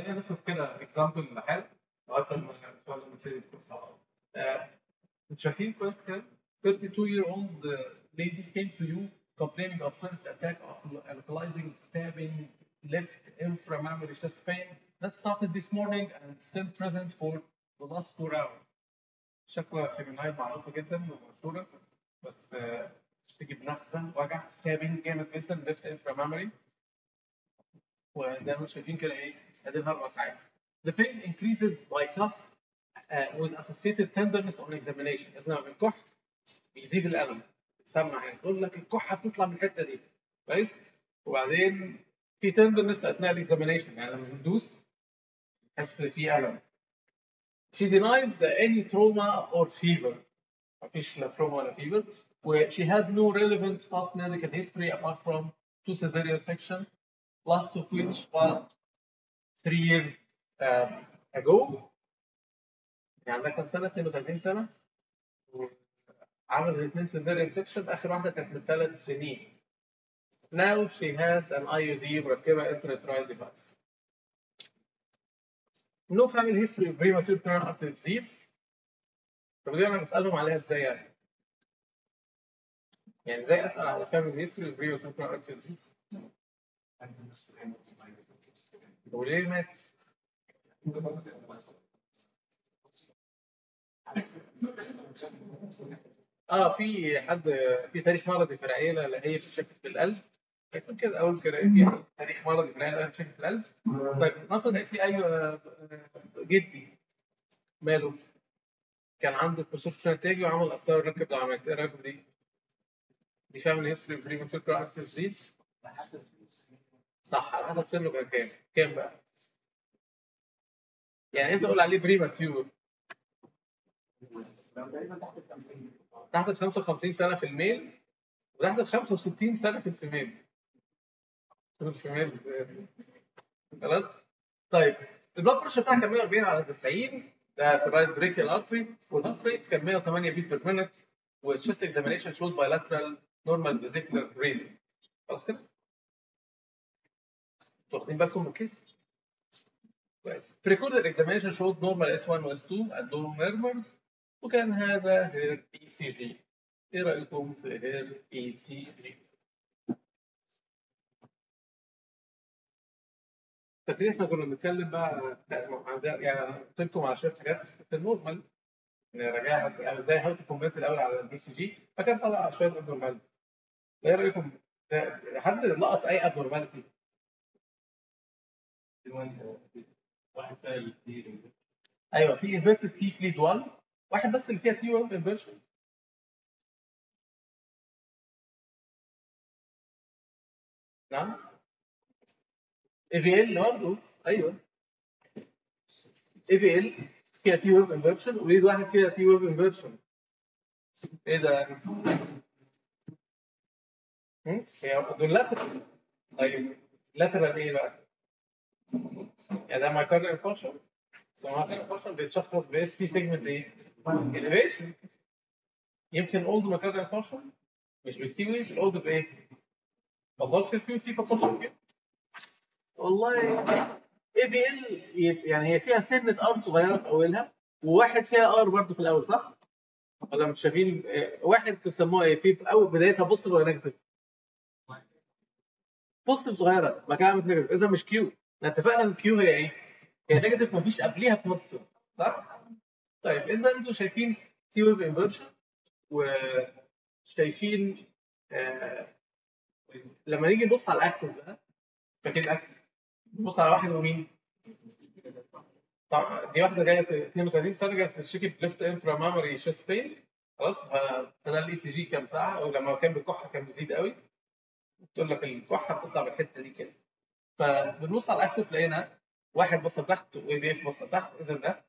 خلينا ناخد كده اكزامبل لحال لغايه لما لما نبتدي تكون صعبه. آه، انتوا شايفين كويس كده 32 year old uh, lady came to you complaining of first attack of localizing stabbing left inframammary chest pain that started this morning and still present for the last four hours. شكوى فيمينايل معروفة جدا ومشهورة بس آه، تيجي بنغزة وجع ستابنج جامد جدا ليفت inframammary وزي ما انتم شايفين كده ايه ادينا اربع ساعات. The pain increases by cough uh, with associated tenderness on examination. إذا لما بنكح بيزيد الألم بتسمع يعني تقول لك الكحة بتطلع من الحتة دي كويس؟ وبعدين في tenderness أثناء الاكزامينيشن يعني لما بندوس تحس في ألم. She denies any trauma or fever. مفيش لا trauma ولا fever. و she has no relevant past medical history apart from two cesarean section last of which was three years uh, ago يعني عندها كام سنة؟ 32 سنة عملت اثنين سيزيريان سيكشن آخر واحدة كانت من ثلاث سنين. Now she has an IUD مركبة intrauterine device. No family history of premature coronary artery disease. طب دي انا بسألهم عليها ازاي يعني؟ يعني ازاي اسأل على family history of premature coronary artery disease؟ وليه مات؟ اه في حد في تاريخ مرضي في العيله اللي هي بتشكك في القلب هيكون كده اول كده في تاريخ مرضي في العيله اللي بتشكك في القلب طيب نفرض قالت لي ايوه جدي ماله كان عنده كسور في نتاجي وعمل اسكار ركب دعامات ايه رايك في دي؟ دي فاهم الهيستوري بريماتور كاركتر ديزيز صح على حسب سنه كان كام كام بقى؟ يعني انت تقول عليه بريماتيور تحت ال 55 سنه في الميل وتحت ال 65 سنه في الفيميل في الفيميل خلاص طيب البلاد بريشر بتاعك كان 140 على 90 ده في الرايت بريكيال ارتري والهارت ريت كان 108 بيت بير مينت والشيست اكزامينيشن شود بايلاترال نورمال فيزيكولار بريد خلاص كده؟ انتوا واخدين بالكم من الكيس؟ كويس. Recorded examination showed normal S1 و S2 and low murmurs وكان هذا هير اي سي جي. ايه رايكم في هير اي سي جي؟ فاكرين احنا كنا بنتكلم بقى يعني قلت لكم على شويه حاجات في النورمال نراجعها ازاي هاو تو كومبيت الاول على البي سي جي فكان طلع شويه ابنورماليتي. ايه رايكم؟ ده- حد لقط اي ابنورماليتي؟ واحد فاهم كتير ايوه في انفيرتد تي فليد 1 واحد بس اللي فيها تي 1 انفيرشن نعم اي في ال برضه ايوه اي في ال فيها تي ويف انفيرشن وليد واحد فيها تي ويف انفيرشن ايه ده؟ هم؟ هي دول لاترال طيب لاترال ايه بقى؟ يعني ده مايكارديال انفارشن مايكارديال انفارشن بيتشخص باس تي سيجمنت ايه؟ اليفيشن يمكن اولد مايكارديال انفارشن مش بالتي ويف الاولد بايه؟ بفضلش في في بفضلش في والله اي في ال يعني هي فيها سنه ار صغيره في اولها وواحد فيها ار برضه في الاول صح؟ ولا مش شايفين آه، واحد تسموها ايه؟ في اول بدايتها بوزيتيف ولا نيجاتيف؟ بوزيتيف صغيره بعد كده عملت نيجاتيف اذا مش كيو اتفقنا ان كيو هي ايه؟ هي نيجاتيف مفيش قبليها بوزيتيف صح؟ طيب اذا انتم شايفين تي ويف انفرشن وشايفين آه لما نيجي نبص على الاكسس بقى فاكرين الاكسس نبص على واحد ومين؟ طبعا دي واحده جايه 32 سنه جايه تشتكي بليفت انفرا مامري شيست بين خلاص ف- فده الاي سي جي كان بتاعها ولما كان بيكح كان بيزيد قوي تقول لك الكحه بتطلع من الحته دي كده فبنبص على الاكسس لقينا واحد بص تحت واي في اف بص تحت اذا ده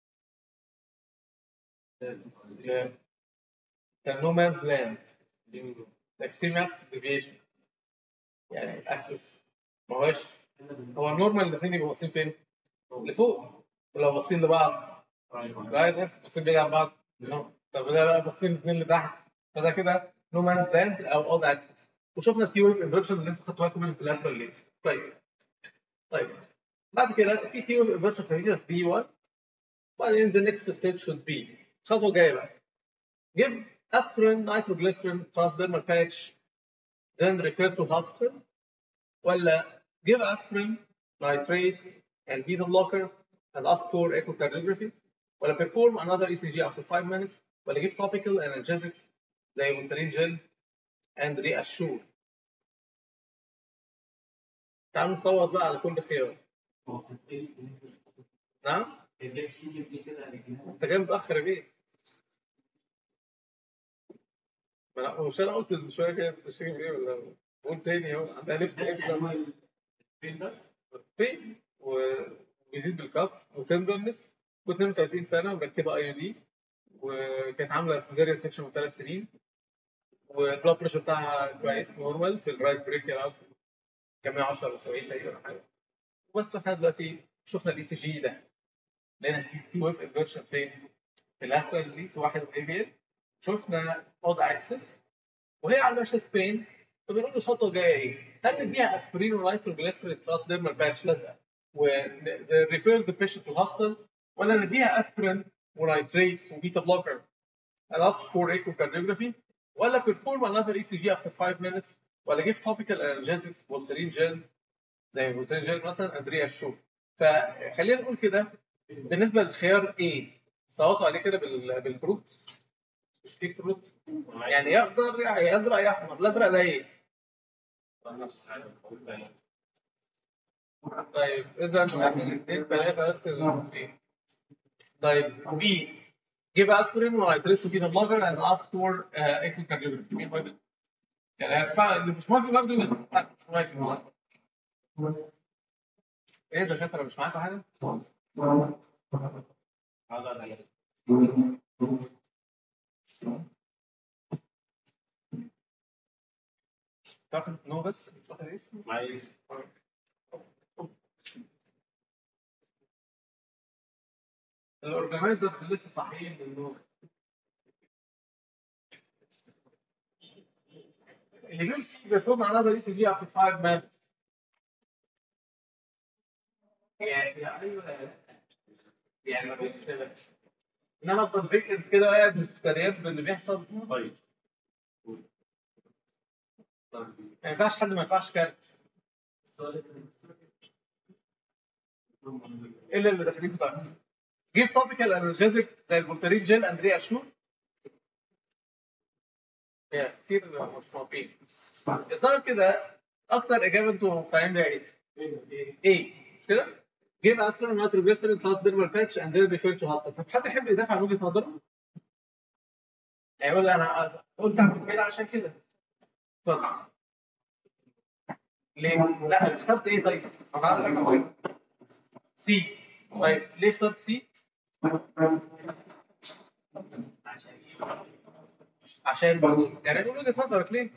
كان نو مانز لاند اكستريم اكسس ديفيشن يعني الاكسس ما هوش هو النورمال الاثنين يبقوا باصين فين؟ لفوق ولو باصين لبعض رايت نفس باصين بعيد عن بعض no. طب ده بقى باصين الاثنين لتحت فده كده نو مانز لاند او اود اكسس وشفنا التي ويف انفرجن اللي انتوا خدتوا بالكم منه في اللاترال ليت كويس طيب بعد كده في تيو فيرجن خفيفه في بي 1 بعدين the next step should be الخطوه الجايه بقى give aspirin nitroglycerin transdermal patch then refer to hospital ولا give aspirin nitrates and beta blocker and ask for echocardiography ولا perform another ECG after 5 minutes ولا give topical analgesics زي مونترين جل and reassure تعالوا نصوت بقى على كل خيار نعم انت جاي متاخر يا بيه ما انا مش انا قلت من شويه كده تشتري بايه ولا قول تاني اهو عندها ليفت ايه فين بس؟ فين وبيزيد بالكف وتندرنس و32 سنه ومركبه اي دي وكانت عامله سيزاريان سيكشن من ثلاث سنين والبلاد بريشر بتاعها كويس نورمال في الرايت بريكيال اوت كان 110 ولا 70 تقريبا ولا حاجه بس احنا دلوقتي شفنا الاي سي جي ده لقينا في تي ويف انفيرشن فين؟ في اللاترال ليس واحد ايفيل شفنا اود اكسس وهي عندها شيست بين فبنقول له الخطوه الجايه ايه؟ هل نديها اسبرين ونيتروجليسرين تراس ديرمال باتش لازقه وريفير ذا بيشنت تو هوسبيتال ولا نديها اسبرين ونيتريتس وبيتا بلوكر and ask for echocardiography ولا perform another ECG after 5 minutes ولا give topical analgesics فولترين جل زي فولترين جل مثلا and reassure فخلينا نقول كده بالنسبه للخيار A صوتوا عليه كده بال- بالكروت مش في كروت يعني يا اخضر يا ازرق يا احمر الازرق ده ايه؟ طيب اذا واحد اثنين ثلاثه بس اللي فيه. طيب B give aspirin وهيدرسوا بيتا بلوجر and ask for uh, echocardiography مين موافق؟ يعني هينفع اللي مش موافق برضه يقول لا، مش موافق ايه يا دكاتره مش معاكم حاجه؟ تعرف نو بس مش واخد اسم معلش الاورجنايزرز لسه صاحيين من النوم اللي بيقول سي بيرفورم another اي سي جي after 5 minutes يعني يعني ايوه يعني مفيش ان انا افضل فيكنت كده وقاعد مفتريات باللي بيحصل طيب ما ينفعش حد ما ينفعش كارت الا اللي داخلين بتاعهم جيف توبيكال انرجيزك زي الفولترين جيل اندريا شو يا كتير مش موافقين الظاهر كده اكتر اجابه انتوا مقتنعين بيها ايه؟ ايه مش كده؟ جيب اسبرين نيتروجليسرين تراس ديرمال باتش اند ذن ريفير تو هات طب حد يحب يدافع عن وجهه نظره؟ يعني يقول انا قلت اعمل كده عشان كده اتفضل ليه؟ لا اخترت ايه طيب؟ أنا عايز أعرف. سي طيب ليه اخترت سي؟ عشان يعني قول وجهه نظرك ليه؟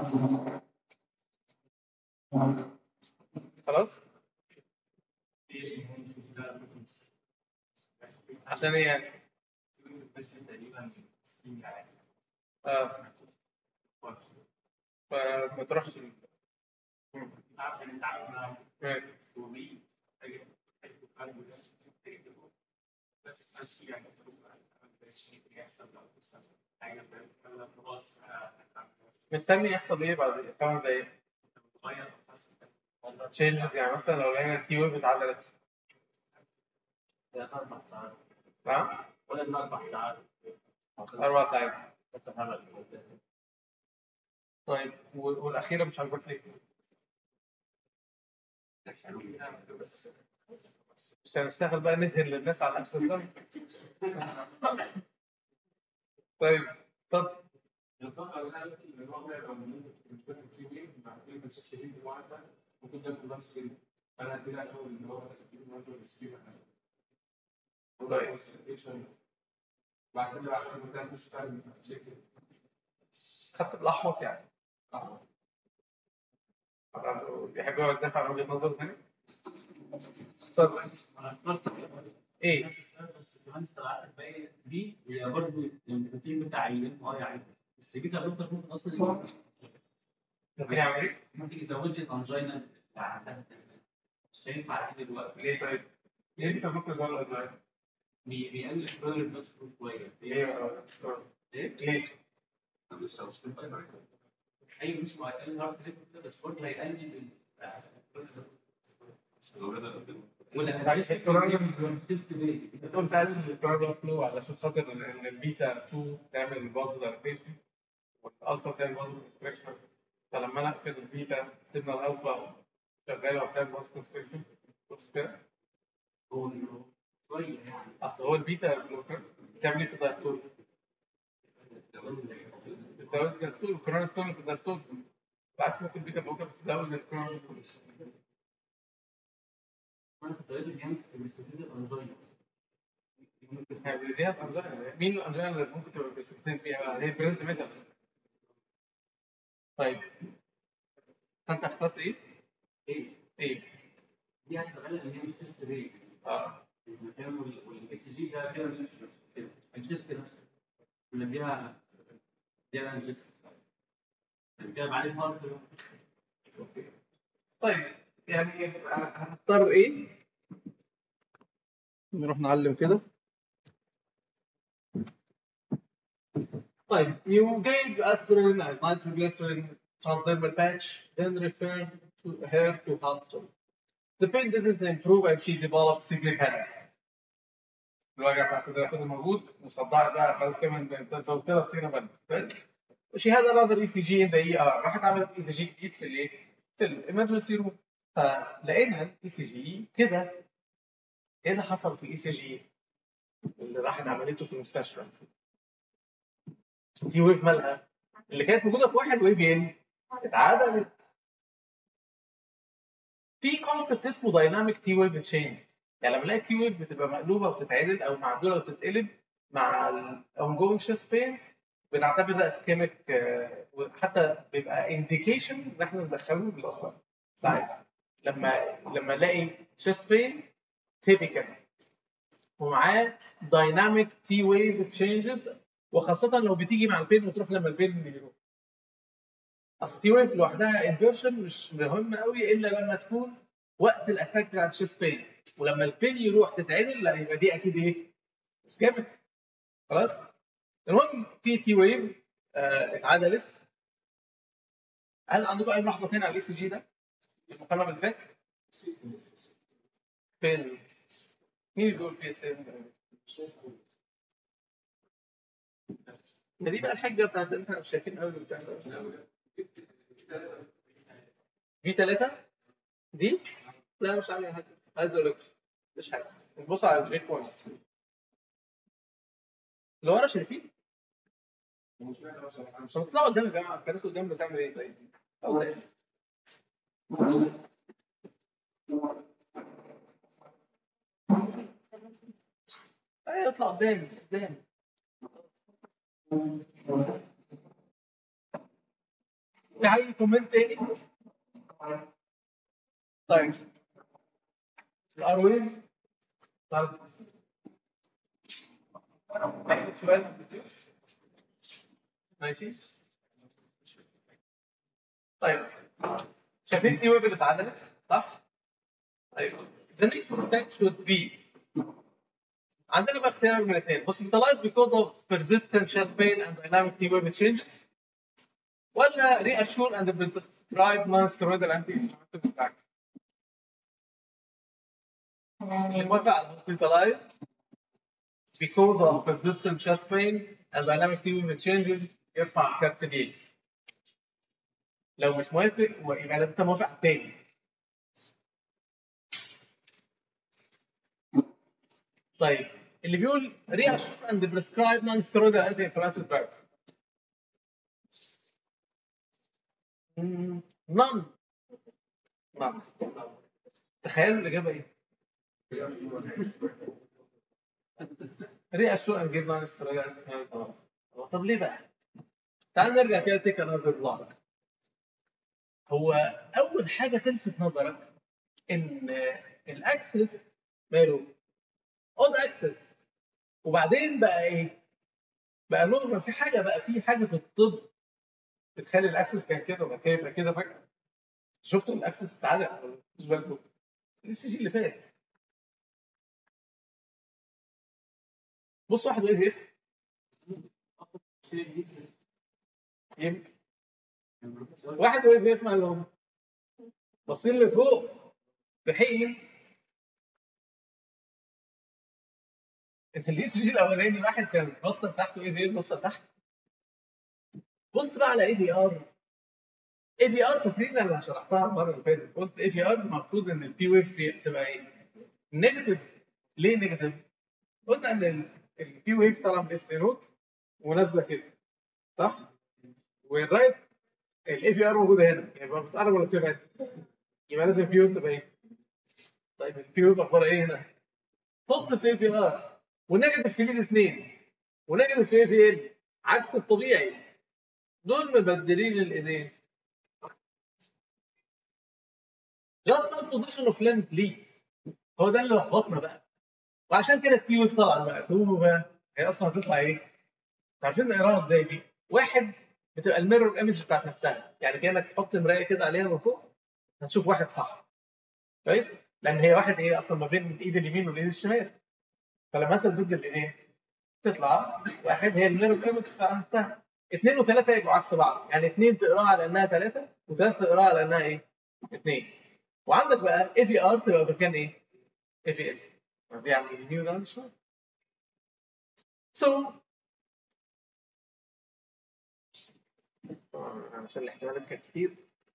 خلاص؟ عشان ايه يعني؟ اه فما تروحش ماشي مستني يحصل ايه بعد خمس دقايق؟ تشينجز يعني مثلا لو لقينا التي ويف اتعدلت نعم؟ أربع ساعات طيب و- والأخيرة مش عاجباك ليه؟ مش هنشتغل بقى ندهن للناس على نفس الزمن طيب اتفضل الفترة اللي فاتت اللي هو بقى من التي وي مع كلمة سيستم الواحد ده ممكن ده كلها سكيل أنا كده الأول اللي هو تسجيل برضه السكيل كويس. بعد كده بعد ما كان مش فاهم خدت بالأحمط يعني يحب يقعد يدافع عن وجهة نظره تاني؟ اتفضل ايه؟ نفس السبب بس كمان استبعدت باقي دي هي برضه البروتين بتاع الام اه يعني بس جيت دكتور ممكن اصلا ممكن يعمل ايه؟ ممكن يزود لي الانجينا بتاع مش هينفع اعيد دلوقتي ليه طيب؟ ليه بيتا بلوكر زي الادويه؟ بي- بيقلل الكرونر نفسه شويه ليه بقى؟ ايه؟ ليه؟ ايوه مش مع هيقلل هارت ريت وكده، بس برضه هيقلل ال- بتقول تقلل الكاربون فلو علشان خاطر ان البيتا 2 تعمل بازل اريفيشن والالفا تعمل بازل كونستريكشن فلما انا اقفل البيتا تبقى الالفا شغاله وبتعمل بازل كونستريكشن بص كده هو شويه يعني اصل هو البيتا بلوكر بتعمل ايه في الدايستول؟ بتزود الدايستول الكورونا ستون في الدايستول بالعكس ممكن البيتا بلوكر تزود الكورونا ستون انا كنت قريت جامد في بيستفيد الانزيم يعني دي الانجينا مين الانجينا اللي ممكن تبقى بريسبتين فيها هي بريزد ميتال طيب فانت اخترت ايه؟ ايه ايه؟ دي هستغل ان هي مش تيست ريت اه المكان والاس جي ده كده مش كده الجست نفسه اللي بيها بيها الجست يعني كده بعدين هارت اوكي طيب يعني يبقى هختار ايه؟ نروح نعلم كده طيب you gave aspirin and nitroglycerin transdermal patch then referred to her to hospital the pain didn't improve and she developed severe headache الوجع بتاع صدرها فضل موجود وصدعت بقى خلاص كمان زودت لها طينه بلد كويس she had another ECG in the ER راحت عملت ECG جديد في الايه؟ في الامرجنسي روم فلقينا الاي سي جي كده ايه اللي حصل في الاي سي جي اللي راحت عملته في المستشفى دي ويف مالها اللي كانت موجوده في واحد ويف ين اتعدلت في كونسبت اسمه دايناميك تي ويف تشينج يعني لما الاقي تي ويف بتبقى مقلوبه وتتعدل او معدوله وتتقلب مع الاونجوينج شيست بين بنعتبر ده اسكيميك وحتى بيبقى انديكيشن ان احنا ندخله بالاصلا ساعتها لما لما الاقي شيست بين تيبيكال ومعاه دايناميك تي ويف تشينجز وخاصه لو بتيجي مع البين وتروح لما البين يروح اصل تي ويف لوحدها انفيرشن مش مهم قوي الا لما تكون وقت الاتاك بتاع الشيست بين ولما البين يروح تتعدل لا يبقى دي اكيد ايه؟ اسكيميك خلاص؟ المهم في تي ويف آه اتعدلت هل عندكم اي ملاحظه تاني على الاي سي جي ده؟ المقارنه اللي فات؟ فين؟ مين بيقول في اس ام؟ ما دي بقى الحجه بتاعت ان احنا مش شايفين قوي بتاع في 3 دي؟ لا مش عليها حاجه عايز اقول لك مش حاجه نبص على الجريك بوينت اللي ورا شايفين؟ طب اطلعوا قدام يا جماعه الكراسي قدام بتعمل ايه طيب؟ أو إيه؟ ايوه اطلع قدام قدام في اي كومنت تاني؟ طيب الار ويف طيب ناخد سؤال ما بتشوفش؟ ماشي طيب شايفين دي ويف اللي اتعدلت صح؟ طيب the next step should be عندنا بقى اختيار من الاثنين hospitalized because of persistent chest pain and dynamic T wave changes ولا reassure and prescribe non-steroidal anti-inflammatory drugs اللي موافق على hospitalized because of persistent chest pain and dynamic T wave changes يرفع كارت اليس لو مش موافق يبقى انت موافق على التاني طيب اللي بيقول reassure and prescribe non-steroidal anti-inflammatory drugs مم، none none تخيلوا الإجابة إيه؟ reassure and give non-steroidal anti-inflammatory drugs طب ليه بقى؟ تعال نرجع كده تيك انذر لوك هو أول حاجة تلفت نظرك إن الأكسس ماله؟ اود اكسس وبعدين بقى ايه؟ بقى نورمال في حاجه بقى في حاجه في الطب بتخلي الاكسس كان كده وبعد كده يبقى كده فجاه شفتوا الاكسس اتعدل ولا مش بالكم؟ الاي سي جي اللي فات بص واحد واقف اف يمكن واحد واقف اف مالهم باصين لفوق في حين ان الاي سي جي الاولاني واحد كان بص تحته اي في ار بص تحت بص بقى على اي في ار اي في ار فاكرين انا شرحتها المره اللي فاتت قلت اي في ار المفروض ان البي ويف بتبقى ايه؟ نيجاتيف ليه نيجاتيف؟ قلنا ان البي ويف طالعه من اس نوت ونازله كده صح؟ والرايت الاي في ار موجوده هنا يبقى بتقرب ولا بتبعد؟ يبقى لازم البي ويف تبقى ايه؟ طيب البي ويف اخبارها ايه هنا؟ بوزيتيف في اي في ار ونيجاتيف في ليد اثنين ونيجاتيف في اي في ال عكس الطبيعي دول مبدلين الايدين just not position of limb leads هو ده اللي لخبطنا بقى وعشان كده التي ويف طلع بقى تقولوا بقى هي اصلا هتطلع ايه؟ عارفين نقراها ازاي دي؟ واحد بتبقى الميرور ايمج بتاعت نفسها يعني كانك تحط مرايه كده عليها من فوق هتشوف واحد صح كويس؟ لان هي واحد ايه اصلا ما بين الايد اليمين والايد الشمال فلما انت تبدل الايدين تطلع واحد هي الميرور ايمج بتاعت نفسها اثنين وثلاثه يبقوا عكس بعض يعني اثنين تقراها على انها ثلاثه وثلاثه تقراها على انها ايه؟ اثنين وعندك بقى اي في ار تبقى مكان ايه؟ اي في ال دي يعني اليمين وده شويه سو عشان الاحتمالات كانت كتير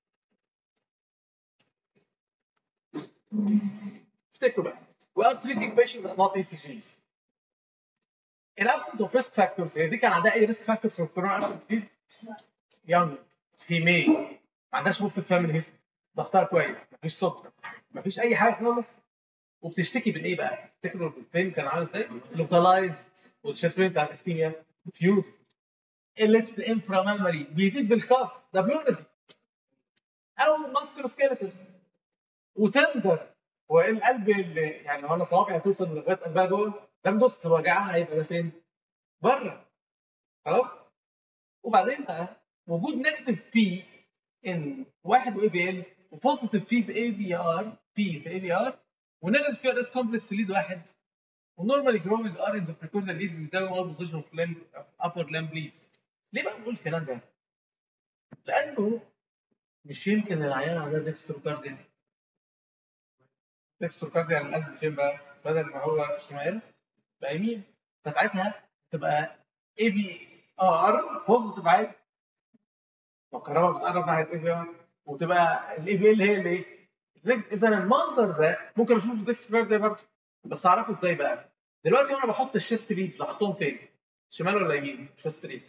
افتكروا بقى we are treating patients and not ECGs in absence of risk factors هي دي كان عندها اي risk factor في الكورونا disease young female ما عندهاش most family history ضغطها كويس مفيش سكر مفيش اي حاجه خالص وبتشتكي من ايه بقى؟ تفتكروا البين كان عامل ازاي؟ لوكالايزد والشيست بين بتاع الاسكيميا فيوز الليفت انفرا ميموري بيزيد بالكاف ده بلونزي او ماسكولو سكيلتون وتندر والقلب اللي يعني وانا صوابعي هتوصل لغايه قلبها جوه لما دوست وجعها هيبقى ده فين؟ بره خلاص؟ وبعدين بقى وجود نيجاتيف بي ان واحد واي في ال وبوزيتيف في في اي في ار بي في اي في ار ونيجاتيف كيو اس كومبلكس في ليد واحد ونورمالي جروينج ار ان ذا بريكوردال ليدز بيساوي اول بوزيشن اوف لمب ابر لمب ليدز ليه بقى بنقول الكلام ده؟ لانه مش يمكن العيان عندها ديكستروكارديا ديكستروكارديا يعني القلب فين بقى؟ بدل ما هو شمال بقى يمين فساعتها تبقى اي في ار بوزيتيف عادي والكهرباء بتقرب ناحيه اي في ار وتبقى الاي في ال هي اللي ايه؟ اذا المنظر ده ممكن اشوفه في ديكستروكارديا برضه بس اعرفه ازاي بقى؟ دلوقتي وانا بحط الشيست ليدز بحطهم فين؟ شمال ولا يمين؟ شيست ليدز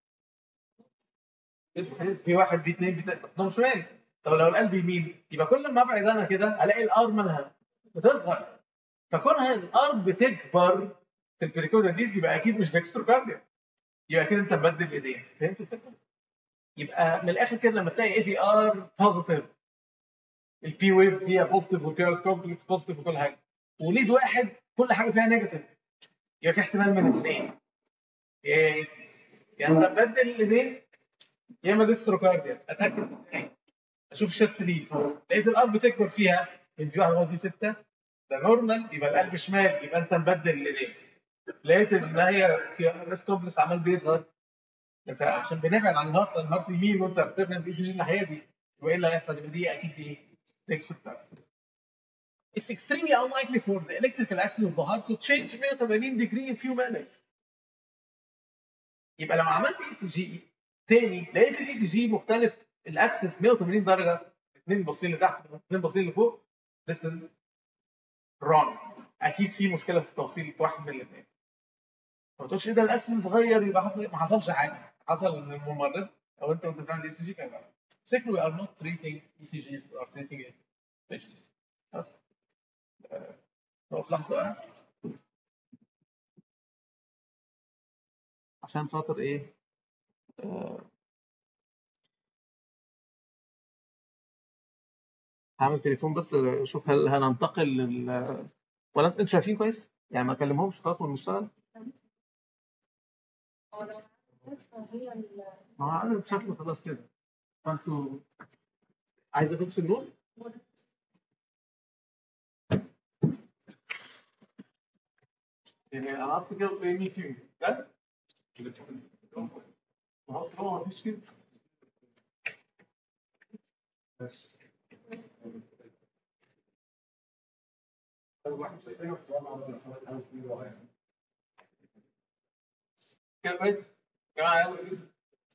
في واحد في اثنين بتحطهم شمال طب لو القلب يمين يبقى كل ما ابعد انا كده الاقي الار مالها بتصغر فكونها الار بتكبر في البريكوردال ليدز يبقى اكيد مش ديكستروكارديا يبقى كده انت مبدل الايدين فهمت الفكره؟ يبقى من الاخر كده لما تلاقي اي في ار بوزيتيف البي ويف فيها بوزيتيف والكيرس كومبلكس بوزيتيف وكل حاجه وليد واحد كل حاجه فيها نيجاتيف يبقى في احتمال من اثنين ايه يا انت مبدل الايدين يا اما ديكستروكارديا اتاكد ازاي اشوف الشيست ليدز لقيت الار بتكبر فيها من في واحد لغايه في سته ده نورمال يبقى القلب شمال يبقى انت مبدل الايدين لقيت ان هي في ريس كومبلكس عمال بيظهر انت عشان بنبعد عن الهارت لان الهارت يمين وانت بتفهم الاي سي جي الناحيه دي يبقى ايه اللي هيحصل؟ يبقى دي اكيد دي ديكستروكارديا It's extremely unlikely for the electrical axis of the heart to change 180 degree in few minutes. يبقى لما عملت اي سي جي تاني لقيت الاي سي جي مختلف الاكسس 180 درجه اثنين باصين لتحت اثنين باصين لفوق this is wrong اكيد في مشكله في التوصيل في واحد من الاثنين ما تقولش ايه ده الاكسس اتغير يبقى حصل ما حصلش حاجه حصل ان الممرض او انت وانت بتعمل اي سي جي كان غلط Secondly, we are not treating ECGs, we are treating it patients. بس آه، نقف لحظة بقى عشان خاطر ايه آه، هعمل تليفون بس اشوف هل هننتقل لل ولا انتوا شايفين كويس؟ يعني ما اكلمهمش خلاص ونشتغل؟ هي ال- ما هو عدد شكله خلاص كده فانتوا عايزه تطفي النور؟ يعني انا عاطف كده ايه مين فيهم ده خلاص طبعا مفيش كده بس أول واحد شايفينه واحد عمل في واحد. كده كويس يا جماعه يلا كده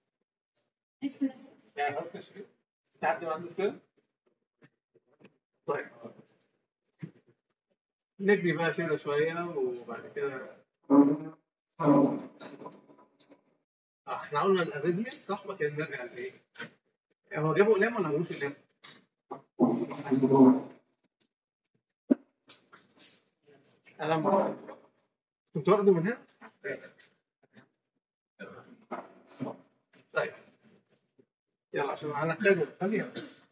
يعني خلاص تشريح في حد ما عنده مشكله طيب نجري بقى كده شويه وبعد كده آه، احنا قلنا الاريزمي صح بقى كده نرجع لايه؟ هو جابوا اقلام ولا ما جابوش اقلام؟ قلم كنت واخده من هنا؟ طيب يلا عشان هنحتاجه ثانية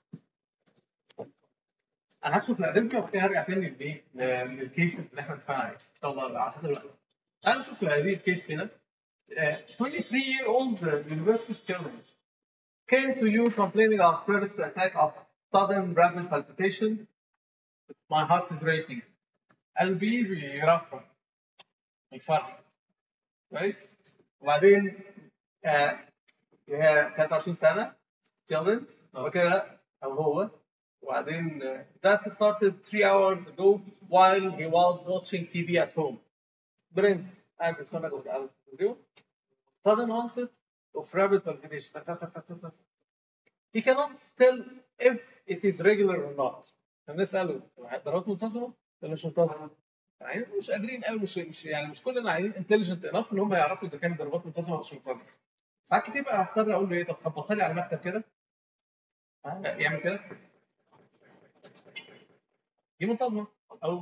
انا هدخل في الاريزمي وبعد كده هرجع تاني لايه؟ للكيسز اللي احنا اتفقنا عليها ان شاء الله على حسب الوقت. تعالوا نشوف هذه الكيس كده. Uh, 23 year old uh, university student came to you complaining of first attack of sudden rapid palpitation. My heart is racing. قلبي بيرفرف بيفرح كويس وبعدين آه هي 23 سنه student هو كده او هو وبعدين آه، that started three hours ago while he was watching TV at home. برنس قاعد بيتفرج على الفيديو sudden onset of rapid palpitation. تا- تا- تا- تا- تا- تا. He cannot tell if it is regular or not. فنسأله ضربات منتظمة ولا مش منتظمة؟ يعني مش قادرين قوي مش مش يعني مش كلنا عايزين انتليجنت انف ان هم يعرفوا اذا كانت ضربات منتظمه ولا مش منتظمه. ساعات كتير بقى هضطر اقول له ايه طب خبطها لي على المكتب كده يعمل كده دي منتظمه او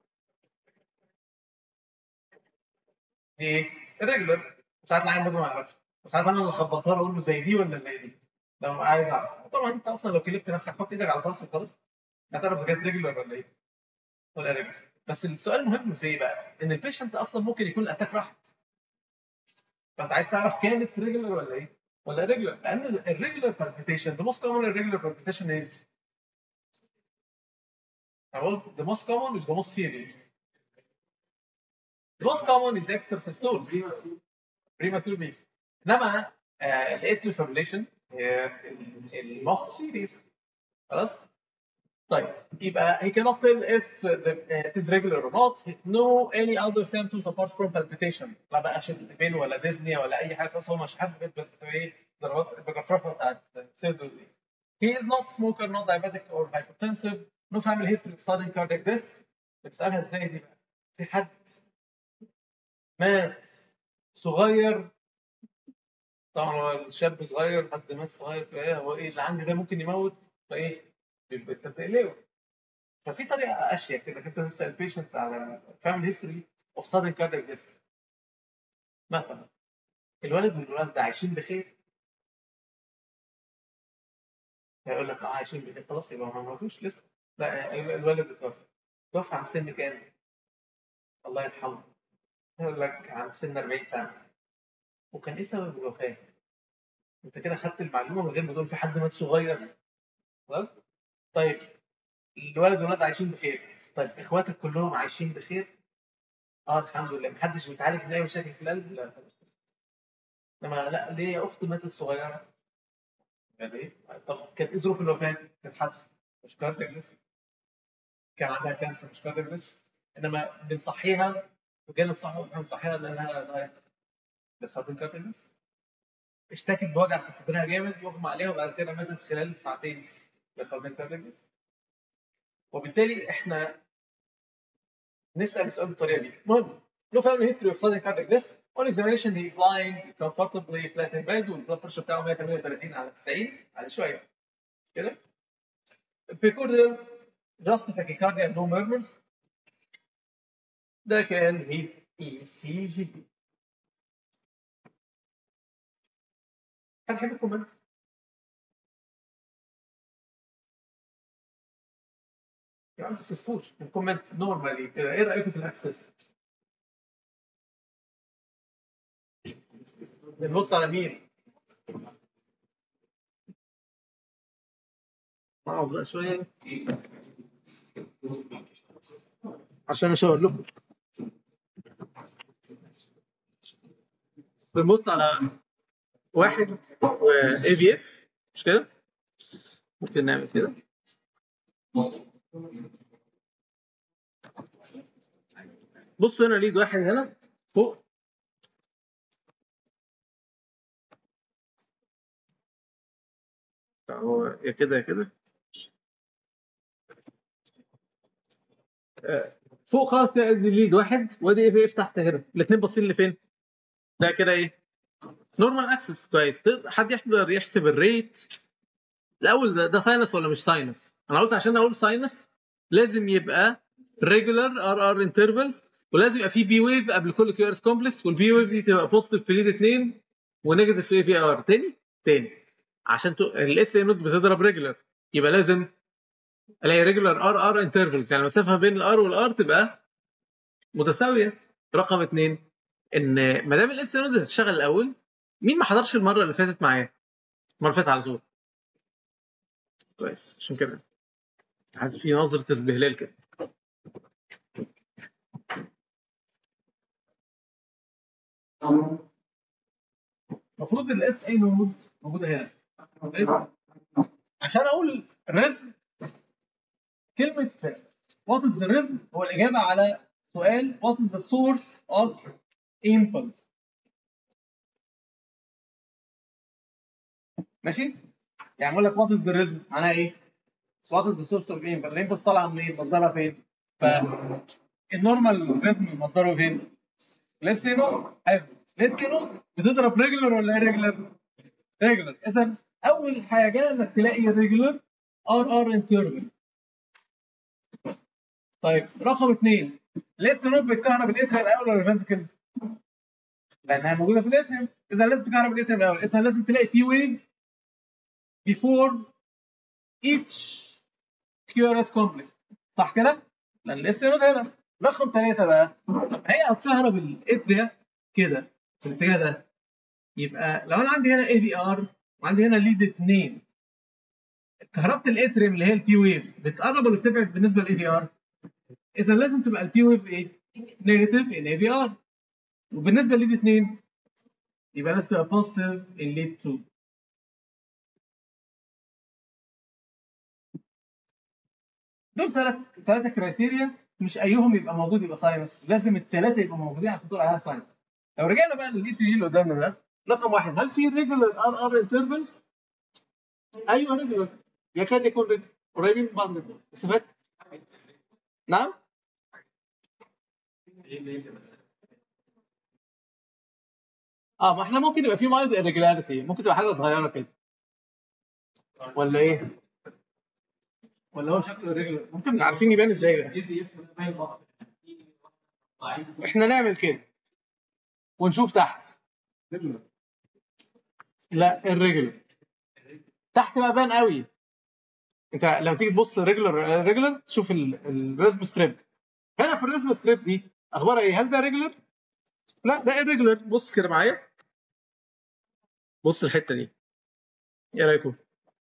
دي ايه؟ الريجولر ساعات العيان برضه ما يعرفش ساعات انا اللي اخبطها له اقول له زي دي ولا زي دي لو عايز اعرف طبعا انت اصلا لو كلفت نفسك حط ايدك على راسك خالص هتعرف اذا كانت ريجولر ولا ايه ولا ريجولر بس السؤال المهم في ايه بقى؟ ان البيشنت اصلا ممكن يكون الاتاك راحت فانت عايز تعرف كانت ريجولر ولا ايه؟ ولا ريجولر لان الريجولر بالبيتيشن the most common irregular palpitation is I قلت the most common is the most serious the most common is extrasystoles premature beats انما الاتريال fibrillation هي الموست سيريس خلاص طيب يبقى he cannot tell if the, uh, it is regular or not no any other symptoms apart from palpitation لا بقى شيست بين ولا ديزني ولا اي حاجه خلاص هو مش حاسس بال- بس ايه ضربات بالرفرفه بتاعت صدره دي he is not smoker not diabetic or hypertensive no family history of sudden cardiac death بتسالها ازاي دي بقى في حد مات صغير طبعا هو الشاب صغير حد مات صغير فايه هو ايه اللي عندي ده ممكن يموت فايه انت بتقلقه ففي طريقه اشيك انك انت تسال البيشنت على الفاميلي هيستوري اوف sudden cardiac death مثلا الولد والولد ده عايشين بخير هيقول لك اه عايشين بخير خلاص يبقى ما ماتوش لسه لا الولد اتوفى توفى عن سن كام؟ الله يرحمه يقول لك عن سن 40 سنه وكان ايه سبب الوفاه؟ انت كده خدت المعلومه من غير ما تقول في حد مات صغير خلاص؟ طيب الولد والولد عايشين بخير طيب اخواتك كلهم عايشين بخير؟ اه الحمد لله محدش بيتعالج من اي مشاكل في القلب؟ لا انما لا ليه يا اخت ماتت صغيره؟ يعني ايه؟ طب كانت ايه ظروف الوفاه؟ كانت حادثه مش كاردياك لسه كان عندها كانسر مش كاردياك لسه انما بنصحيها وجانب صح بنصحيها لانها دايت ده سادن كاردياك لسه اشتكت بوجع في صدرها جامد يغمى عليها وبعد كده ماتت خلال ساعتين ده سادن كاردياك لسه وبالتالي احنا نسال السؤال بالطريقه دي المهم no family history of sudden cardiac death on examination he is lying comfortably flat in bed والبلاد بريشر بتاعه 138 على 90 على شويه كده peculiar just tachycardia and no murmurs ده كان with ECG حد يحب الكومنت؟ يا عم ما تسكتوش الكومنت نورمالي كده ايه رايكم في الاكسس؟ بنبص على مين؟ اقعد بقى شويه عشان اشاور لكم بنبص على واحد و اي في اف مش كده؟ ممكن نعمل كده بص هنا ليد واحد هنا فوق هو يا كده يا كده آه، فوق خالص تلاقي دي ليد واحد وادي اي في اف تحت هنا الاثنين باصين لفين؟ ده كده ايه؟ نورمال اكسس كويس تقدر- حد يقدر يحسب الريت الاول ده, ده ساينس ولا مش ساينس؟ انا قلت عشان اقول ساينس لازم يبقى ريجولار ار ار انترفلز ولازم يبقى في بي ويف قبل كل كيو ار اس كومبلكس والبي ويف دي تبقى بوزيتيف في ليد 2 ونيجاتيف في في ار تاني تاني عشان الاس اي نوت بتضرب ريجولار يبقى لازم الاقي ريجولار ار ار انترفلز يعني المسافه ما بين الار والار تبقى متساويه رقم اثنين ان ما دام الاس اي نوت بتشتغل الاول مين ما حضرش المره اللي فاتت معايا؟ المره اللي فاتت على طول كويس عشان كده عايز في نظره استهلال كده المفروض الاس اي نود موجوده هنا كويس؟ عشان اقول ريزم كلمه وات از ذا ريزم هو الاجابه على سؤال وات از ذا سورس اوف impulse ماشي؟ يعني اقول لك وات از ذا ريزم معناها ايه؟ وات از ذا سورس اوف impulse الامبلس طالعه منين؟ مصدرها فين؟ ف النورمال ريزم مصدره فين؟ لسه حلو لسه بتضرب ريجولر ولا irregular؟ ريجولر اذا اول حاجه انك تلاقي الريجولر ار ار انترفل طيب رقم اثنين لسه نوت بتكهرب الاتريا الاول ولا الفنتكلز؟ لانها موجوده في الاتريم اذا لازم تكهرب الاتريم الاول اذا لازم تلاقي بي ويف before each QRS complex صح كده؟ لان لسه نوت هنا رقم ثلاثه بقى هي هتكهرب الاتريا كده في الاتجاه ده يبقى لو انا عندي هنا اي في ار وعندي هنا ليد 2 كهربة الاتريم اللي هي البي ويف بتقرب ولا بتبعد بالنسبه للاي في ار؟ اذا لازم تبقى البي ويف ايه؟ نيجاتيف ان اي في ار وبالنسبه لليد 2 يبقى لازم تبقى بوزيتيف ان ليد 2 دول ثلاث ثلاثه كرايتيريا مش ايهم يبقى موجود يبقى ساينس لازم الثلاثه يبقوا موجودين عشان تقول عليها ساينس لو رجعنا بقى للاي سي جي اللي قدامنا ده رقم واحد هل في ريجولار ار ار انترفلز؟ ايوه ريجولار يكاد يكون ريجولار قريبين من بعض جدا بس فات نعم اه ما احنا ممكن يبقى في مايلد irregularity ممكن تبقى حاجه صغيره كده ولا ايه؟ ولا هو شكله irregular ممكن عارفين يبان ازاي بقى اي في اف باين واضح ضعيف احنا نعمل كده ونشوف تحت لا الريجولر تحت بقى بان قوي انت لما تيجي تبص ريجولر ريجولر تشوف الريزم ستريب هنا في الريزم ستريب دي اخبارها ايه هل ده ريجولر لا ده irregular بص كده معايا بص الحته دي ايه رايكم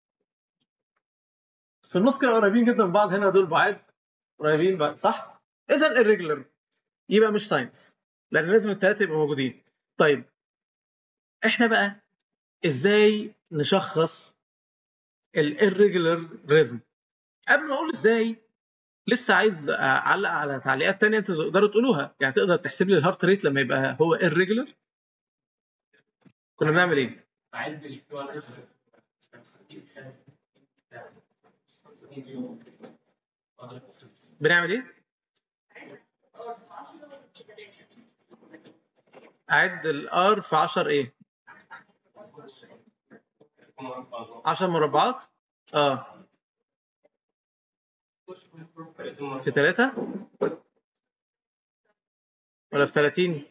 في النص كده قريبين جدا من بعض هنا دول بعاد قريبين بقى صح اذا irregular يبقى مش ساينس لان لازم الثلاثه يبقوا موجودين طيب احنا بقى ازاي نشخص الirregular ريزم قبل ما اقول ازاي لسه عايز اعلق على تعليقات تانية انتوا تقدروا تقولوها يعني تقدر تحسب لي الهارت ريت لما يبقى هو irregular كنا بنعمل ايه؟ بعد الكيو ار اس 60 سنه بنعمل ايه؟ اعد الار في 10 ايه؟ 10 مربعات؟ اه في 3 ولا في 30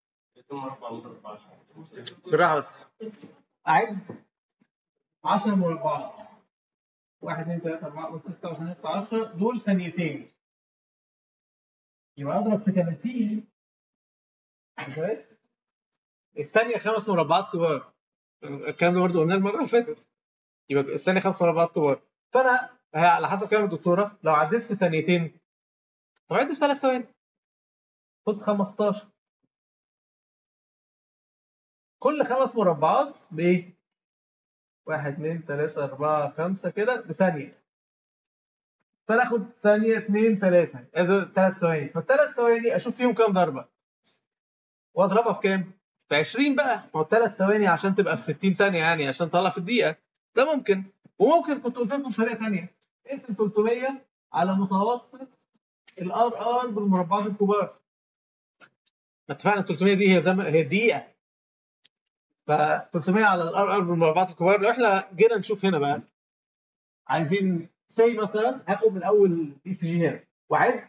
بالراحه بس اعد 10 مربعات 1 2 3 4 5 6 7 8 10 دول ثانيتين يبقى اضرب في 30 كويس؟ الثانيه خمس مربعات كبار الكلام ده برضه قلناه المره اللي فاتت يبقى الثانيه خمس مربعات كبار فانا هي على حسب كلام الدكتوره لو عديت في ثانيتين طب عد في ثلاث ثواني خد 15 كل خمس مربعات بايه؟ واحد اثنين ثلاثة أربعة خمسة كده بثانية فناخد ثانية اثنين ثلاثة ثلاث ثواني فالثلاث ثواني أشوف فيهم كام ضربة وأضربها في كام؟ في 20 بقى ما هو الثلاث ثواني عشان تبقى في 60 ثانية يعني عشان تطلع في الدقيقة ده ممكن وممكن كنت قلت لكم طريقة ثانية اقسم 300 على متوسط الار ار بالمربعات الكبار ما اتفقنا 300 دي هي زم... هي دقيقة ف 300 على الار ار بالمربعات الكبار لو احنا جينا نشوف هنا بقى عايزين سي مثلا هاخد من اول اي سي جي هنا وعد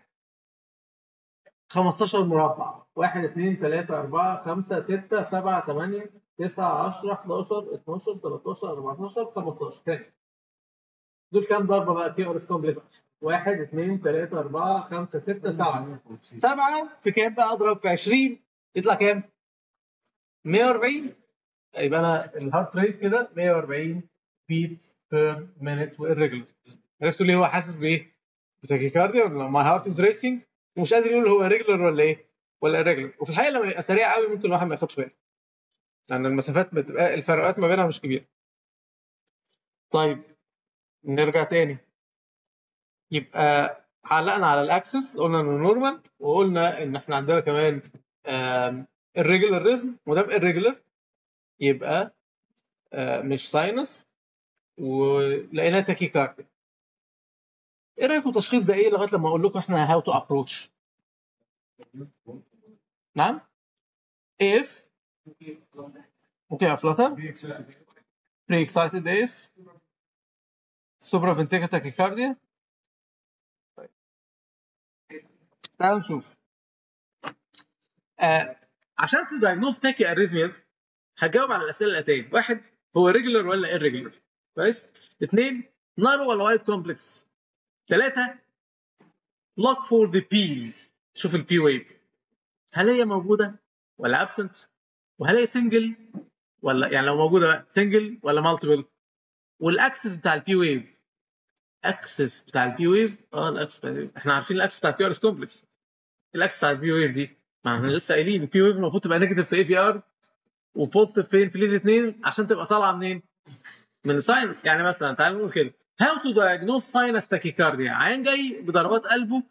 15 مربع 1 2 3 4 5 6 7 8 9 10 11 12 13 14 15 تاني دول كام ضربه بقى كي ارس كومبلكس 1 2 3 4 5 6 7 7 في كام بقى اضرب في 20 يطلع كام 140 يبقى انا الهارت ريت كده 140 بيت بير مينيت والريجولر عرفتوا ليه هو حاسس بايه؟ بتاكيكارديا ولا ماي هارت از ريسنج ومش قادر يقول هو ريجولر ولا ايه؟ ولا ريجولر وفي الحقيقه لما يبقى سريع قوي ممكن الواحد ما ياخدش باله لان المسافات بتبقى الفروقات ما بينها مش كبيره طيب نرجع تاني يبقى علقنا على الاكسس قلنا انه نورمال وقلنا ان احنا عندنا كمان الريجولر ريزم ودام الريجولر يبقى آه، مش ساينس ولقيناه تاكيكارديا ايه رايكم تشخيص ده ايه لغايه لما اقول لكم احنا هاو تو ابروتش نعم اف اوكي افلاتر بري اكسايتد اف سوبرا فنتيكا تاكيكارديا تعالوا نشوف آه عشان تدايجنوز تاكي اريزمياز هتجاوب على الاسئله الاتيه واحد هو ريجولر ولا irregular كويس اثنين نارو ولا وايد كومبلكس ثلاثه لوك فور ذا بيز شوف البي ويف هل هي موجوده ولا ابسنت وهل هي سنجل ولا يعني لو موجوده سنجل ولا مالتيبل والاكسس بتاع البي ويف اكسس بتاع البي ويف اه الاكسس بتاع البي احنا عارفين الاكسس بتاع البي ار اس كومبلكس الاكسس بتاع البي ويف دي ما احنا لسه قايلين البي ويف المفروض تبقى نيجاتيف في اي في ار وبوزيتيف فين في ليد 2 عشان تبقى طالعه منين؟ من الساينس يعني مثلا تعالوا نقول كده هاو تو دايجنوز ساينس تاكيكارديا عيان جاي بضربات قلبه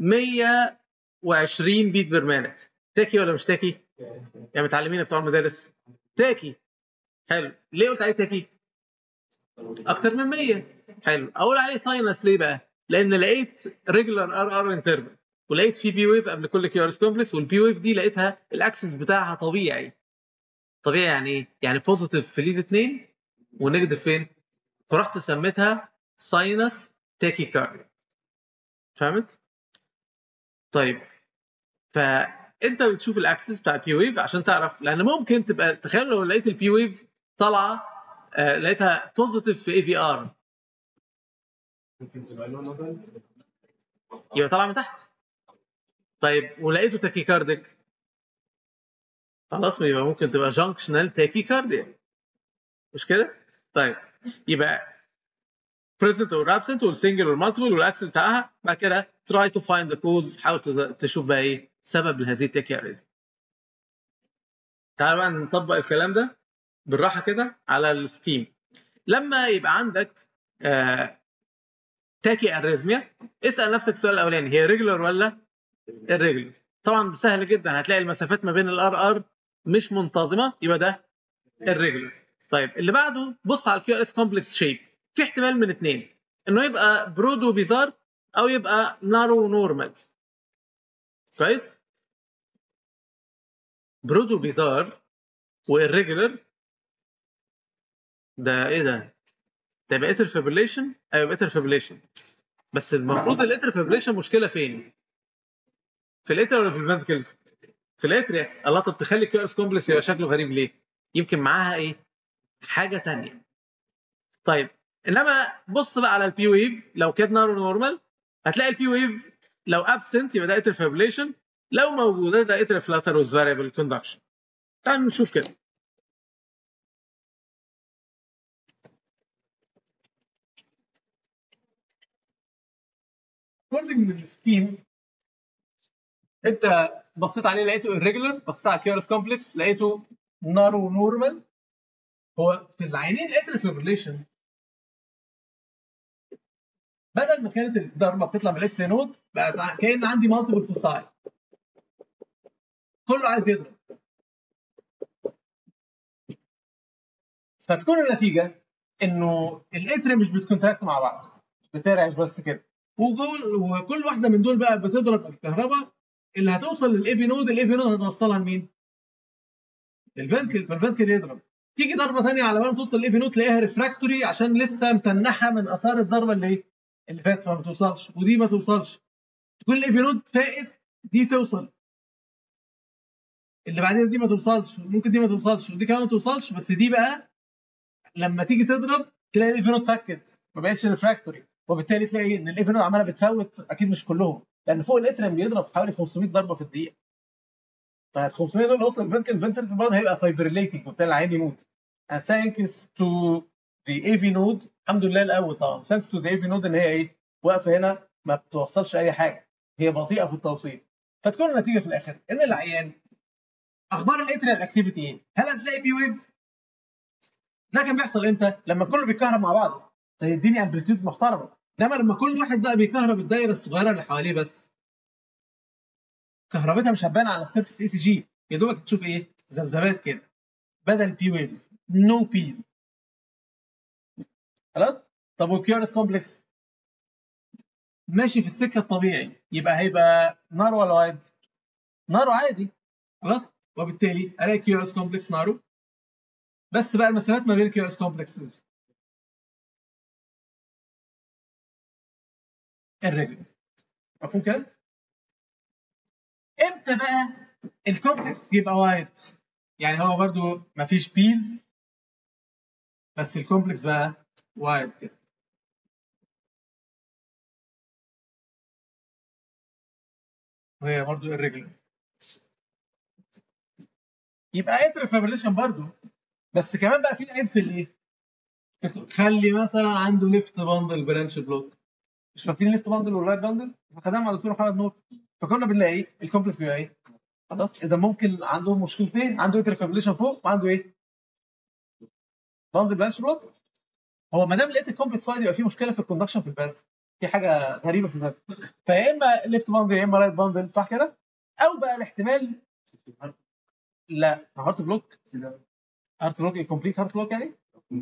120 بيت بير مينت تاكي ولا مش تاكي؟ يا متعلمين بتوع المدارس تاكي حلو ليه قلت عليه تاكي؟ اكتر من 100 حلو اقول عليه ساينس ليه بقى؟ لان لقيت ريجولار ار ار انترفال ولقيت في بي ويف قبل كل كيو ار اس كومبلكس والبي ويف دي لقيتها الاكسس بتاعها طبيعي طبيعي يعني ايه؟ يعني بوزيتيف في ليد 2 ونيجاتيف فين؟ فرحت سميتها ساينس تاكيكارديا فهمت؟ طيب فانت بتشوف الاكسس بتاع البي ويف عشان تعرف لان ممكن تبقى تخيل لو لقيت البي ويف طالعه آه لقيتها بوزيتيف في اي في ار ممكن تبقى له مثلا يبقى طالعه من تحت طيب ولقيته تاكيكارديك خلاص يبقى ممكن تبقى جانكشنال تاكيكارديا مش كده؟ طيب يبقى present or absent والسنجل والمالتيبل والاكسس بتاعها بعد كده try to find the cause حاول تز- تشوف بقى ايه سبب لهذه التاكياريزم تعال بقى نطبق الكلام ده بالراحه كده على السكيم لما يبقى عندك آه تاكي اريزميا اسال نفسك السؤال الاولاني هي ريجولار ولا irregular طبعا سهل جدا هتلاقي المسافات ما بين الار ار مش منتظمه يبقى ده irregular طيب اللي بعده بص على الكيو ار اس كومبلكس شيب في احتمال من اثنين انه يبقى برودو بيزار او يبقى نارو نورمال كويس برودو بيزار والريجولر ده ايه ده؟ ده يبقى اتر فيبريليشن ايوه اتر فيبريليشن بس المفروض الاتر فيبريليشن مشكله فين؟ في الاتر ولا في الفنتكلز؟ في الاتريا الله طب تخلي الكيو ار اس كومبلكس يبقى شكله غريب ليه؟ يمكن معاها ايه؟ حاجه تانية طيب انما بص بقى على البي ويف لو كانت نارو نورمال هتلاقي البي ويف لو ابسنت يبقى ده اتر فيبريليشن لو موجوده ده اتر فلاتر وذ فاريبل كوندكشن تعال نشوف كده according للسكيم انت بصيت عليه لقيته irregular بصيت على الكيورس كومبلكس لقيته نارو نورمال هو في العينين الاتريال فيبريليشن بدل ما كانت الضربه بتطلع من الاس نود بقى كان عندي مالتيبل فوساي كله عايز يضرب فتكون النتيجه انه الاتريا مش بتكونتراكت مع بعض بترعش بس كده وكل وكل واحده من دول بقى بتضرب الكهرباء اللي هتوصل للاي بي نود الاي بي نود هتوصلها لمين؟ الفنتكل فالفنتكل يضرب تيجي ضربه ثانيه على بال ما توصل للاي بي نود تلاقيها ريفراكتوري عشان لسه متنحه من اثار الضربه اللي ايه؟ اللي فاتت فما توصلش ودي ما توصلش تكون الاي بي نود فائت دي توصل اللي بعدين دي ما توصلش ممكن دي ما توصلش ودي كمان ما توصلش بس دي بقى لما تيجي تضرب تلاقي الاي في نود فكت ما بقتش ريفراكتوري وبالتالي تلاقي ان الاي في نود عماله بتفوت اكيد مش كلهم لان فوق الاترم بيضرب حوالي 500 ضربه في الدقيقه فال 500 دول وصل الفنتكل الفنتكل برضه هيبقى فايبريليتنج وبالتالي العين يموت and thanks to the AV node الحمد لله الاول طبعا thanks to the AV node ان هي ايه واقفه هنا ما بتوصلش اي حاجه هي بطيئه في التوصيل فتكون النتيجه في الاخر ان العيان اخبار الاتريال اكتيفيتي ايه؟ هل هتلاقي بي ويف؟ ده كان بيحصل امتى؟ لما كله بيتكهرب مع بعضه فيديني امبليتيود محترمه انما لما كل واحد بقى بيكهرب الدايره الصغيره اللي حواليه بس كهربتها مش هتبان على السيرفس اي سي جي يا دوبك تشوف ايه؟ ذبذبات كده بدل بي ويفز نو بيز خلاص؟ طب والكيورس كومبلكس ماشي في السكه الطبيعي يبقى هيبقى نار ولا وايد؟ نار عادي خلاص؟ وبالتالي الاقي كيورس كومبلكس نارو بس بقى المسافات ما بين الكيورس كومبلكسز الريجولار مفهوم كده؟ امتى بقى الكومبلكس يبقى وايد؟ يعني هو برضو ما فيش بيز بس الكومبلكس بقى وايد كده وهي برضو irregular يبقى اتر فابريليشن برضو بس كمان بقى في عيب في الايه؟ خلي مثلا عنده ليفت باندل برانش بلوك مش فاكرين ليفت باندل والرايت باندل؟ خدناها مع دكتور محمد نور فكنا بنلاقي الكومبلكس بيبقى ايه؟ خلاص اذا ممكن عنده مشكلتين عنده اتر فابريليشن فوق وعنده ايه؟ باندل برانش بلوك هو ما دام لقيت الكومبلكس وايد يبقى في مشكله في الكوندكشن في الباند في حاجه غريبه في الباند فيا اما ليفت باندل يا اما رايت باندل صح كده؟ او بقى الاحتمال لا هارت بلوك هارت بلوك كومبليت هارت بلوك يعني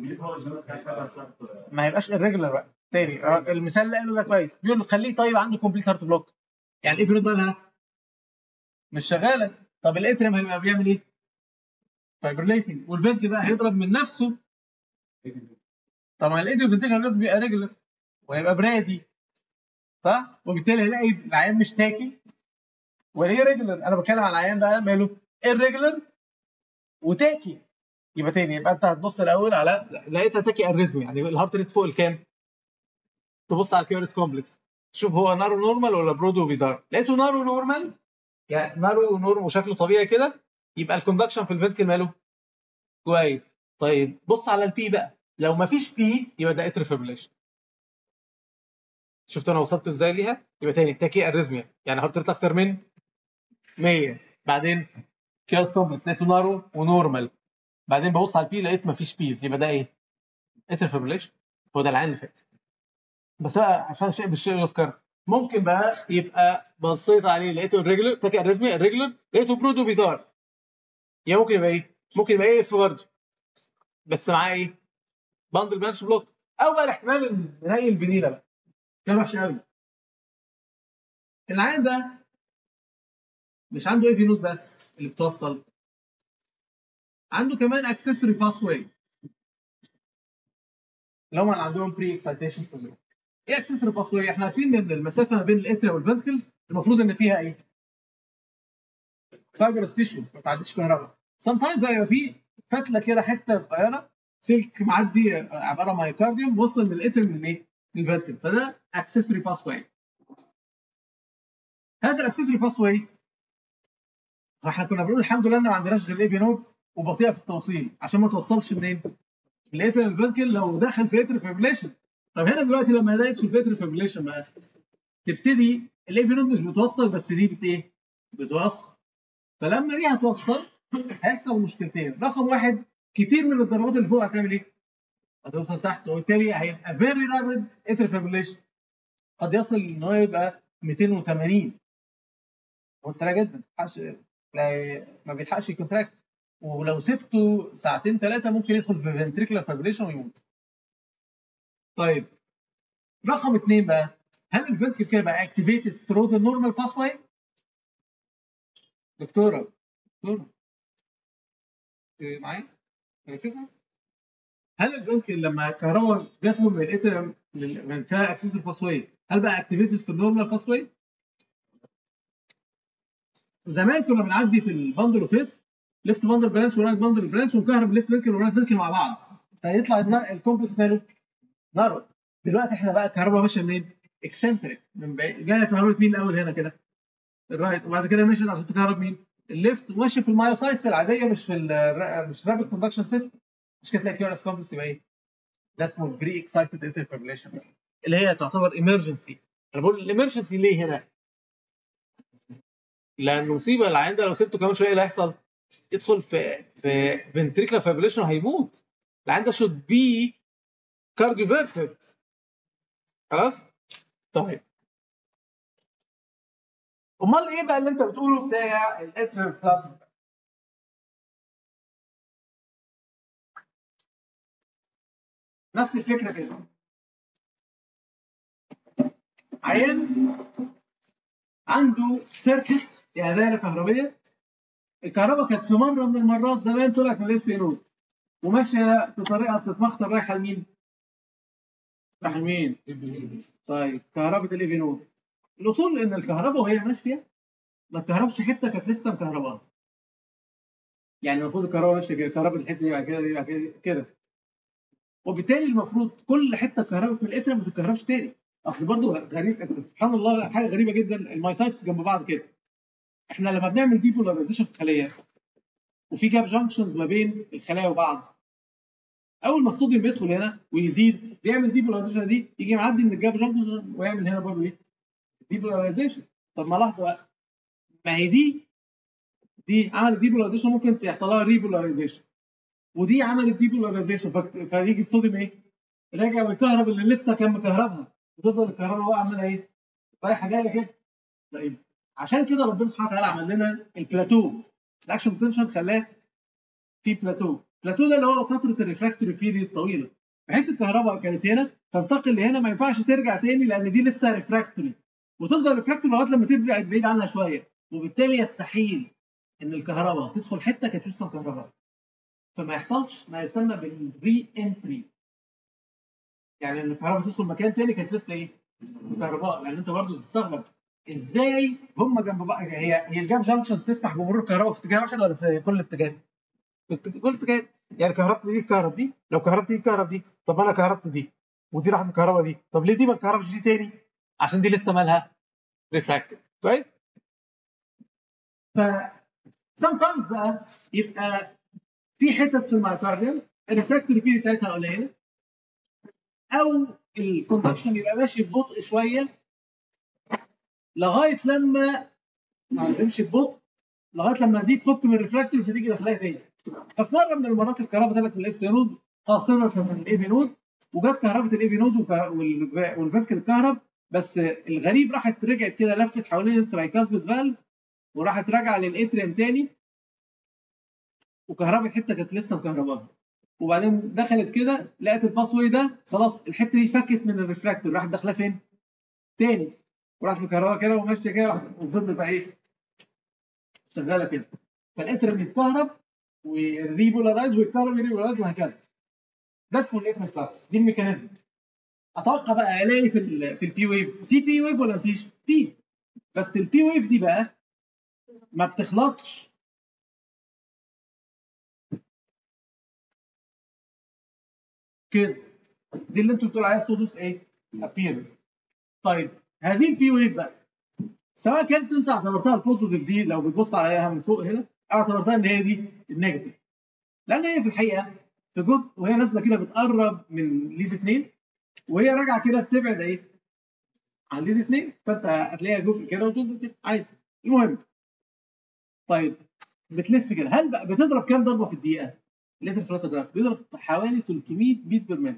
ما يبقاش الريجولار بقى تاني آه، المثال اللي قاله ده كويس بيقول له خليه طيب عنده كومبليت هارت بلوك يعني الايه فريد مالها مش شغاله طب الاتريم هيبقى بيعمل ايه؟ فايبرليتنج والفنتكل بقى هيضرب من نفسه طبعا الايديو فنتكل لازم بيبقى ريجولار وهيبقى برادي صح؟ وبالتالي هيلاقي العيان مش تاكي وليه ريجولار انا بتكلم على العيان بقى ماله الريجولار وتاكي يبقى تاني يبقى انت هتبص الاول على لقيتها تاكي اريزمي يعني الهارت ريت فوق الكام؟ تبص على الكيورس كومبلكس تشوف هو نارو نورمال ولا برودو بيزار لقيته نارو نورمال يعني نارو نورمال وشكله طبيعي كده يبقى الكوندكشن في الفنتكل ماله كويس طيب بص على البي بقى لو ما فيش بي يبقى ده اتر فيبريليشن شفت انا وصلت ازاي ليها يبقى تاني تاكي اريزميا يعني هارت ريت اكتر من 100 بعدين كيورس كومبلكس لقيته نارو ونورمال بعدين ببص على البي لقيت ما فيش بيز يبقى ده ايه اتر فيبريليشن هو ده العين اللي فات بس بقى عشان شيء بالشيء يذكر ممكن بقى يبقى بصيت عليه لقيته الريجولر تاكي اريزميا الريجولر لقيته برودو بيزار يا ممكن يبقى ايه؟ ممكن يبقى ايه اف برضه بس معاه ايه؟ باندل برانش بلوك او بقى الاحتمال النهائي الفينيلا بقى ده وحش قوي العين ده مش عنده اي في نوت بس اللي بتوصل عنده كمان اكسسوري باس واي اللي هم اللي عندهم بري اكسايتيشن سيندروم ايه اكسسوري باس واي؟ احنا عارفين ان المسافه ما بين الاتريا والفنتكلز المفروض ان فيها ايه؟ فايبرس تيشو ما تعديش كهرباء سام تايمز بقى يبقى في فتله كده حته صغيره سلك معدي عباره عن مايوكارديوم وصل من الاتريم للايه؟ للفنتكل فده اكسسوري باس واي هذا الاكسسوري باس واي احنا كنا بنقول الحمد لله ان ما عندناش غير الاي في نود وبطيئه في التوصيل عشان ما توصلش منين؟ الاتر الفنتكل لو دخل في اتر فيبريليشن طب هنا دلوقتي لما ده يدخل في اتر فيبريليشن بقى تبتدي الاي في نود مش بتوصل بس دي بت ايه؟ بتوصل فلما دي هتوصل هيحصل مشكلتين رقم واحد كتير من الضربات اللي فوق هتعمل ايه؟ هتوصل تحت وبالتالي هيبقى فيري رابid اتر فيبريليشن قد يصل ان هو يبقى 280 هو سريع جدا بيلحقش لا- ما بيلحقش يكونتراكت ولو سبته ساعتين ثلاثه ممكن يدخل في فنتريكولار فيبريليشن ويموت طيب رقم اثنين بقى هل الفنتريكل كده بقى اكتيفيتد ثرو ذا نورمال باس واي؟ دكتوره دكتوره إنت معايا؟ كده هل الفنتريكل لما الكهرباء جات له من الاتم من من خلال اكسس الباس واي هل بقى اكتيفيتد في النورمال باس واي؟ زمان كنا بنعدي في البندل اوف فيث ليفت باندل برانش ورايت باندل برانش ونكهرب الليفت فينكل والرايت فينكل مع بعض فيطلع النا- الكومبلكس ماله نارو دلوقتي احنا بقى الكهرباء ماشيه منين؟ اكسنتريك من بعيد جايه كهرباء مين الاول هنا كده؟ الرايت وبعد كده مشيت عشان تكهرب مين؟ الليفت وماشيه في المايوسايتس العاديه مش في ال مش رابid كوندكشن سيستم مش كده تلاقي كيو اس كومبلكس يبقى ايه؟ ده اسمه البري اكسايتد انترفيبريليشن اللي هي تعتبر ايمرجنسي انا بقول الامرجنسي ليه هنا؟ لانه مصيبه العيان ده لو سبته كمان شويه إيه اللي هيحصل؟ يدخل في في فنتريكلا فايبريشن هيموت العيان ده شود بي كارديوفيرتد خلاص؟ طيب امال ايه بقى اللي انت بتقوله بتاع الاتريال فلاب نفس الفكره كده عيان عنده سيركت يعني دايره كهربيه الكهرباء كانت في مره من المرات زمان طلعت من الاس نود وماشيه بطريقه بتتمخطر رايحه لمين؟ رايحه لمين؟ طيب كهرباء الاي في نود الاصول ان الكهرباء وهي ماشيه ما تكهربش حته كانت لسه مكهربانه يعني المفروض الكهرباء ماشيه كده كهرباء الحته دي بعد كده دي بعد كده كده وبالتالي المفروض كل حته اتكهربت من الاتر ما تتكهربش تاني اصل برضه غريب انت سبحان الله حاجه غريبه جدا المايسايتس جنب بعض كده احنا لما بنعمل ديبولاريزيشن في الخليه وفي جاب جانكشنز ما بين الخلايا وبعض اول ما الصوديوم بيدخل هنا ويزيد بيعمل ديبولاريزيشن دي يجي معدي من الجاب جانكشن ويعمل هنا برضه ايه ديبولاريزيشن طب ما لحظه بقى ما هي دي دي عملت ديبولاريزيشن ممكن يحصل لها ريبولاريزيشن ودي عملت ديبولاريزيشن فيجي الصوديوم ايه راجع ويكهرب اللي لسه كان مكهربها وتفضل الكهرباء بقى عماله ايه رايحه جايه كده طيب عشان كده ربنا سبحانه وتعالى عمل لنا البلاتو الاكشن بوتنشال خلاه في بلاتو البلاتو ده اللي هو فتره الريفراكتوري بيريد طويله بحيث الكهرباء كانت هنا تنتقل لهنا ما ينفعش ترجع تاني لان دي لسه ريفراكتوري وتفضل ريفراكتوري لغايه لما تبعد بعيد عنها شويه وبالتالي يستحيل ان الكهرباء تدخل حته كانت لسه مكهرباء فما يحصلش ما يسمى بالري انتري يعني ان الكهرباء تدخل مكان تاني كانت لسه ايه مكهرباء لان انت برضه تستغرب ازاي هم جنب بعض هي هي الجام جانكشنز تسمح بمرور الكهرباء في اتجاه واحد ولا في كل الاتجاهات؟ في الت- كل الاتجاهات يعني كهربت دي كهرب دي لو كهربت دي كهرب دي طب انا كهربت دي ودي راحت الكهرباء دي طب ليه دي ما تكهربش دي تاني؟ عشان دي لسه مالها ريفراكتيف كويس؟ ف sometimes بقى يبقى في حتت في المايكارديوم الريفراكتوري بيريد بتاعتها قليله او الكوندكشن يبقى ماشي ببطء شويه لغايه لما ما تمشي ببطء لغايه لما دي تفك من الريفراكتوري فتيجي داخلها تاني ففي مره من المرات الكهرباء طلعت من الاس نود قاصره من الاي بي نود وجت كهرباء الاي بي نود وك- وال- والفنتكل اتكهرب بس الغريب راحت رجعت كده لفت حوالين الترايكاسبيد فالف وراحت راجعه للاتريم تاني وكهرباء الحته كانت لسه مكهرباها وبعدين دخلت كده لقت الباس واي ده خلاص الحته دي فكت من الريفراكتور راحت داخله فين؟ تاني وراحت مكهرباء كده وماشيه كده راحت وفضلت بقى ايه؟ شغاله كده فالاترم يتكهرب ويريبولارايز ويتكهرب يريبولارايز وهكذا ده اسمه الاترم فلاكس دي الميكانيزم اتوقع بقى الاقي في ال في البي ويف في بي ويف ولا مفيش؟ في بس البي ويف دي بقى ما بتخلصش كده دي اللي انتوا بتقولوا عليها سودوس ايه؟ appearance طيب هذه البي ويف بقى سواء كانت انت اعتبرتها البوزيتيف دي لو بتبص عليها من فوق هنا او اعتبرتها ان هي دي النيجاتيف لان هي في الحقيقه في جزء وهي نازله كده بتقرب من ليد اثنين وهي راجعه كده بتبعد ايه؟ عن ليد اثنين فانت هتلاقيها جزء كده وجزء كده عادي المهم طيب بتلف كده هل بقى بتضرب كام ضربه في الدقيقه؟ الليتر فلاتر ده بيضرب حوالي 300 بيت بير مينت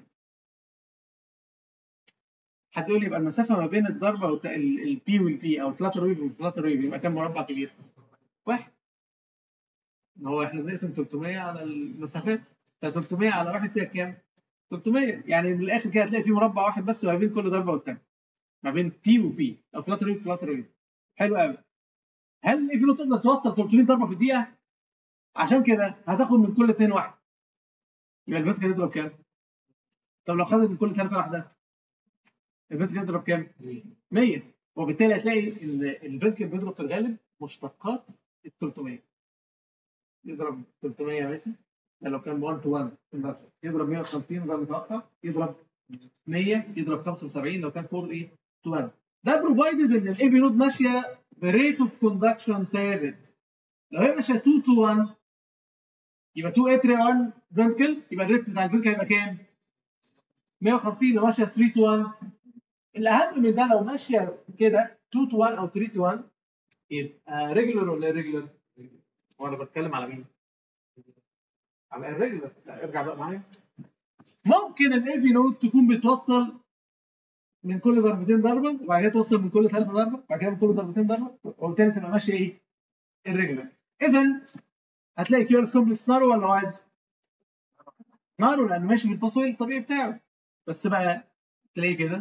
حد يقول لي يبقى المسافه ما بين الضربه والبي والبي او الفلاتر ويف والفلاتر ويف يبقى كام مربع كبير؟ واحد ما هو احنا بنقسم 300 على المسافات ف 300 على واحد فيها كام؟ 300 يعني من الاخر كده هتلاقي في مربع واحد بس ما بين كل ضربه والتانيه ما بين بي وبي او فلاتر ويف وفلاتر ويف حلو قوي هل الايفيلو تقدر توصل 300 ضربه في الدقيقه؟ عشان كده هتاخد من كل اثنين واحد يبقى الفيت كده يضرب كام؟ طب لو خدت من كل ثلاثه واحده الفيت كده يضرب كام؟ 100 وبالتالي هتلاقي ان الفيت كده بيضرب في الغالب مشتقات ال 300 يضرب 300 ماشي ده لو كان 1 تو 1 يضرب 150 ده متوقع يضرب 100 يضرب 75 لو كان 4 ايه تو 1 ده بروفايدد ان الاي بي نود ماشيه بريت اوف كوندكشن ثابت لو هي ماشيه 2 تو 1 يبقى 2 اتري 1 فينكل يبقى الريت بتاع الفينكل هيبقى كام؟ 150 لو ماشيه 3 تو 1 الاهم من ده لو ماشيه كده 2 تو 1 او 3 تو 1 يبقى ريجولر ولا ريجولر؟ وانا بتكلم على مين؟ على الريجولر لا ارجع بقى معايا ممكن الاي في نود تكون بتوصل من كل ضربتين ضربه وبعد كده توصل من كل ثلاثه ضربه وبعد كده من كل ضربتين ضربه وبالتالي تبقى ماشيه ايه؟ الريجولر اذا هتلاقي كيورس كومبلكس نارو ولا وايد؟ نارو لانه ماشي بالباسوي الطبيعي بتاعه بس بقى تلاقيه كده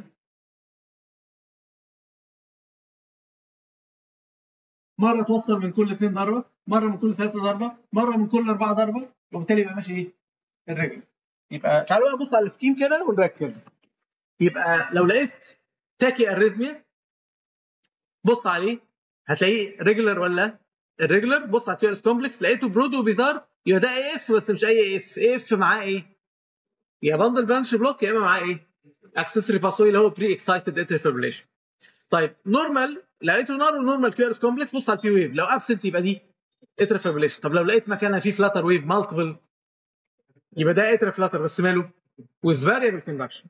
مره توصل من كل اثنين ضربه مره من كل ثلاثه ضربه مره من كل اربعه ضربه وبالتالي يبقى ماشي ايه؟ الرجل يبقى تعالوا بقى نبص على السكيم كده ونركز يبقى لو لقيت تاكي اريزميا بص عليه هتلاقيه ريجولر ولا الريجولر بص على الكيورس كومبلكس لقيته برودو بيزار يبقى ده اي اف بس مش اي اف اي اف معاه ايه؟ يا باندل برانش بلوك يا اما معاه ايه؟ اكسسوري باسوي اللي هو بري اكسايتد اتري فيبريليشن طيب نورمال لقيته نار نورمال كيورس كومبلكس بص على البي ويف لو ابسنت يبقى دي اتري فيبريليشن طب لو لقيت مكانها في فلاتر ويف مالتيبل يبقى ده اتري فلاتر بس ماله؟ with variable conduction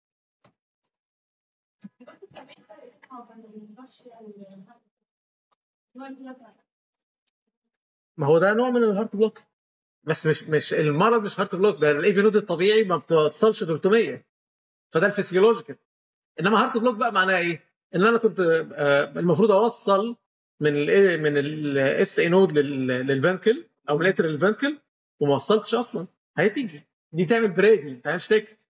ما هو ده نوع من الهارت بلوك بس مش مش المرض مش هارت بلوك ده الاي في نود الطبيعي ما بتوصلش 300 فده الفسيولوجيكال انما هارت بلوك بقى معناها ايه؟ ان انا كنت آه، المفروض اوصل من ال من الاس اي نود للفنكل او من للفنكل وما وصلتش اصلا هتيجي دي تعمل بريدي ما تعملش تك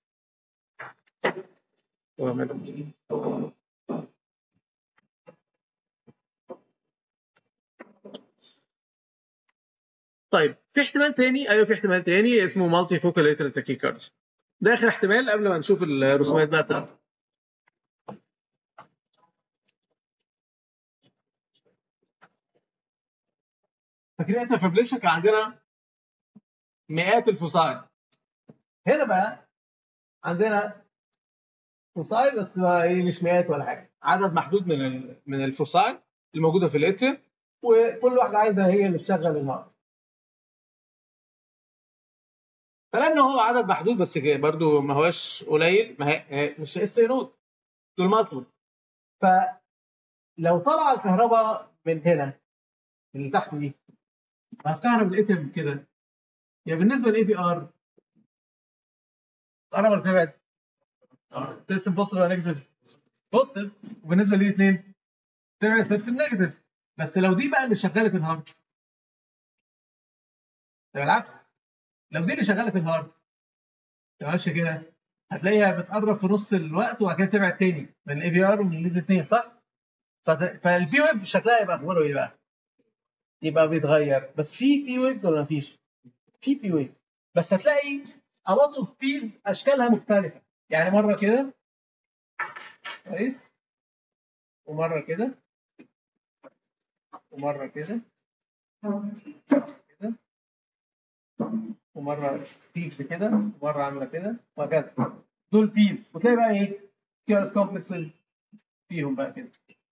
طيب في احتمال تاني ايوه في احتمال تاني اسمه مالتي فوكال اترال تاكيكاردي ده اخر احتمال قبل ما نشوف الرسومات بقى بتاعته فاكرين انت فابريشن كان عندنا مئات الفصائل هنا بقى عندنا فصائل بس بقى ايه مش مئات ولا حاجه عدد محدود من ال- من الفصائل الموجوده في الاتريم وكل واحده عايزه هي اللي تشغل النار فلانه هو عدد محدود بس كده برضو ما هوش قليل ما هي هي مش اس نود دول مالتيبل فلو طلع الكهرباء من هنا من اللي تحت دي هتكهرب الاتم كده يعني بالنسبه للاي في ار تقرب ولا تبعد؟ ترسم بوزيتيف ولا نيجاتيف؟ بوزيتيف وبالنسبه للاثنين تبعد ترسم نيجاتيف بس لو دي بقى اللي شغلت الهارت يبقى العكس لو دي اللي شغلت الهارت تبقى ماشيه كده هتلاقيها بتقرب في نص الوقت وبعد كده تبعد تاني من الاي في ار ومن الاثنين صح؟ فالبي ويف شكلها يبقى اخباره ايه بقى؟ يبقى بيتغير بس في بي ويف ولا مفيش؟ في بي ويف بس هتلاقي a lot of peas اشكالها مختلفه يعني مره كده كويس ومره كده ومره كده كده ومره بيك كده ومره عامله كده وهكذا دول بيز وتلاقي بقى ايه كيورس كومبلكسز فيهم بقى كده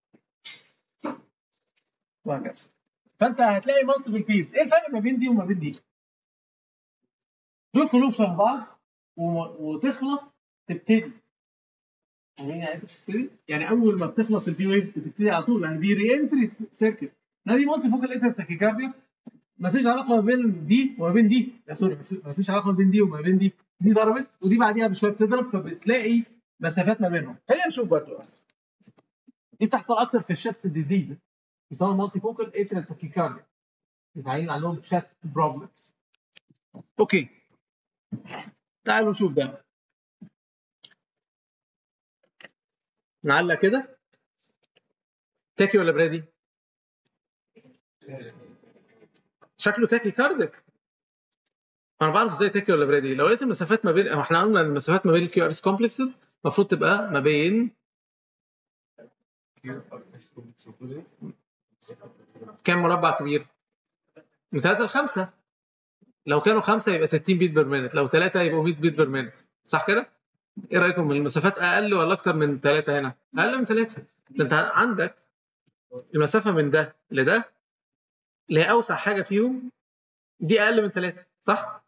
وهكذا فانت هتلاقي مالتيبل بيز ايه الفرق ما بين دي وما بين دي دول كلهم شبه بعض و- وتخلص تبتدي فاهمين يعني إيه تبتدي؟ يعني اول ما بتخلص البي ويف بتبتدي على طول يعني دي ري انتري سيركت دي مالتي فوكال انتر تاكيكارديا مفيش علاقه ما بين دي وما بين دي لا سوري مفيش- مفيش علاقه ما بين دي وما بين دي دي ضربت ودي بعديها بشويه بتضرب فبتلاقي مسافات ما بينهم خلينا نشوف برضو دي بتحصل اكتر في الشست ديزيز بيسموها مالتي فوكال اتريال تاكيكارديا بيتعين عليهم شست بروبلمز اوكي تعالوا نشوف ده نعلق كده تاكي ولا برادي؟ شكله تاكي كاردك انا بعرف ازاي تاكي ولا برادي لو لقيت المسافات ما بين احنا قلنا ان المسافات ما بين الكيو ار اس كومبلكسز المفروض تبقى ما بين كام مربع كبير؟ من 3 ل 5 لو كانوا 5 يبقى 60 بيت بير مينت لو 3 يبقوا 100 بيت بير مينت صح كده؟ ايه رايكم المسافات اقل ولا اكتر من 3 هنا؟ اقل من 3 ده انت عندك المسافه من ده لده اللي هي اوسع حاجه فيهم دي اقل من 3 صح؟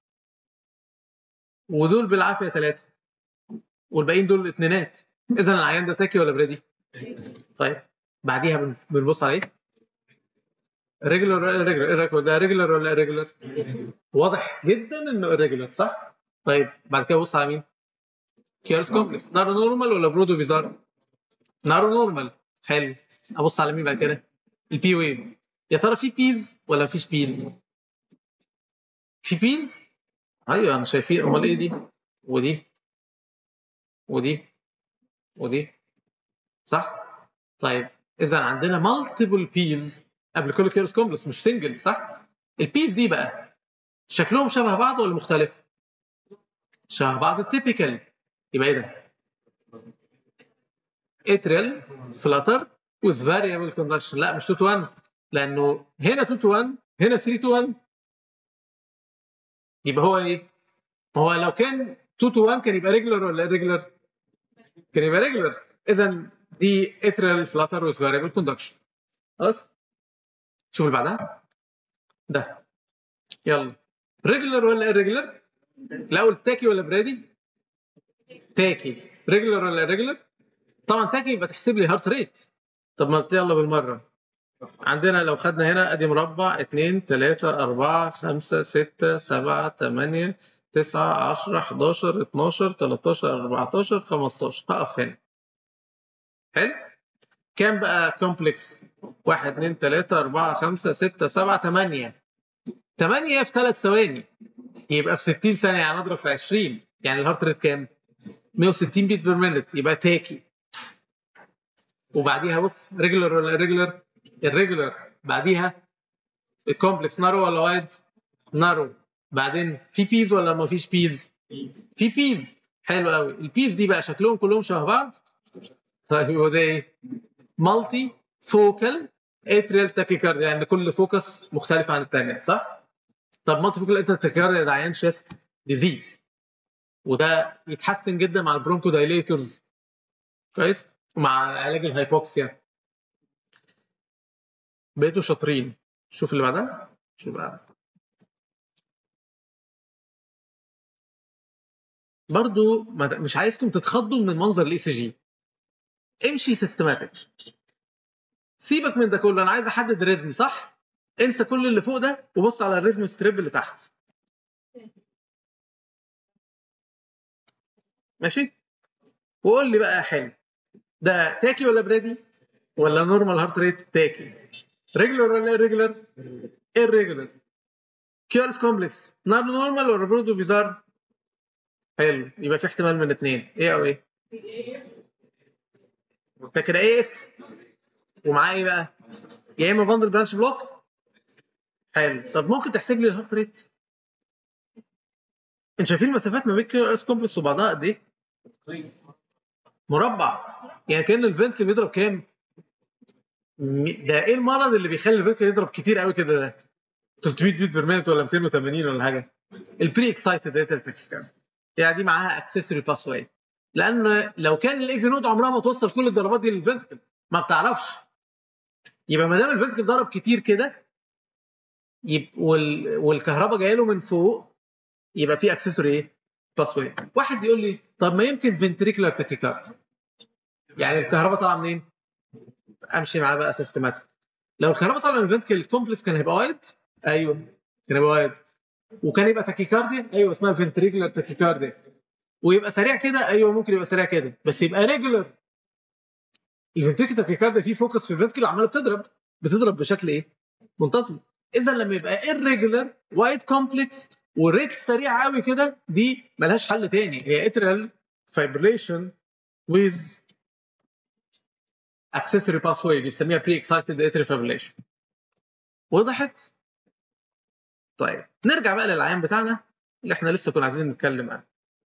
ودول بالعافيه 3 والباقيين دول اتنينات اذا العيان ده تاكي ولا بريدي؟ طيب بعديها بن- بنبص على ايه؟ ريجولر ولا ريجولر؟ ايه رايكم ده ريجولر ولا ريجولر؟ واضح جدا انه ريجولر صح؟ طيب بعد كده بص على مين؟ كيارس كومبلكس نارو نورمال ولا برودو بيزار؟ نارو نورمال حلو ابص على مين بعد كده؟ البي ويف يا ترى في بيز ولا مفيش بيز؟ في بيز؟ ايوه انا شايفين امال ايه دي؟ ودي ودي ودي صح؟ طيب اذا عندنا مالتيبل بيز قبل كل كيرس كومبلكس مش سنجل صح؟ البيز دي بقى شكلهم شبه بعض ولا مختلف؟ شبه بعض التيبيكال يبقى ايه ده؟ اتريال فلاتر with variable conduction لا مش 2 to 1 لانه هنا 2 to 1 هنا 3 to 1 يبقى هو ايه؟ هو لو كان 2 to 1 كان يبقى ريجولر ولا irregular؟ كان يبقى ريجولر اذا دي اتريال فلاتر with variable conduction خلاص؟ شوف اللي بعدها ده يلا ريجولر ولا irregular؟ الاول تاكي ولا برادي؟ تاكي ريجولر ولا irregular؟ طبعا تاكي يبقى تحسب لي هارت ريت طب ما يلا بالمره عندنا لو خدنا هنا ادي مربع 2 3 4 5 6 7 8 9 10 11 12 13 14 15 هقف هنا حلو كام بقى كومبلكس 1 2 3 4 5 6 7 8 8 في 3 ثواني يبقى في 60 ثانيه يعني اضرب في 20 يعني الهارت ريت كام 160 بيت بير مينت يبقى تاكي وبعديها بص ريجولر ولا ريجولر الريجولر بعديها الكومبلكس نارو ولا وايد نارو بعدين في بيز ولا ما فيش بيز في بيز حلو قوي البيز دي بقى شكلهم كلهم شبه بعض طيب هو ده ايه مالتي فوكال اتريال تاكيكارديا يعني كل فوكس مختلف عن الثانيه صح طب مالتي فوكال اتريال تاكيكارديا ده عيان شيست ديزيز وده يتحسن جدا مع البرونكو دايليتورز كويس ومع علاج الهايبوكسيا بقيتوا شاطرين شوف اللي بعدها شوف بقى برضو ما ت- مش عايزكم تتخضوا من منظر الاي سي جي امشي سيستماتيك سيبك من ده كله انا عايز احدد ريزم صح انسى كل اللي فوق ده وبص على الريزم ستريب اللي تحت ماشي وقول لي بقى يا حلو ده تاكي ولا برادي ولا نورمال هارت ريت تاكي ريجولر ولا irregular irregular كيورس كومبلكس نار نورمال ولا برودو بيزار حلو يبقى في احتمال من اثنين ايه او ايه فاكر ايه اف ومعاه ايه بقى يا اما باندل برانش بلوك حلو طب ممكن تحسب لي الهارت ريت انت شايفين المسافات ما بين كيورس كومبلكس وبعضها قد ايه مربع يعني كان الفنتكل بيضرب كام م- ده ايه المرض اللي بيخلي الفنتكل يضرب كتير قوي كده ده 300 بيت بير مينت ولا 280 ولا حاجه البري اكسايتد اتريال يعني دي معاها اكسسوري باس واي لان لو كان الاي في نود عمرها ما توصل كل الضربات دي للفنتكل ما بتعرفش يبقى ما دام الفنتكل ضرب كتير كده يبقى وال... والكهرباء جايه له من فوق يبقى في اكسسوري ايه؟ باس واي واحد يقول لي طب ما يمكن فنتريكولار تاكيكارد يعني الكهرباء طالعه منين؟ امشي معاه بقى سيستماتيك لو الكهرباء طالعه من الفنتكل كومبلكس كان هيبقى وايد ايوه كان يبقى وايد وكان يبقى تاكيكارديا ايوه اسمها فنتريكولار تاكيكارديا ويبقى سريع كده ايوه ممكن يبقى سريع كده بس يبقى ريجولر الفنتريكولار تاكيكارديا فيه فوكس في الفنتكل عماله بتضرب بتضرب بشكل ايه؟ منتظم اذا لما يبقى irregular وايد كومبلكس والريت سريع قوي كده دي ملهاش حل تاني هي اترال fibrillation with accessory pathway بيسميها pre excited atrial fibrillation وضحت؟ طيب نرجع بقى للعيان بتاعنا اللي احنا لسه كنا عايزين نتكلم عنه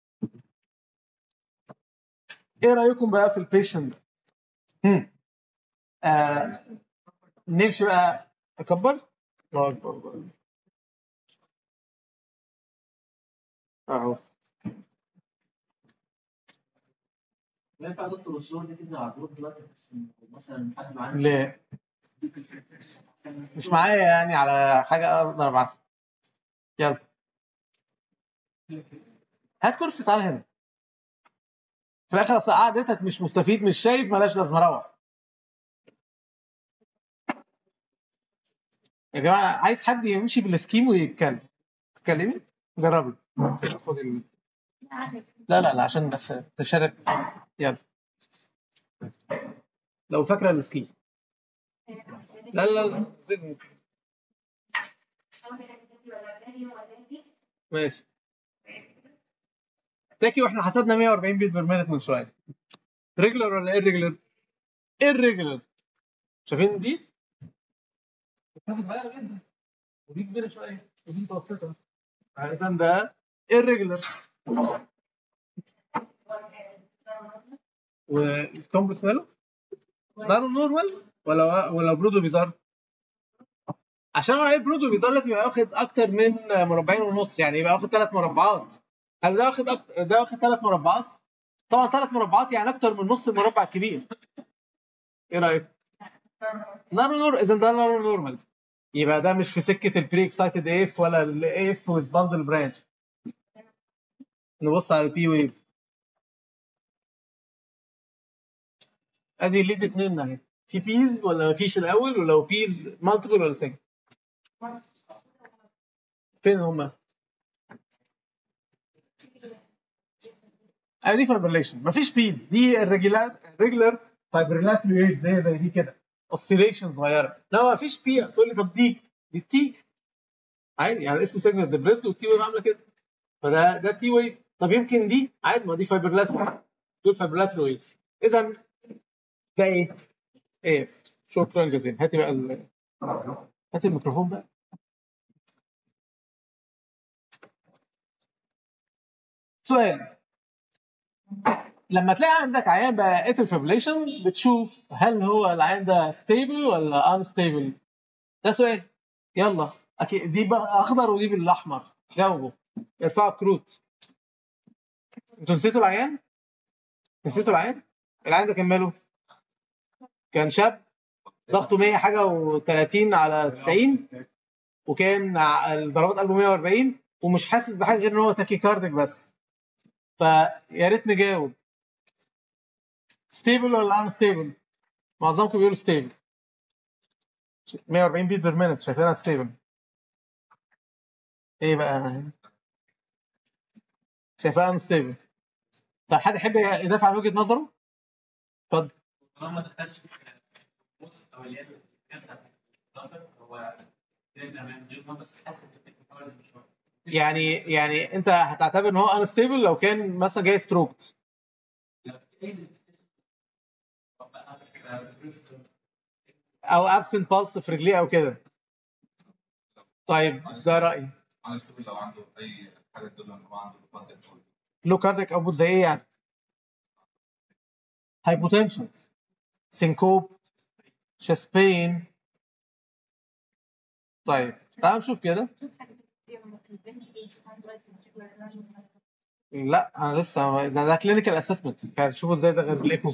ايه رايكم بقى في البيشنت ده؟ هم. آه نمشي بقى اكبر الله اكبر اهو ما ينفع دكتور الصور دي تنزل على الجروب دلوقتي بس مثلا حد معانا لا مش معايا يعني على حاجه اقدر ابعتها يلا هات كرسي تعالى هنا في الاخر اصل قعدتك مش مستفيد مش شايف ملاش لازمه روح يا جماعه عايز حد يمشي بالسكيم ويتكلم تتكلمي جربي خد ال... لا لا لا عشان بس تشارك يلا لو فاكره السكيم لا لا لا زين. ماشي تاكي واحنا حسبنا 140 بيت بير مينت من شويه ريجولر ولا irregular؟ irregular شايفين دي؟ بتاخد بالك جدا ودي كبيره شويه ودي متوسطه اذا ده irregular والكومبلكس ماله؟ نارو نورمال ولا ولا برودو بيزار؟ عشان هو ايه برودو بيزار لازم يبقى واخد اكتر من مربعين ونص يعني يبقى واخد ثلاث مربعات هل ده واخد أكتر ده واخد ثلاث مربعات؟ طبعا ثلاث مربعات يعني اكتر من نص المربع الكبير ايه رايك؟ نارو نور اذا ده نارو نورمال يبقى ده مش في سكه البري اكسايتد اف ولا الاف ويز باندل برانش نبص على البي ويف ادي الليد اتنين اهي في بيز ولا ما فيش الاول ولو بيز مالتيبل ولا سنجل فين هما؟ ادي دي فايبريليشن مفيش بيز دي الريجولار الريجولار فايبريلاتري ويف زي زي دي كده اوسيليشن صغيره لا مفيش بي تقول لي طب دي دي التي عادي يعني اسم سيجنال ديبريس والتي ويف عامله كده فده ده تي ويف طب يمكن دي عادي ما دي فايبريلاتري دول فايبريلاتري ويف اذا ده ايه؟ ايه شكرا جزيلا هاتي بقى ال... هاتي الميكروفون بقى سؤال لما تلاقي عندك عيان بقى اتر فيبريليشن بتشوف هل هو العيان ده ستيبل ولا انستيبل ده سؤال يلا اكيد دي بقى اخضر ودي بالاحمر جاوبوا ارفعوا كروت انتوا نسيتوا العيان؟ نسيتوا العيان؟ العيان ده كان ماله؟ كان شاب ضغطه 100 حاجه و30 على 90 وكان ع- ضربات قلبه 140 ومش حاسس بحاجه غير ان هو تاكي كاردك بس فيا ريت نجاوب ستيبل ولا ان ستيبل؟ معظمكم بيقولوا ستيبل 140 بيت بير مينت شايفينها ستيبل ايه بقى شايفاها ان ستيبل طب حد يحب يدافع عن وجهه نظره؟ اتفضل طالما ما دخلش في البوست او اللي هي بتاعت الدكتور هو ده تمام غير ما بس حاسس بالتكنيكال مش هو. يعني يعني انت هتعتبر ان هو ان ستيبل لو كان مثلا جاي ستروكت لو في اي manifestation، او ابسنت بالس في رجليه او كده طيب ده رايي انا استقبل لو عنده اي حاجه تدل ان هو عنده مادة كول لو كارديك اوتبوت زي ايه يعني هايبوتنشن سينكوب شيست بين طيب تعال نشوف كده لا انا لسه ده, ده كلينيكال اسسمنت هنشوفه ازاي ده غير الايكو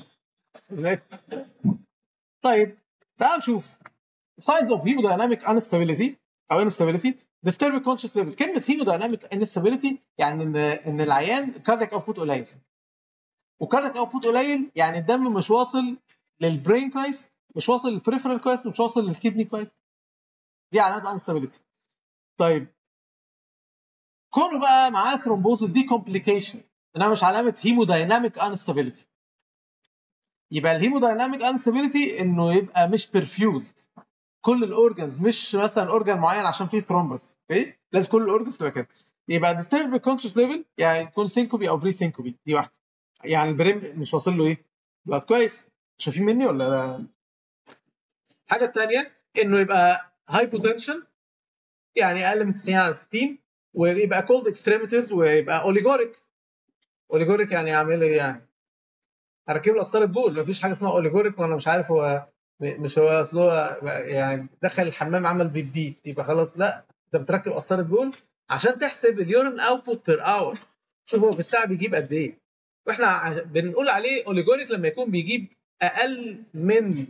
طيب تعال نشوف signs of hemodynamic instability او instability disturbed conscious level كلمه hemodynamic instability يعني ان ان العيان كاردياك اوتبوت قليل وكاردياك اوتبوت قليل يعني الدم مش واصل للبرين كويس مش واصل للبريفرال كويس مش واصل للكدني كويس دي علامات انستابيليتي طيب كونه بقى معاه ثرومبوزس دي كومبليكيشن انها مش علامه هيمودايناميك انستابيليتي يبقى الهيمودايناميك انستابيليتي انه يبقى مش برفيوزد كل الاورجنز مش مثلا اورجن معين عشان فيه ثرومبس اوكي لازم كل الاورجنز تبقى كده يبقى ديسترب كونشس ليفل يعني يكون سينكوبي او بري سينكوبي دي واحده يعني البريم مش واصل له ايه؟ بلاد كويس شايفين مني ولا لا؟ الحاجه الثانيه انه يبقى هايبوتنشن يعني اقل من 90 على 60 ويبقى كولد اكستريميتيز ويبقى اوليجوريك اوليجوريك يعني اعمل ايه يعني؟ هركب له قسطره بول مفيش حاجه اسمها اوليجوريك وانا مش عارف هو م- مش هو اصل هو يعني دخل الحمام عمل بيب بي يبقى خلاص لا انت بتركب قسطره بول عشان تحسب اليورين اوتبوت بير اور شوف هو في الساعه بيجيب قد ايه واحنا ع- بنقول عليه اوليجوريك لما يكون بيجيب اقل من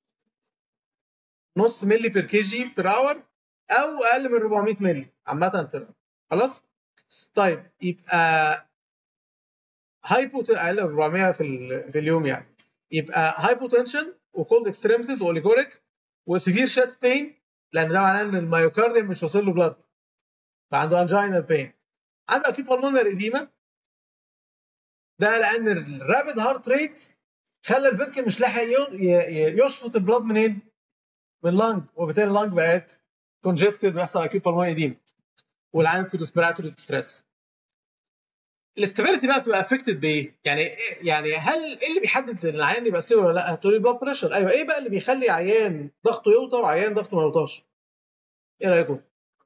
نص ملي بير كي جي بير اور او اقل من 400 ملي عامه بير خلاص طيب يبقى هايبو اقل من 400 في, ال- في اليوم يعني يبقى هايبوتنشن وكولد اكستريمتيز واوليجوريك وسيفير شيست بين لان ده معناه ان الميوكارديوم مش واصل له بلاد فعنده انجينال بين عنده اكيد بالمونري اديما ده لان الرابid هارت ريت خلى الفيتكل مش لاحق ي- ي- يشفط البلاد منين؟ من اللنج وبالتالي اللنج بقت كونجستد ويحصل اكيد بالمونري اديما والعين في ريسبيراتوري ستريس الاستابيليتي بقى بتبقى افكتد بايه؟ يعني إيه- يعني هل ايه اللي بيحدد ان العيان يبقى ستيبل ولا لا؟ هتقولي بلاد بريشر ايوه ايه بقى اللي بيخلي عيان ضغطه يوطى وعيان ضغطه ما يوطاش؟ ايه رايكم؟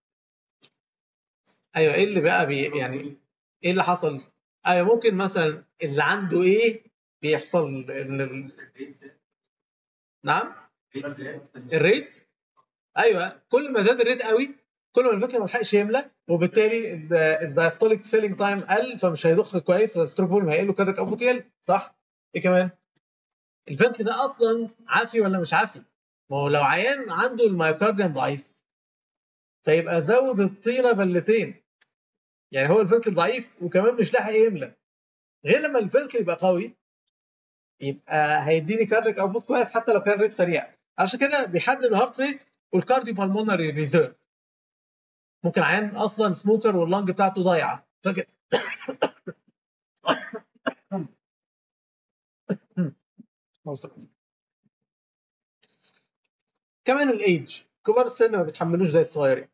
ايوه ايه اللي بقى بي يعني ايه اللي حصل؟ ايوه ممكن مثلا اللي عنده ايه بيحصل ان ال... نعم الريت ايوه كل ما زاد الريت قوي كل ما الفكره ما لحقش يملى وبالتالي الدايستوليك فيلينج تايم قل فمش هيضخ كويس فالستروك فوليوم هيقل وكاردياك اوتبوت يقل صح؟ ايه كمان؟ الفنتل ده اصلا عافي ولا مش عافي؟ ما هو لو عيان عنده الميوكارديوم ضعيف فيبقى زود الطينه بلتين يعني هو الفنتل ضعيف وكمان مش لاحق يملى غير لما الفنتل يبقى قوي يبقى هيديني كاردياك اوتبوت كويس حتى لو كان ريت سريع عشان كده بيحدد الهارت ريت والكارديو بالمونري ريزيرف ممكن عيان اصلا سموكر واللنج بتاعته ضايعه فجاه كمان الايدج كبار السن ما بيتحملوش زي الصغيرين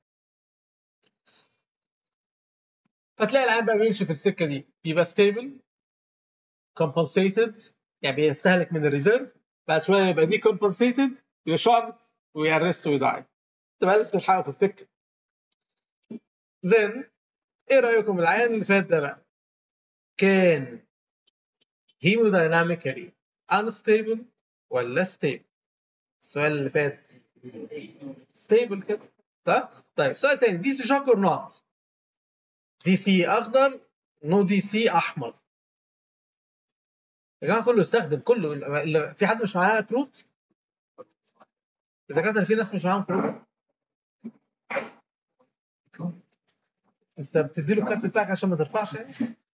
فتلاقي العيان بقى بيمشي في السكه دي بيبقى ستيبل كومبنسيتد يعني بيستهلك من الريزيرف بعد شويه يبقى دي كومبنسيتد يشعبط ويأرست ويدعي تبقى لسه تلحقه في السكه زين ايه رايكم العيان اللي فات ده بقى كان هيمودايناميكالي unstable ولا stable السؤال اللي فات stable كده صح طيب سؤال تاني دي سي شوك اور نوت دي سي اخضر نو دي سي احمر يا جماعه كله استخدم كله ال- في حد مش معاه كروت الدكاتره في ناس مش معاهم كروت انت بتدي له الكارت بتاعك عشان ما ترفعش يعني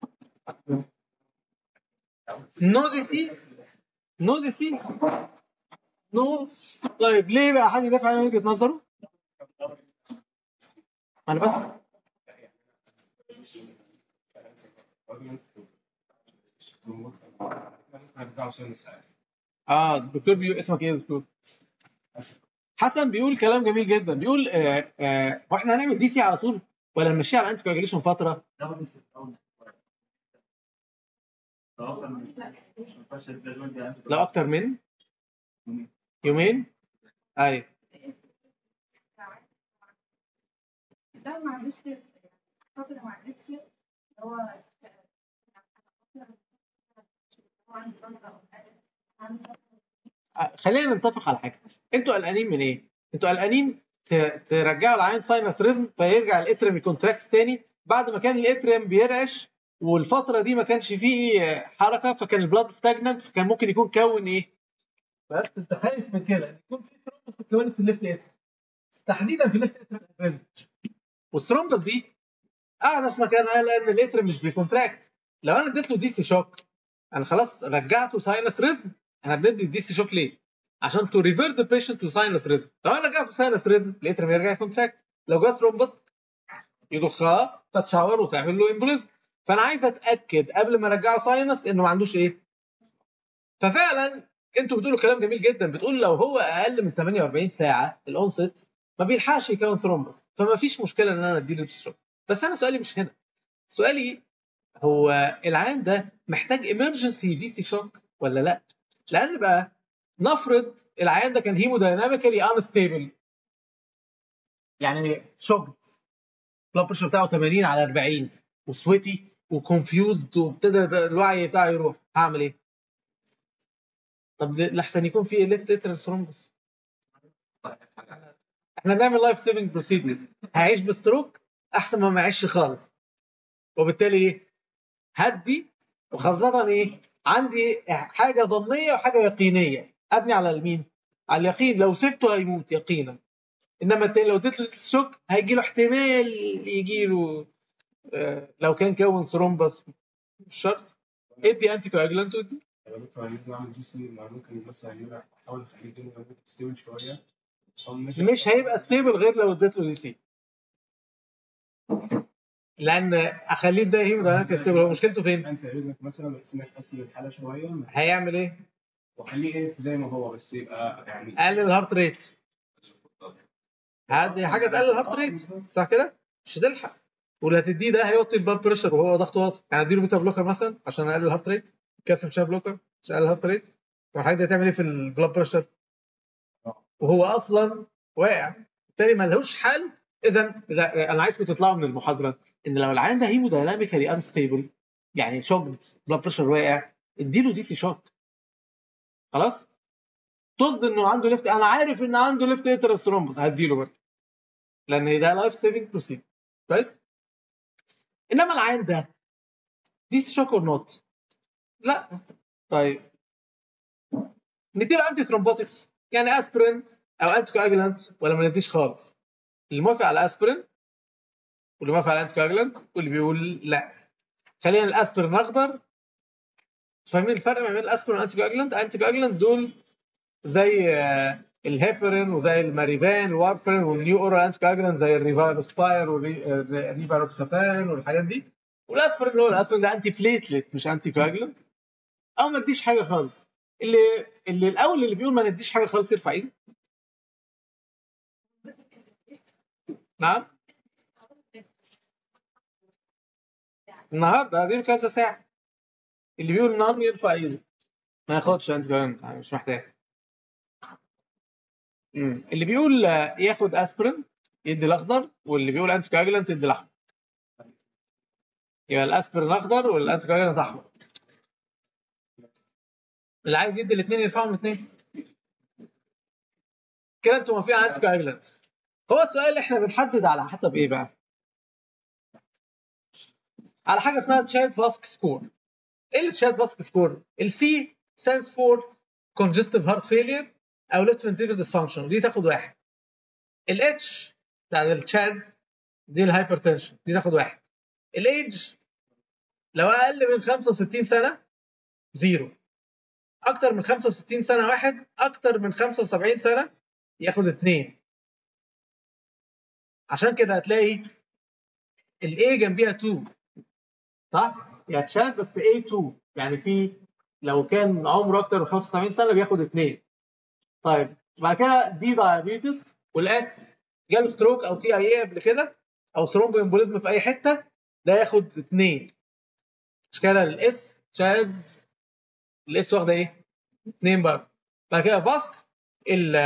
نو دي سي نو دي سي نو طيب ليه بقى حد يدافع عن وجهه نظره؟ انا بس اه الدكتور بيقول اسمك ايه يا دكتور؟ حسن بيقول كلام جميل جدا بيقول آه آه واحنا هنعمل دي سي على طول ولا نمشيها على انتي كواجيليشن فتره لو اكتر من يومين ايوه لا ما عندوش كده فترة ما عندكش هو آه، خلينا نتفق على حاجه انتوا قلقانين من ايه؟ انتوا قلقانين ت- ترجعوا العين ساينس ريزم فيرجع الاتريم يكونتراكت تاني بعد ما كان الاتريم بيرعش والفتره دي ما كانش فيه آه، حركه فكان البلاد ستاجننت فكان ممكن يكون كون ايه؟ بس انت خايف من كده ان يكون في ثرومبس اتكونت في الليفت اتريم تحديدا في الليفت اتريم والثرومبس دي قاعده في مكانها لان الاتريم مش بيكونتراكت لو انا اديت له دي سي شوك انا خلاص رجعته ساينس ريزم احنا بندي الدي سي شوك ليه؟ عشان تو ريفير ذا بيشنت تو ساينس ريزم لو انا رجعته ساينس ريزم الاتريم يرجع يكونتراكت لو جه ثرومبس يضخها تتشاور وتعمل له امبوليزم فانا عايز اتاكد قبل ما ارجعه ساينس انه ما عندوش ايه ففعلا انتوا بتقولوا كلام جميل جدا بتقول لو هو اقل من 48 ساعه الاونست ما بيلحقش يكون ثرومبس فما فيش مشكله ان انا اديله ديستروك بس انا سؤالي مش هنا سؤالي هو العيان ده محتاج ايمرجنسي دي سي شوك ولا لا؟ لان بقى نفرض العيان ده كان هيمودايناميكالي انستيبل يعني شوكت البلاد بريشر بتاعه 80 على 40 وسويتي وكونفيوزد وابتدى الوعي بتاعه يروح هعمل ايه؟ طب لحسن يكون في ليفت اترال ثرومبس احنا بنعمل لايف سيفنج بروسيدور هعيش بستروك احسن ما ما اعيش خالص وبالتالي ايه؟ هدي وخاصة ايه؟ عندي حاجة ظنية وحاجة يقينية ابني على المين؟ على اليقين لو سبته هيموت يقينا انما التاني لو اديت له شوك هيجي له احتمال يجي له آه، لو كان كون ثرومبس مش شرط ادي انتي كواجلانت ودي يا دكتور عايز اعمل دي سي ما ممكن مثلا يبقى احاول اخليه الدنيا ممكن تستوي شويه صمت. مش هيبقى ستيبل غير لو اديت له دي سي لان اخليه ازاي هيمودايناميك ستيبل هو مشكلته فين؟ انت رجلك مثلا بحيث انك تحسن الحاله شويه هيعمل ايه؟ وخليه ايه زي ما هو بس يبقى يعني قلل الهارت ريت هذه حاجه تقلل الهارت ريت صح كده؟ مش هتلحق واللي هتديه ده هيوطي البلاد بريشر وهو ضغطه واطي يعني اديله بيتا بلوكر مثلا عشان اقلل الهارت ريت كاسم شويه بلوكر عشان اقلل الهارت ريت طب الحاجه دي هتعمل ايه في البلاد بريشر؟ وهو اصلا واقع بالتالي ملهوش حل اذا لا، انا عايزكم تطلعوا من المحاضره ان لو العيان ده هيمودايناميكالي انستيبل يعني شوكد بلاد بريشر واقع اديله دي سي شوك خلاص طز انه عنده ليفت انا عارف ان عنده ليفت اترال ثرومبس هديله برضه لان ده لايف سيفنج بروسيد كويس انما العيان ده دي سي شوك اور نوت لا طيب نديله انتي ثرومبوتكس يعني اسبرين او انتي كواجلانت ولا ما نديش خالص اللي موافق على اسبرين واللي موافق على انتي كواجلانت واللي بيقول لا خلينا الاسبرين اخضر فاهمين الفرق ما بين الاسبرين والانتي كواجلانت الانتي كواجلانت دول زي آه، الهيبرين وزي الماريفان الوارفرين والنيو اورال انتي كواجلانت زي الريفاروسباير والريفاروكسابان والحاجات دي والاسبرين اللي هو الاسبرين ده انتي بليتلت مش انتي كواجلانت او ما نديش حاجه خالص اللي اللي الاول اللي بيقول ما نديش حاجه خالص يرفع ايده نعم النهارده هديله كذا ساعه اللي بيقول النهارده يرفع ايده ما ياخدش انت كمان مش محتاج مم. اللي بيقول آه، ياخد اسبرين يدي الاخضر واللي بيقول انتي كواجلانت يدي الاحمر يبقى الاسبرين اخضر والانتي كواجلانت احمر اللي عايز يدي الاثنين يرفعهم الاثنين كده انتوا موافقين على انتي كواجلانت هو السؤال احنا بنحدد على حسب ايه بقى على حاجه اسمها تشاد فاسك سكور ايه التشاد فاسك سكور السي stands for congestive heart failure او left ventricular dysfunction دي تاخد واحد الاتش بتاع التشاد دي الهايبرتنشن دي تاخد واحد الايدج لو اقل من 65 سنه زيرو اكتر من 65 سنه واحد اكتر من 75 سنه ياخد اثنين عشان كده هتلاقي الاي جنبيها 2 صح؟ يعني تشاد بس اي 2 يعني في لو كان عمره اكتر من 75 سنه بياخد اثنين طيب بعد كده دي دايابيتس والاس جاله ستروك او تي اي اي قبل كده او ثرومبو امبوليزم في اي حته ده ياخد اثنين مش كده الاس تشادز الاس واخده ايه؟ اثنين برضه بعد كده فاسك ال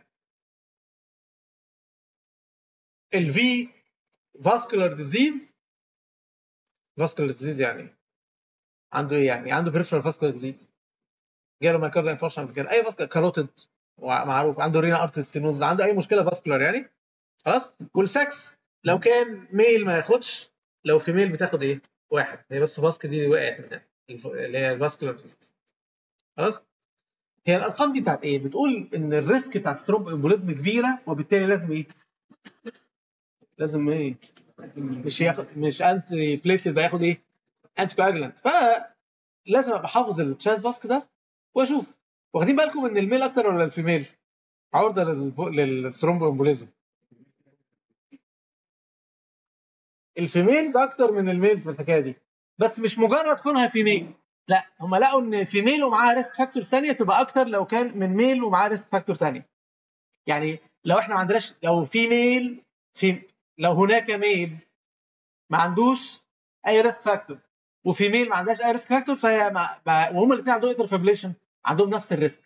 الفي فاسكولار ديزيز فاسكولار ديزيز يعني إيه؟ عنده ايه يعني عنده بريفرال فاسكولار ديزيز جاله مايكارديال انفاركشن قبل كده اي فاسكولار كاروتيد معروف عنده رينا ارتري ستينوز عنده اي مشكله فاسكولار يعني خلاص والسكس لو كان ميل ما ياخدش لو في ميل بتاخد ايه؟ واحد هي بس فاسك دي وقعت منها الف- اللي هي الفاسكولار ديزيز خلاص هي الارقام دي بتاعت ايه؟ بتقول ان الريسك بتاعت ثرومب امبوليزم كبيره وبالتالي لازم ايه؟ لازم ايه؟ مش ياخد مش انتي بليتلت بقى ياخد ايه؟ انتي كواجلانت فانا لازم ابقى حافظ التشات فاسك ده واشوف واخدين بالكم ان الميل اكتر ولا الفيميل؟ عرضه للثرومبو امبوليزم الفيميلز اكتر من الميلز في الحكايه دي بس مش مجرد كونها فيميل لا هم لقوا ان فيميل ومعاها ريسك فاكتور ثانيه تبقى اكتر لو كان من ميل ومعاه ريسك فاكتور ثانيه يعني لو احنا ما عندناش لو في ميل في لو هناك ميل ما عندوش اي ريسك فاكتور وفي ميل ما عندهاش اي ريسك فاكتور فهي ما ما وهم الاثنين عندهم اتر فابليشن عندهم نفس الريسك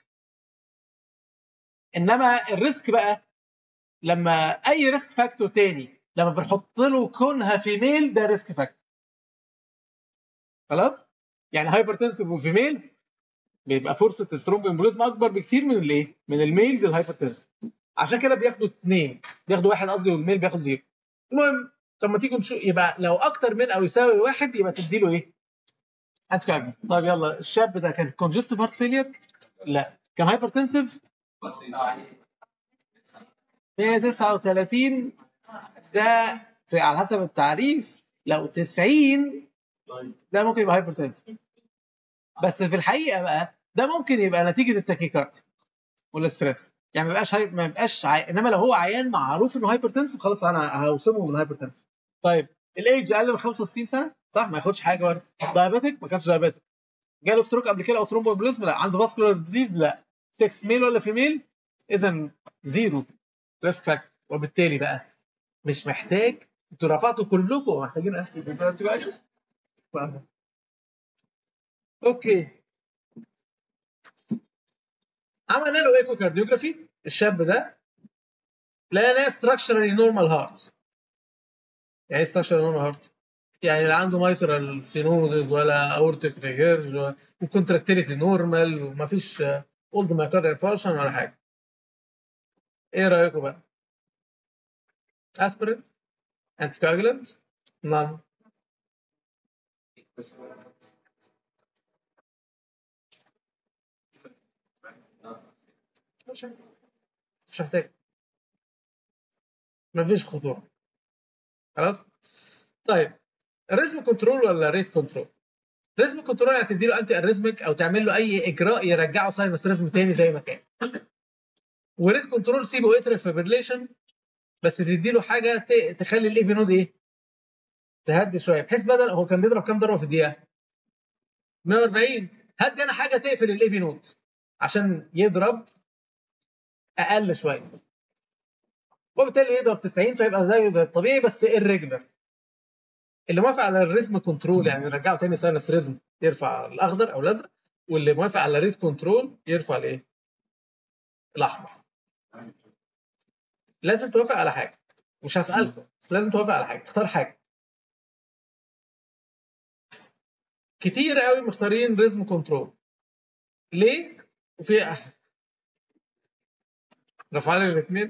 انما الريسك بقى لما اي ريسك فاكتور تاني لما بنحط له كونها فيميل ده ريسك فاكتور خلاص يعني هايبرتنسيف وفيميل بيبقى فرصه السترومب امبوليزم اكبر بكثير من الايه؟ من الميلز الهايبرتنسيف عشان كده بياخدوا اثنين بياخدوا واحد قصدي والميل بياخد زيرو المهم طب ما تيجوا نشوف يبقى لو اكتر من او يساوي واحد يبقى تدي له ايه؟ انتكاجن طيب يلا الشاب ده كان كونجستيف هارت فيلير؟ لا كان هايبرتنسيف بس 139 ده في على حسب التعريف لو 90 ده ممكن يبقى هايبرتنسيف بس في الحقيقه بقى ده ممكن يبقى نتيجه التاكيكارديا والاستريس يعني ما يبقاش هاي... ما يبقاش عي... انما لو هو عيان معروف انه هايبرتنسيف خلاص انا هوصمه من هايبرتنسيف طيب الايدج اقل من 65 سنه صح ما ياخدش حاجه برضه دايابيتك ما كانش دايابيتك جاله ستروك قبل كده او ثرومبوبليزم لا عنده فاسكولار ديزيز لا 6 ميل ولا فيميل اذا زيرو ريسك فاكتور وبالتالي بقى مش محتاج انتوا رفعتوا كلكم محتاجين أكل. اوكي عملنا له ايكو كارديوجرافي الشاب ده لقيناه ستراكشرالي نورمال هارت يعني ايه ستراكشرالي نورمال هارت؟ يعني لا عنده مايترال سينوزز ولا اورتيك ريجيرج وكونتراكتيليتي نورمال ومفيش اولد مايكارديال فالشن ولا حاجه ايه رايكم بقى؟ اسبرين انتي كواجلانت نعم مش مش محتاج مفيش خطوره خلاص طيب الريزم كنترول ولا ريت كنترول ريزم كنترول يعني تدي له انتي اريزمك او تعمل له اي اجراء يرجعه ساينس ريزم تاني زي ما كان وريت كنترول سيبه اترف فيبريليشن بس تدي له حاجه ت- تخلي الايفي نود ايه تهدي شويه بحيث بدل هو كان بيضرب كام ضربه في الدقيقه 140 هدي انا حاجه تقفل الايفي نود عشان يضرب اقل شويه وبالتالي يضرب 90 فيبقى زيه زي الطبيعي بس irregular اللي موافق على الريزم كنترول يعني يرجعه تاني ساينس ريزم يرفع الاخضر او الازرق واللي موافق على ريت كنترول يرفع الايه؟ الاحمر لازم توافق على حاجه مش هسالكم بس لازم توافق على حاجه اختار حاجه كتير قوي مختارين ريزم كنترول ليه؟ وفي رفع لي الاثنين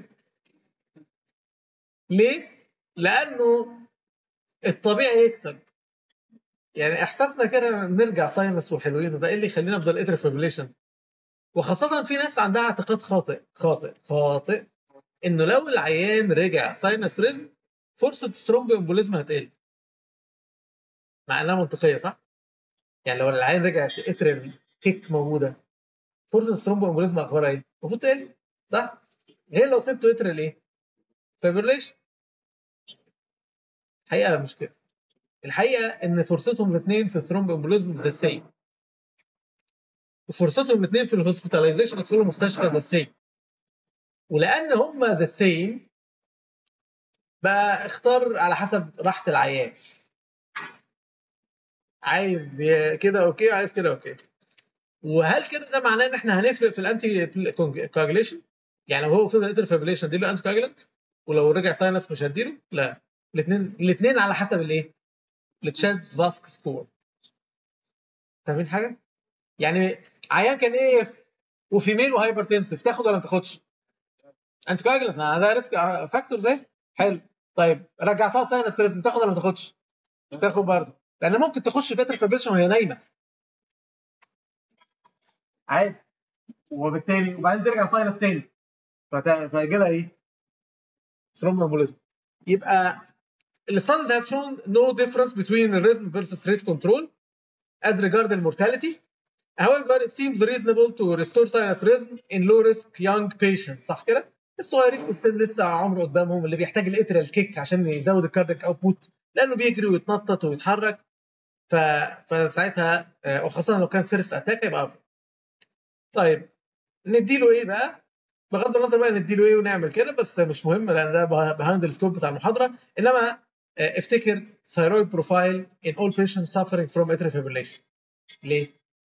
ليه؟ لانه الطبيعي يكسب يعني احساسنا كده نرجع ساينس وحلوين وده ايه اللي يخلينا نفضل اتر فيبريليشن وخاصة في ناس عندها اعتقاد خاطئ خاطئ خاطئ انه لو العيان رجع ساينس ريزم فرصة سترومب امبوليزم هتقل مع انها منطقية صح؟ يعني لو العيان رجع اتر الكيك موجودة فرصة سترومب امبوليزم اخبارها ايه؟ المفروض تقل صح؟ غير لو سبته اتر الايه؟ فيبريليشن الحقيقة مش كده الحقيقة ان فرصتهم الاثنين في الثرومب امبوليزم ذا سيم وفرصتهم الاثنين في الهوسبيتاليزيشن يدخلوا المستشفى ذا سيم ولان هم ذا سيم بقى اختار على حسب راحه العيان عايز ي- كده اوكي عايز كده اوكي وهل كده ده معناه ان احنا هنفرق في الانتي كواجليشن يعني لو هو فضل اتر فيبريليشن اديله انتي كواجلنت ولو رجع ساينس مش هديله لا الاثنين الاثنين على حسب الايه التشانس فاسك سكور فاهمين حاجه يعني عيان كان ايه وفيميل وهايبرتنسف تاخد ولا ما تاخدش انت كواجلنت ده ريسك فاكتور زي حلو طيب رجعتها ساينس ريزم تاخد ولا ما تاخدش تاخد برضه لان ممكن تخش فتره فيبريشن وهي نايمه عادي وبالتالي وبعدين ترجع ساينس تاني فت- فيجي لها ايه؟ ثرومب امبوليزم يبقى the studies have shown no difference between rhythm versus rate control as regard the mortality. However, it seems reasonable to restore sinus rhythm in low risk young patients صح كده؟ الصغيرين في السن لسه عمره قدامهم اللي بيحتاج الاتريال كيك عشان يزود الكارديك اوتبوت لانه بيجري ويتنطط ويتحرك ف... فساعتها آه، وخاصه لو كان فيرست اتاك هيبقى افضل طيب نديله ايه بقى بغض النظر بقى نديله ايه ونعمل كده بس مش مهم لان ده بهاند السكوب بتاع المحاضره انما آه، افتكر thyroid profile in all patients suffering from atrial fibrillation ليه؟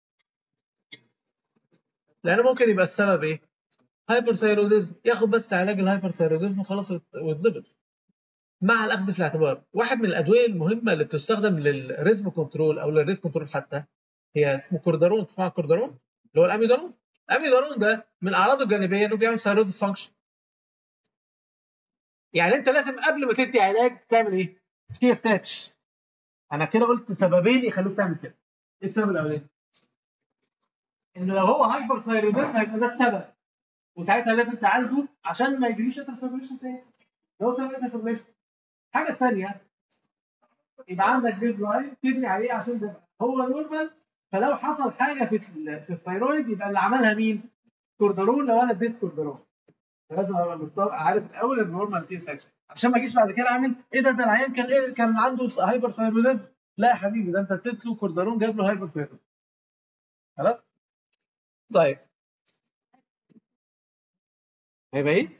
لان ممكن يبقى السبب ايه؟ هايبرثايروديزم ياخد بس علاج الهايبرثايروديزم وخلاص ويت- ويتظبط مع الاخذ في الاعتبار واحد من الادويه المهمه اللي بتستخدم للريزم كنترول او للريت كنترول حتى هي اسمه كوردارون تسمع كوردارون اللي هو الاميدارون الاميدارون ده من اعراضه الجانبيه انه بيعمل ثايرويد ديسفانكشن يعني انت لازم قبل ما تدي علاج تعمل ايه؟ تي ستاتش انا كده قلت سببين يخلوك تعمل كده ايه السبب الاولاني؟ انه لو هو هايبر ثايرويدزم هيبقى ده السبب وساعتها لازم تعالجه عشان ما يجريش اترفيبريشن تاني لو سبب اترفيبريشن الحاجه الثانيه يبقى عندك بيز لاين تبني عليه عشان ده هو نورمال فلو حصل حاجه في ال- في الثايرويد يبقى اللي عملها مين؟ كوردارون لو انا اديت كوردارون لازم ابقى مطلع- عارف الاول النورمال تي سكشن عشان ما اجيش بعد كده اعمل ايه ده ده العيان كان ايه كان عنده هايبر ثايرويدزم لا يا حبيبي ده انت اديت له كوردارون جاب له هايبر ثايرويدزم خلاص طيب هيبقى ايه؟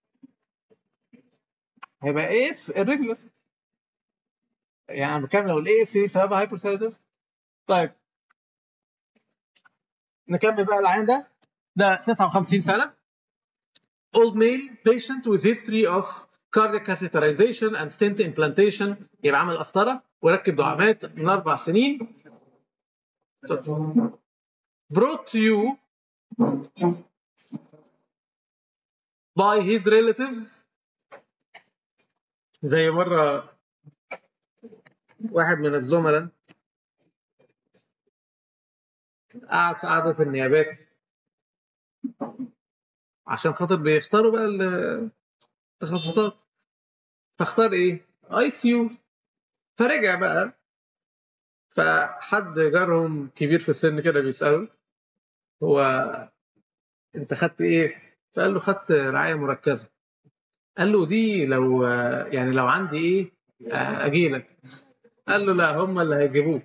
هيبقى ايه في الريجولر يعني انا بتكلم لو الايه في سببها هايبر ثايرويدزم طيب نكمل بقى العيان ده ده 59 سنه old male patient with history of cardiac catheterization and stent implantation يبقى عمل قسطره وركب دعامات من اربع سنين brought to you by his relatives زي مره واحد من الزملاء قعد في قعده النيابات عشان خاطر بيختاروا بقى التخصصات فاختار ايه؟ اي سي يو فرجع بقى فحد جارهم كبير في السن كده بيسأله هو انت خدت ايه؟ فقال له خدت رعاية مركزة قال له دي لو يعني لو عندي ايه اجي لك قال له لا هم اللي هيجيبوك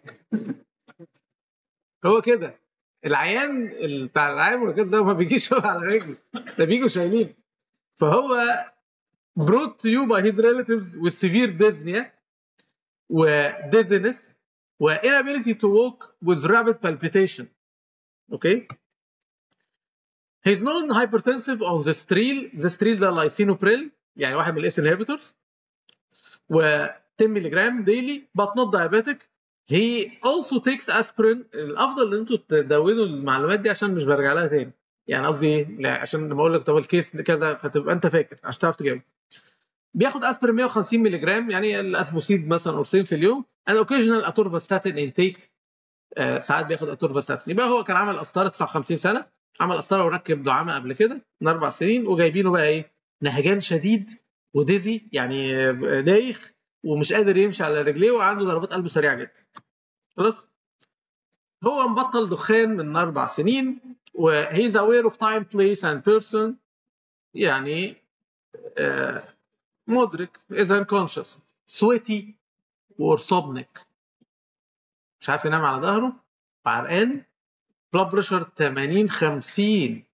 هو كده العيان ال- بتاع الرعايه المركزه ده ما بيجيش هو على رجله ده بيجوا شايلين فهو brought to you by his relatives with severe dyspnea و dizziness و inability to walk with rapid palpitation okay He's known hypertensive on the stril the stril ده lisinopril يعني واحد من الاس inhibitors و 10 ملي جرام daily but not diabetic he also takes aspirin الافضل ان انتوا تدونوا المعلومات دي عشان مش برجع لها تاني يعني قصدي إيه؟ لا عشان لما اقول لك طب الكيس كذا فتبقى انت فاكر عشان تعرف تجاوب بياخد اسبرين 150 ملي جرام يعني الاسبوسيد مثلا قرصين في اليوم and occasional اتورفاستاتين انتيك آه ساعات بياخد اتورفاستاتين يبقى هو كان عمل قسطره 59 سنه عمل قسطره وركب دعامه قبل كده من اربع سنين وجايبينه بقى ايه نهجان شديد وديزي يعني آه، دايخ ومش قادر يمشي على رجليه وعنده ضربات قلبه سريعه جدا خلاص هو مبطل دخان من اربع سنين و he's aware of time place and person يعني آه مدرك is unconscious sweaty وارصبنك مش عارف ينام على ظهره وعرقان blood pressure 80 50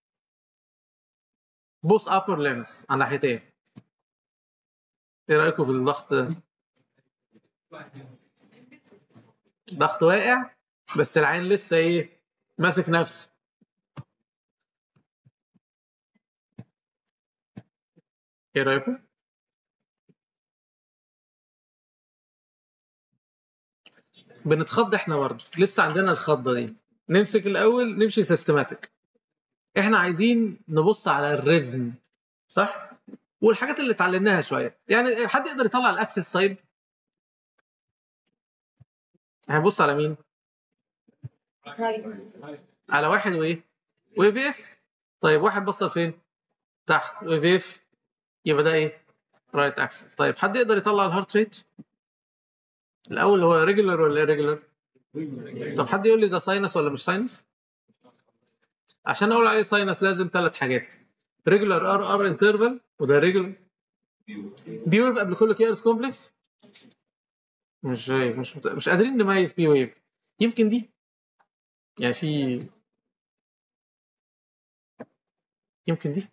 بوس upper limbs على ناحيتين ايه رايكم في الضغط ده؟ ضغط واقع بس العين لسه ايه ماسك نفسه ايه رايكم؟ بنتخض احنا برضه لسه عندنا الخضه دي نمسك الاول نمشي سيستماتيك احنا عايزين نبص على الريزم صح والحاجات اللي اتعلمناها شويه يعني حد يقدر يطلع الاكسس طيب هنبص على مين على واحد وايه وي في اف طيب واحد بصل فين تحت وي في اف يبقى ده ايه رايت اكسس طيب حد يقدر يطلع الهارت ريت الاول هو ريجولار ولا irregular طب حد يقول لي ده ساينس ولا مش ساينس عشان اقول عليه ساينس لازم ثلاث حاجات ريجولار ار ار انترفال وده ريجولار بيوقف قبل كل كيرس كومبلكس مش شايف مش مت... مش قادرين نميز بي ويف يمكن دي يعني في يمكن دي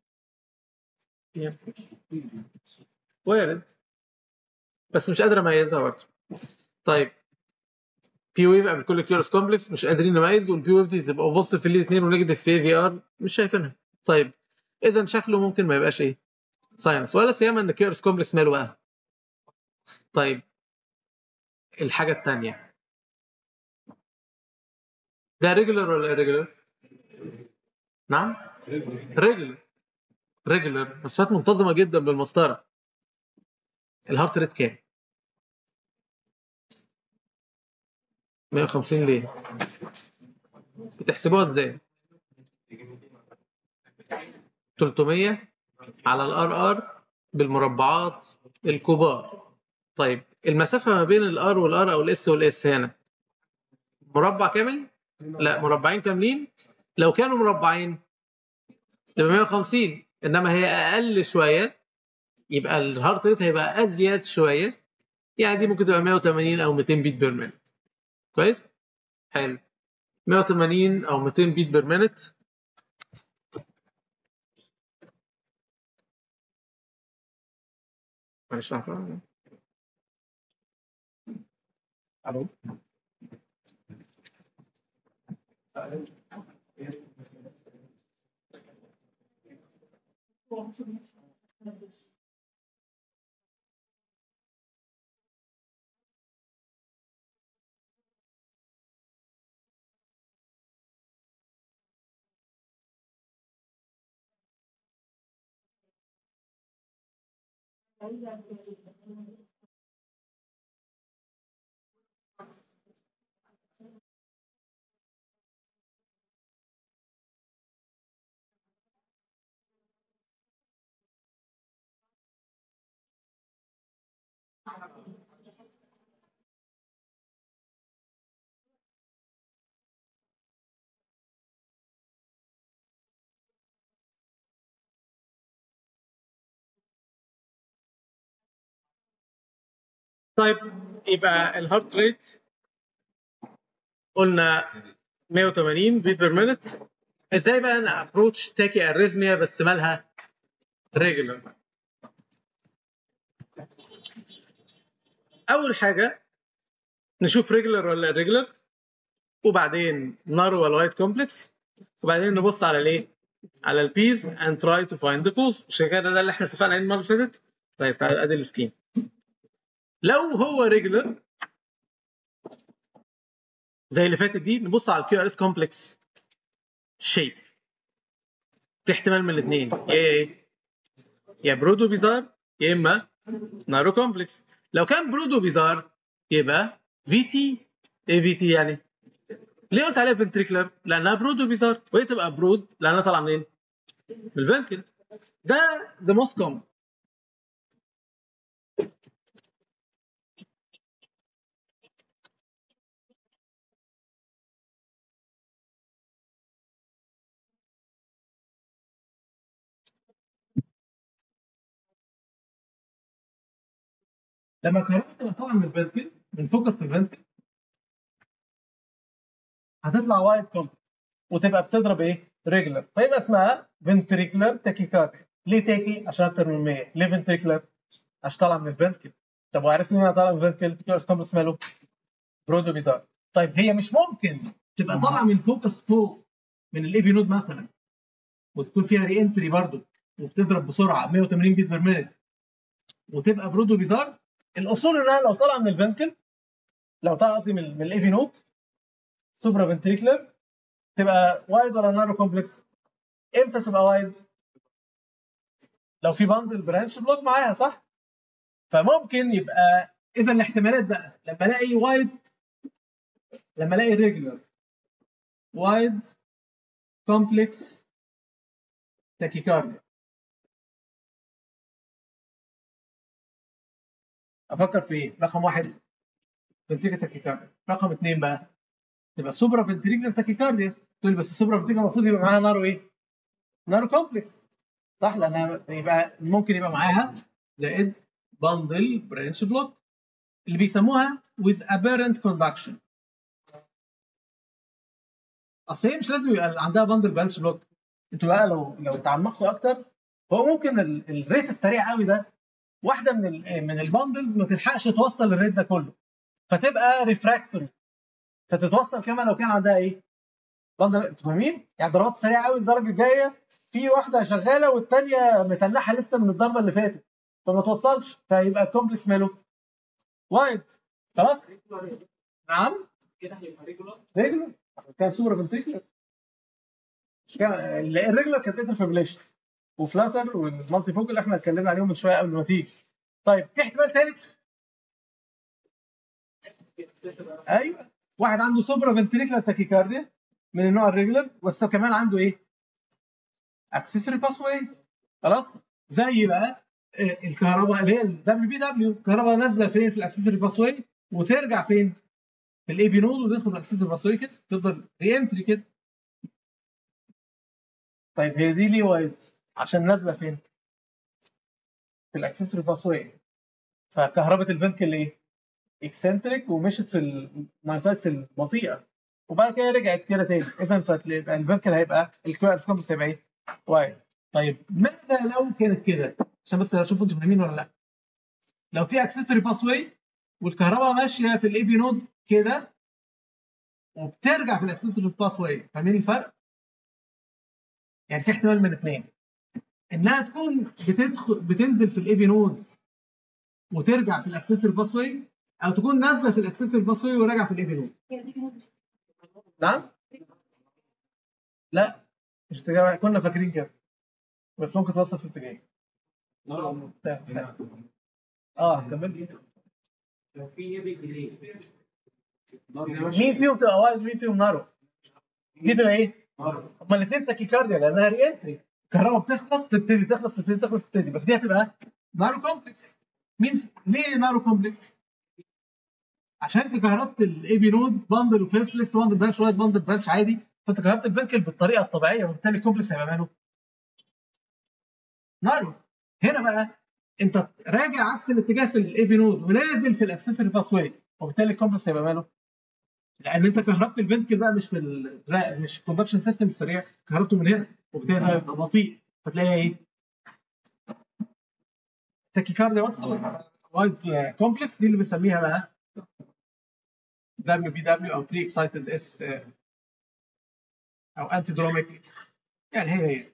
يمكن. وارد بس مش قادر اميزها برضه طيب بي ويف قبل كل كيورس كومبلكس مش قادرين نميز والبي ويف دي تبقى بوزيتيف في الاثنين ونيجاتيف في في ار مش شايفينها طيب اذا شكله ممكن ما يبقاش ايه ساينس ولا سيما ان كيورس كومبلكس ماله بقى طيب الحاجه الثانيه ده ريجولر ولا irregular؟ نعم ريجولر ريجولر مسافات منتظمه جدا بالمسطره الهارت ريت كام 150 ليه بتحسبوها ازاي 300 على الار ار بالمربعات الكبار طيب المسافه ما بين الار والار او الاس والاس هنا مربع كامل لا مربعين كاملين لو كانوا مربعين تبقى 150 انما هي اقل شويه يبقى الهارت ريت هيبقى ازيد شويه يعني دي ممكن تبقى 180 او 200 بيت بير مينت كويس حلو 180 او 200 بيت بير مينت معلش عفوا الو طيب يبقى الهارت ريت قلنا 180 بيت بير مينت ازاي بقى انا ابروتش تاكي اريزميا بس مالها ريجولار اول حاجه نشوف ريجولار ولا ريجولار وبعدين نارو ولا وايت كومبلكس وبعدين نبص على الايه على البيز and try to find the cause مش كده ده اللي احنا اتفقنا عليه المره اللي فاتت طيب تعال ادي السكيم لو هو ريجولار زي اللي فاتت دي نبص على الكيو ار اس كومبلكس شيب في احتمال من الاثنين يا ايه يا برودو بيزار يا اما نارو كومبلكس لو كان برودو بيزار يبقى في تي ايه في تي يعني ليه قلت عليها فنتريكلر لانها برودو بيزار وهي تبقى برود لانها طالعه منين من الفنتكل ده ذا موست كومن لما الكهرباء تبقى طالعه من الفنتكل من فوكس في الفنتكل هتطلع وايد كومب وتبقى بتضرب ايه؟ ريجولار فيبقى اسمها فنتريكولار تاكيكارديا ليه تاكي؟ عشان اكتر من 100 ليه فنتريكولار؟ عشان طالعه من الفنتكل طب وعرفت منين طالعه من الفنتكل؟ كيورس كومبلكس ماله؟ برودو بيزار طيب هي مش ممكن تبقى طالعه من فوكس فوق من الايفي نود مثلا وتكون فيها ري انتري برضه وبتضرب بسرعه 180 بيت بير مينت وتبقى برودو بيزار الاصول انها لو طالعه من الفنتكل لو طالعه قصدي من, من الايفي نود سوبرا فنتريكلر تبقى وايد ولا نارو كومبلكس امتى تبقى وايد لو في باندل برانش بلوك معاها صح فممكن يبقى اذا الاحتمالات بقى لما الاقي وايد لما الاقي ريجولار وايد كومبلكس تاكيكارديا افكر في ايه رقم واحد فنتريكا تاكيكارديا رقم اثنين بقى تبقى سوبرا فنتريكلر تاكيكارديا تقول بس السوبرا فنتريكلر المفروض يبقى معاها نارو ايه نارو كومبلكس صح لانها يبقى ممكن يبقى معاها زائد باندل برانش بلوك اللي بيسموها with apparent conduction اصل هي مش لازم يبقى عندها باندل برانش بلوك انتوا بقى لو لو تعمقتوا اكتر هو ممكن ال- الريت السريع قوي ده واحده من ال من الباندلز ما تلحقش توصل الريت ده كله فتبقى ريفراكتوري فتتوصل كمان لو كان عندها ايه؟ باندل انتوا فاهمين؟ يعني ضربات سريعه قوي الدرجه الجايه في واحده شغاله والثانيه متنحه لسه من الضربه اللي فاتت فما توصلش فيبقى الكومبلكس ماله وايد خلاص؟ نعم كده هيبقى ريجولار ريجولر كان سوبر فنتريكولر الريجولر كانت انترفيبريليشن وفلاتر والمالتي فوكال اللي احنا اتكلمنا عليهم من شويه قبل ما تيجي طيب في احتمال ثالث ايوه واحد عنده سوبرا فنتريكولار تاكيكارديا من النوع الريجولر بس هو كمان عنده ايه؟ اكسسوري باس واي خلاص زي بقى آه، الكهرباء اللي هي الدبليو بي دبليو الكهرباء نازله فين في الاكسسوري باس واي وترجع فين؟ في الاي في نود وتدخل في الاكسسوري باس واي كده تفضل ري انتري كده طيب هي دي ليه وايد؟ عشان نازله فين؟ في الاكسسوري باس واي فكهرباء الفنتكل ايه؟ اكسنتريك ومشت في المايسايتس البطيئه وبعد كده رجعت كده تاني اذا فيبقى الفنتكل هيبقى الكوارس كومبلكس هيبقى ايه؟ وايد طيب ماذا لو كانت كده؟ عشان بس اشوف انتوا فاهمين ولا لا لو في اكسسوري باس واي والكهرباء ماشيه في الاي في نود كده وبترجع في الاكسسوري باس واي فاهمين الفرق؟ يعني في احتمال من اثنين انها تكون بتدخل بتنزل في الاي في نود وترجع في الاكسسوري باس واي او تكون نازله في الاكسسوري باس واي وراجعه في الاي في نود هي دي كانت مش- نعم؟ لا مش اتجاه كنا فاكرين كده بس ممكن توصل في اتجاه اه كمل لو في هيفي ديلي مين فيهم تبقى وايد مين فيهم نارو دي تبقى ايه؟ هما الاثنين تاكيكارديا لانها ري انتري الكهرباء بتخلص تبتدي تخلص تبتدي تخلص تبتدي بس دي هتبقى نارو كومبلكس مين ليه نارو كومبلكس؟ عشان انت كهربت الاي بي نود باندل وفيرست ليفت باندل برانش وايد باندل برانش عادي فانت كهربت الفينكل بالطريقه الطبيعيه وبالتالي الكومبلكس هيبقى ماله؟ نارو هنا بقى انت راجع عكس الاتجاه في الاي في نود ونازل في الاكسسوري باس واي وبالتالي الكومبلكس هيبقى ماله؟ لان انت كهربت الفنتكل بقى مش في ال مش الكوندكشن سيستم السريع كهربته من هنا وبالتالي ده هيبقى بطيء فتلاقيها ايه؟ تاكيكارديا بس وايد كومبلكس دي اللي بنسميها بقى دبليو بي دبليو او بري اكسايتد اس او انتي دروميك يعني هي هي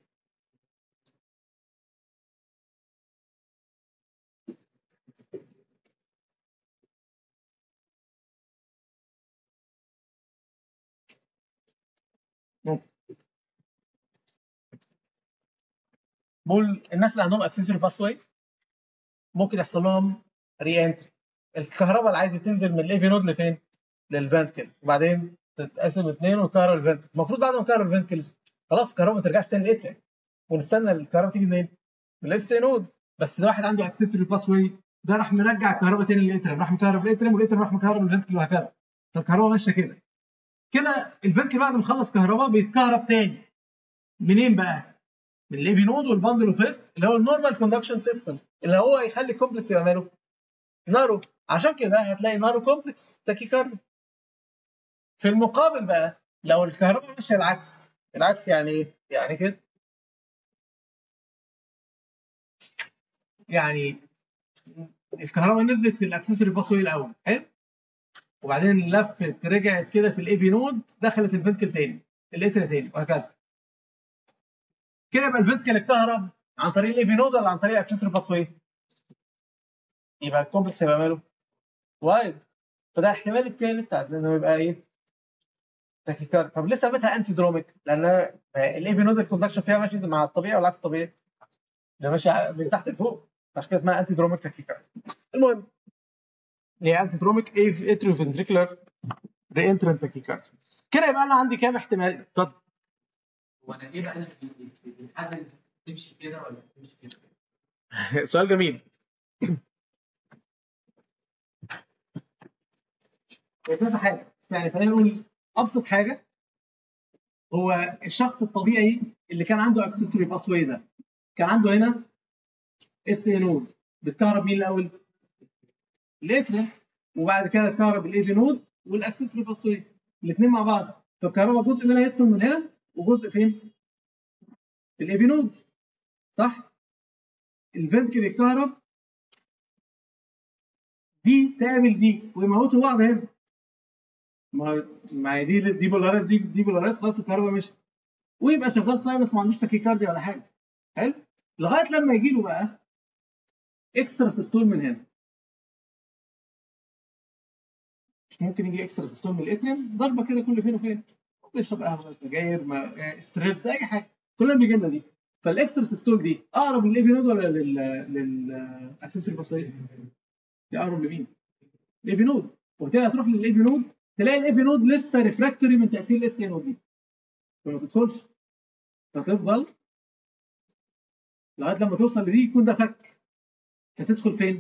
بقول الناس اللي عندهم اكسسوري باس واي ممكن يحصل لهم ري انتري الكهرباء اللي عايزه تنزل من الاي في نود لفين؟ للفنتكل وبعدين تتقسم اثنين وتكهرب الفنتكل المفروض بعد ما تكهرب الفنتكلز خلاص الكهرباء ما ترجعش تاني للاتريا ونستنى الكهرباء تيجي منين؟ من الاس نود بس ده واحد عنده اكسسوري باس واي ده راح مرجع الكهرباء تاني للاتريم راح مكهرب الاتريم والاتريم راح مكهرب الفنتكل وهكذا فالكهرباء ماشيه كده كده الفنتكل بعد ما يخلص كهرباء بيتكهرب تاني منين بقى؟ من الاي في نود والباندل اوف اللي هو النورمال كوندكشن سيستم اللي هو يخلي الكومبلكس يبقى ماله نارو عشان كده هتلاقي نارو كومبلكس تاكيكارديا في المقابل بقى لو الكهرباء ماشيه العكس العكس يعني ايه؟ يعني كده يعني الكهرباء نزلت في الاكسسوري باس واي الاول حلو وبعدين لفت رجعت كده في الاي في نود دخلت الفنتكل تاني الاتريا تاني وهكذا كده يبقى الفنتكل اتكهرب عن طريق الاي في نود ولا عن طريق الاكسسوري باس واي؟ يبقى الكومبلكس هيبقى ماله؟ وايد فده الاحتمال الثالث بتاع انه يبقى ايه؟ تاكيكارد طب ليه سميتها انتي دروميك؟ لان الاي في نود الكوندكشن فيها ماشي مع الطبيعي ولا عكس الطبيعي؟ ده ماشي من تحت لفوق عشان كده اسمها انتي دروميك تاكيكارد المهم هي انتي دروميك ايه اتريو فنتريكولار ري انترنت تاكيكارد كده يبقى انا عندي كام احتمال؟ اتفضل وانا ايه بقى اللي بيحدد تمشي كده ولا تمشي كده؟ سؤال جميل هو كذا حاجه بس يعني خلينا نقول ابسط حاجه هو الشخص الطبيعي اللي كان عنده اكسسوري باس واي ده كان عنده هنا اس اي نود بتكهرب مين الاول؟ الاتريا وبعد كده الكهرباء الاي في نود والاكسسوري باثوي الاثنين مع بعض فالكهرباء جزء منها يدخل من هنا وجزء فين؟ في الاي في نود صح؟ الفنتكل الكهرب دي تعمل دي ويموتوا بعض هنا ما ما هي دي دي بولاريس دي دي بولاريس خلاص الكهرباء مشت ويبقى شغال ساينس ما عندوش تاكيكارديا ولا حاجه حلو لغايه لما يجي له بقى اكسترا سيستول من هنا مش ممكن يجي اكسترا سيستول من الاتريم ضربه كده كل فين وفين بيشرب قهوه سجاير ما ستريس ده اي حاجه كلنا بيجي لنا دي فالاكسترا سيستول دي اقرب للاي نود ولا لل للاكسسوري باسوي دي اقرب لمين؟ الاي نود وبالتالي هتروح للاي نود تلاقي الاي نود لسه ريفراكتوري من تاثير الاس نود دي فما تدخلش فتفضل لغايه لما توصل لدي يكون ده فك فتدخل فين؟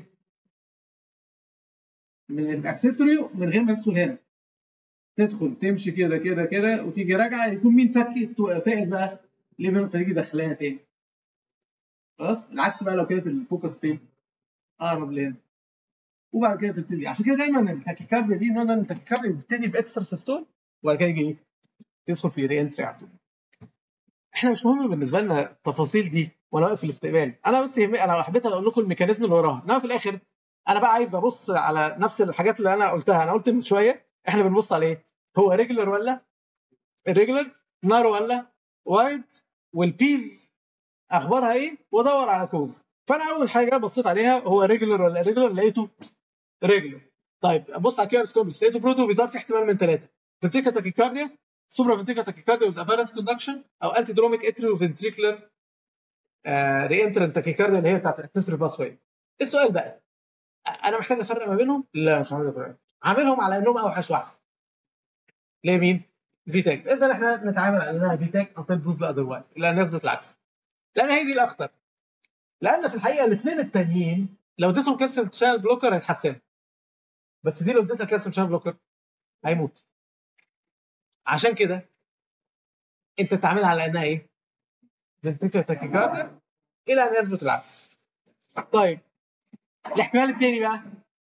من الاكسسوري من غير ما تدخل هنا تدخل تمشي كده كده كده وتيجي راجعه يكون مين فك فائد بقى؟ ليفر فتيجي داخلاها تاني خلاص العكس بقى لو كانت الفوكس فين؟ اقرب لهنا وبعد كده تبتدي عشان كده دايما التاكيكارديا دي ان التاكيكارديا بتبتدي باكسترا سيستول وبعد كده يجي ايه؟ تدخل في ري انتري على طول احنا مش مهم بالنسبه لنا التفاصيل دي وانا واقف في الاستقبال انا بس يهمني انا حبيت اقول لكم الميكانيزم اللي وراها انما في الاخر انا بقى عايز ابص على نفس الحاجات اللي انا قلتها انا قلت من شويه احنا بنبص على ايه؟ هو ريجولر ولا الريجولر نارو ولا وايد والبيز اخبارها ايه وادور على كوز فانا اول حاجه بصيت عليها هو ريجولر ولا ريجولر لقيته ريجولر طيب بص على كيرس كومبلكس لقيته برودو بيظهر في احتمال من ثلاثه فنتيكا تاكيكارديا سوبرا فنتيكا تاكيكارديا وذ ابارنت كوندكشن او انتي دروميك اتريو فنتريكولر ري انترنت تاكيكارديا اللي هي بتاعت الاكسسوري باس واي السؤال بقى انا محتاج افرق ما بينهم؟ لا مش محتاج افرق عاملهم على انهم اوحش واحد ليه مين؟ في تاك اذا احنا نتعامل على انها في تاك انتل بروف اذروايز لان يثبت العكس لان هي دي الاخطر لان في الحقيقه الاثنين التانيين لو اديتهم كالسيوم شانل بلوكر هيتحسنوا بس دي لو اديتها كالسيوم شانل بلوكر هيموت عشان كده انت تتعامل على انها ايه؟ فنتيكولار تاكيكارديا الى ان يثبت العكس طيب الاحتمال الثاني بقى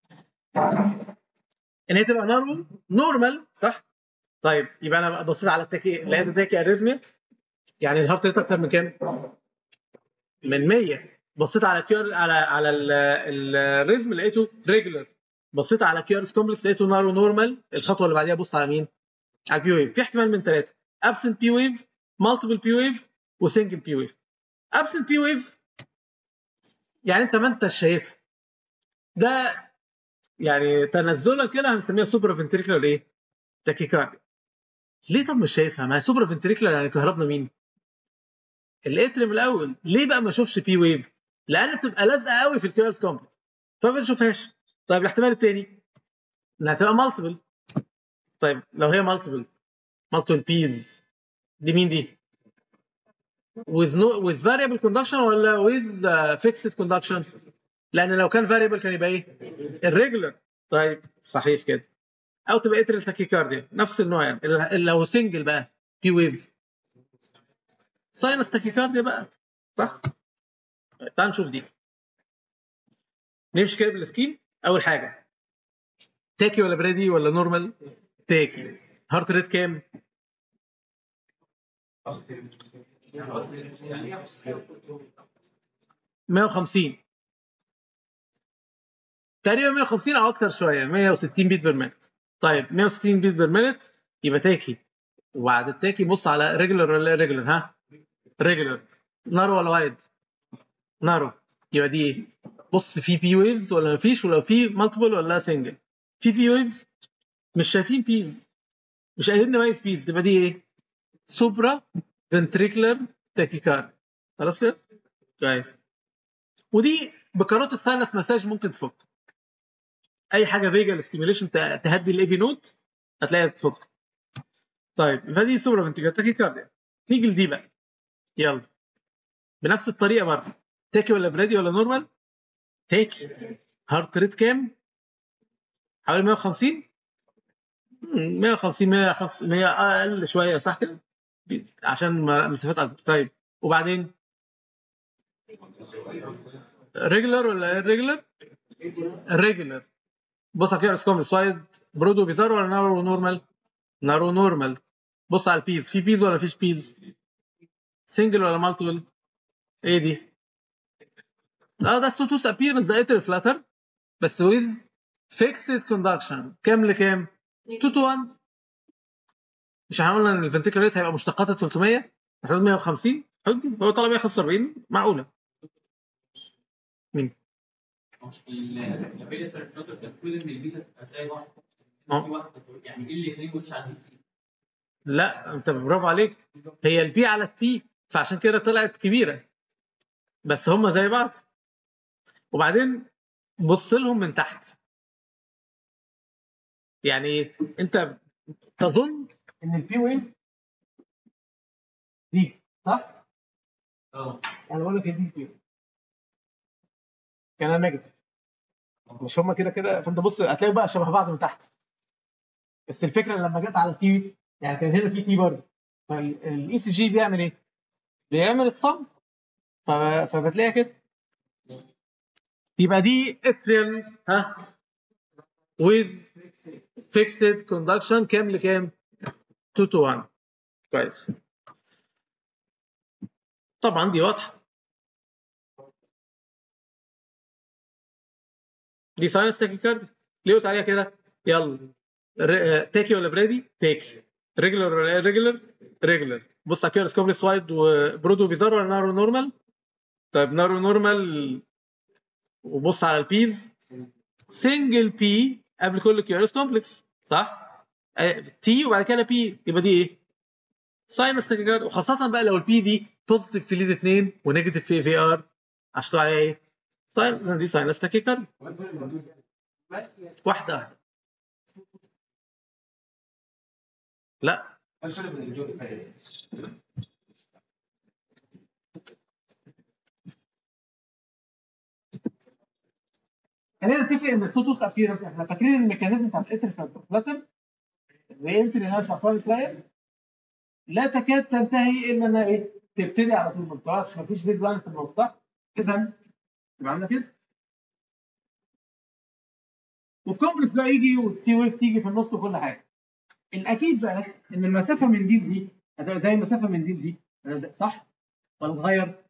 ان هي تبقى نورمال نورمال صح؟ طيب يبقى انا بصيت على التاكي لقيت التاكي اريزميا يعني الهارت ريت اكتر من كام؟ من 100 بصيت على كيور على على الريزم لقيته ريجولر بصيت على كيورس كومبلكس لقيته نارو نورمال الخطوه اللي بعديها بص على مين؟ على البي ويف في احتمال من ثلاثه ابسنت بي ويف مالتيبل بي ويف وسنجل بي ويف ابسنت بي ويف يعني انت ما انت شايفها ده يعني تنزلا كده هنسميها سوبر فنتريكولار ايه؟ تاكيكارديا ليه طب مش شايفها؟ ما هي سوبر فنتريكولار يعني كهربنا مين؟ الاتريم الاول ليه بقى ما اشوفش بي ويف؟ لان بتبقى لازقه قوي في الكيرس كومبلكس فما بنشوفهاش طيب الاحتمال الثاني انها تبقى مالتيبل طيب لو هي مالتيبل مالتيبل بيز دي مين دي؟ with no with variable conduction ولا with uh, fixed conduction؟ لان لو كان variable كان يبقى ايه؟ الريجولر طيب صحيح كده او تبقى اتريال تاكيكارديا نفس النوع يعني لو سنجل بقى بي ويف ساينس تاكيكارديا بقى صح؟ طيب تعال نشوف دي نمشي كده بالسكيم اول حاجه تاكي ولا بريدي ولا نورمال؟ تاكي هارت ريت كام؟ مية وخمسين تقريبا 150 او اكتر شويه 160 بيت بير مينت طيب 160 بيت بير مينت يبقى تاكي وبعد التاكي بص على ريجولر ولا ريجولر ها ريجولر نارو ولا وايد نارو يبقى دي ايه بص في بي ويفز ولا مفيش ولو في مالتيبل ولا سنجل في بي ويفز مش شايفين بيز مش قادرين نميز بيز تبقى دي ايه سوبرا فنتريكولار تاكيكارد خلاص كده كويس ودي بكاروتيد ساينس مساج ممكن تفك اي حاجه فيجال ستيميوليشن تهدي الاي في نوت هتلاقيها تفك طيب فدي سوبرا فنتريكولار تاكيكارديا نيجي لدي بقى يلا بنفس الطريقه برضه تاكي ولا برادي ولا نورمال تاكي هارت ريت كام حوالي 150 150 150 100 اقل شويه صح كده عشان مسافات اكبر طيب وبعدين ريجولار ولا ريجولار ريجولار بص على كده اسكوم سوايد برودو بيزار ولا نارو نورمال نارو نورمال بص على البيز في بيز ولا فيش بيز سنجل ولا مالتيبل ايه دي لا ده ستوتوس ابيرنس ده اتر فلاتر بس ويز فيكسد كوندكشن كام لكام 2 تو 1 مش احنا قلنا ان الفنتيكل ريت هيبقى مشتقات ال 300 حدود 150 حدود دي. هو طلع 145 معقوله مش الابيلتر فلوتر كان المفروض ان الفيزا تبقى زي واحده اه. في واحده يعني ايه اللي يخليني ما اقولش على دي لا انت برافو عليك هي البي على التي فعشان كده طلعت كبيره بس هم زي بعض وبعدين بص لهم من تحت يعني انت تظن ان البي ويف دي صح؟ اه انا بقول لك هي دي البي ويف كان نيجاتيف مش هم كده كده فانت بص هتلاقي بقى شبه بعض من تحت بس الفكره لما جت على التي يعني كان هنا في تي برضه فالاي سي جي بيعمل ايه؟ بيعمل الصم ف- فبتلاقيها كده يبقى دي اتريال ها with fixed conduction كام لكام؟ 2 to 1 كويس طبعا دي واضحه دي ساينس تاكيكاردي ليه قلت عليها كده؟ يلا تيكي ولا بريدي؟ تيكي ريجولر ولا ريجولر؟ ريجولر بص على كده سكوبلس وايد وبرودو بيزار ولا نارو نورمال؟ طيب نارو نورمال وبص على البيز سنجل بي قبل كل كيو ارس كومبلكس صح؟ تي وبعد كده بي يبقى دي ايه؟ ساينس تاكيكاردي وخاصة بقى لو البي دي بوزيتيف في ليد 2 ونيجاتيف في في ار عشان تقول عليها ايه؟ ساينس دي ساينس تاكيكاردي واحدة واحدة لا خلينا نتفق ان السوتوس ابيرنس احنا فاكرين الميكانيزم بتاعت الاتر فلاتر اللي انتري انا شرحتها شويه لا تكاد تنتهي الا انها ايه تبتدي على طول ما بتقعدش مفيش بيز لاين في النص صح؟ اذا يبقى عندنا كده والكومبلكس بقى يجي والتي ويف تيجي في النص وكل حاجه الاكيد بقى ان المسافه من دي لدي هتبقى زي المسافه من دي لدي صح؟ ولا تغير؟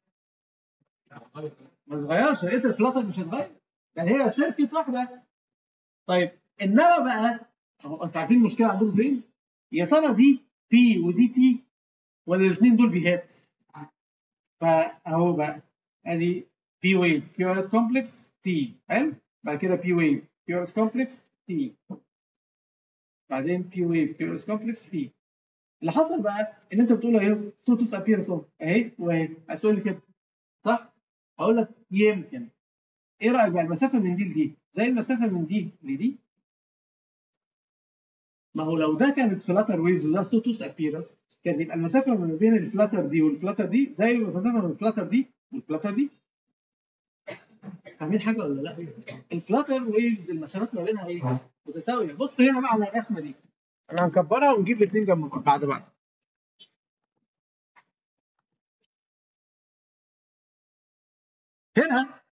ما تتغيرش الاتر فلاتر مش هتغير ده هي سيركت واحده طيب انما بقى اهو انتوا عارفين المشكله عندكم فين؟ يا ترى دي بي ودي تي ولا الاثنين دول بيهات؟ فاهو بقى ادي بي ويف كيو ار اس كومبلكس تي حلو بعد كده بي ويف كيو ار اس كومبلكس تي بعدين بي ويف كيو ار اس كومبلكس تي اللي حصل بقى ان انت بتقول اهي سوتوس ابيرنس اهي واهي عايز تقول لي كده صح؟ هقول لك يمكن ايه رايك بقى المسافه من دي لدي زي المسافه من دي لدي ما هو لو ده كانت فلاتر ويفز وده سوتوس ابيرنس كان يبقى المسافه ما بين الفلاتر دي والفلاتر دي زي المسافه من الفلاتر دي والفلاتر دي فاهمين حاجه ولا لا؟ الفلاتر ويفز المسافات ما بينها ايه؟ متساويه بص هنا بقى على الرسمه دي انا هنكبرها ونجيب الاثنين جنب بعض بعد بعض هنا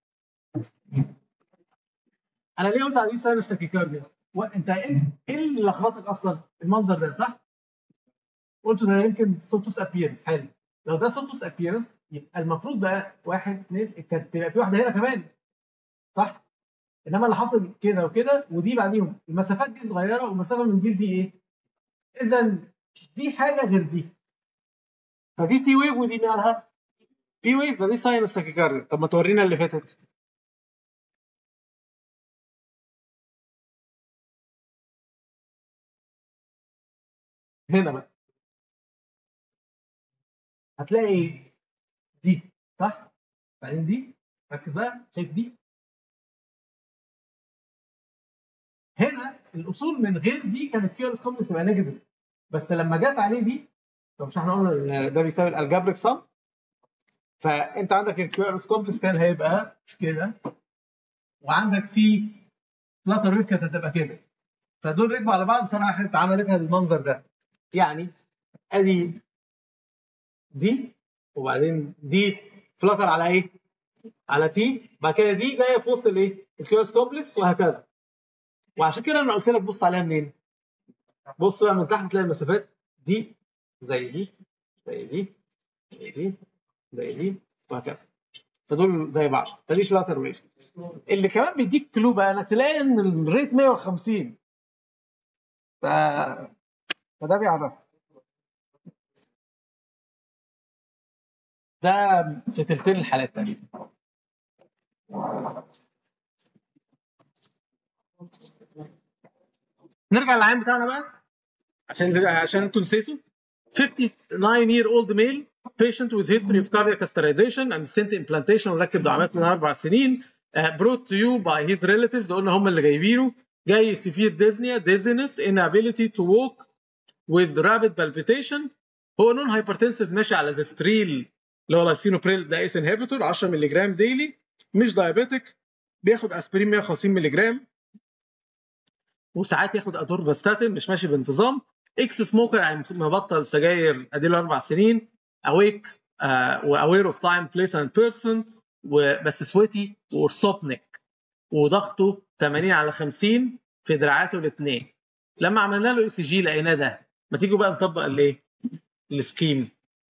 انا ليه قلت على دي ساينس تاكيكارديا؟ وانت ايه ايه اللي لخبطك اصلا؟ المنظر ده صح؟ قلت ده يمكن سوتوس ابيرنس حلو لو ده سوتوس ابيرنس يبقى المفروض بقى واحد اثنين كانت تبقى في واحده هنا كمان صح؟ انما اللي حصل كده وكده ودي بعديهم المسافات دي صغيره والمسافه من دي لدي ايه؟ اذا دي حاجه غير دي فدي تي ويف ودي مالها؟ بي ويف فدي ساينس تاكيكارديا طب ما تورينا اللي فاتت هنا بقى هتلاقي دي صح؟ بعدين دي ركز بقى شايف دي هنا الاصول من غير دي كانت كيو ار كومبلكس تبقى نيجاتيف بس لما جت عليه دي طب مش احنا قلنا ان ده بيساوي الالجبريك سم فانت عندك الكيو ار كومبلكس كان هيبقى كده وعندك في فلاتر ويف كانت هتبقى كده فدول ركبوا على بعض فراحت عملتها بالمنظر ده يعني ادي دي وبعدين دي فلتر على ايه؟ على تي بعد كده دي جايه في وسط الايه؟ الكيوس كومبلكس وهكذا وعشان كده انا قلت لك بص عليها منين بص بقى من تحت تلاقي المسافات دي زي دي زي دي زي دي زي دي وهكذا فدول زي بعض فدي فلاتر ويف اللي كمان بيديك كلو بقى انك تلاقي ان الريت 150 ف... فده بيعرفك ده في تلتين الحالات تقريبا نرجع للعين بتاعنا بقى عشان عشان انتوا نسيتوا 59 year old male patient with history of cardiac catheterization and stent implantation وركب دعامات من اربع سنين uh, brought to you by his relatives قلنا هم اللي جايبينه جاي severe dyspnea dizziness inability to walk with rapid palpitation هو نون هايبرتنسيف ماشي على زستريل اللي هو لايسينوبريل ده اس انهبيتور 10 مللي جرام ديلي مش دايابيتك بياخد اسبرين 150 مللي جرام وساعات ياخد ادورفاستاتين مش ماشي بانتظام اكس سموكر يعني مبطل سجاير اديله اربع سنين اويك واوير اوف تايم بليس اند بيرسون وبس سويتي وارسوبنيك وضغطه 80 على 50 في دراعاته الاثنين لما عملنا له اي سي جي لقيناه ده ما تيجوا بقى نطبق الايه السكيم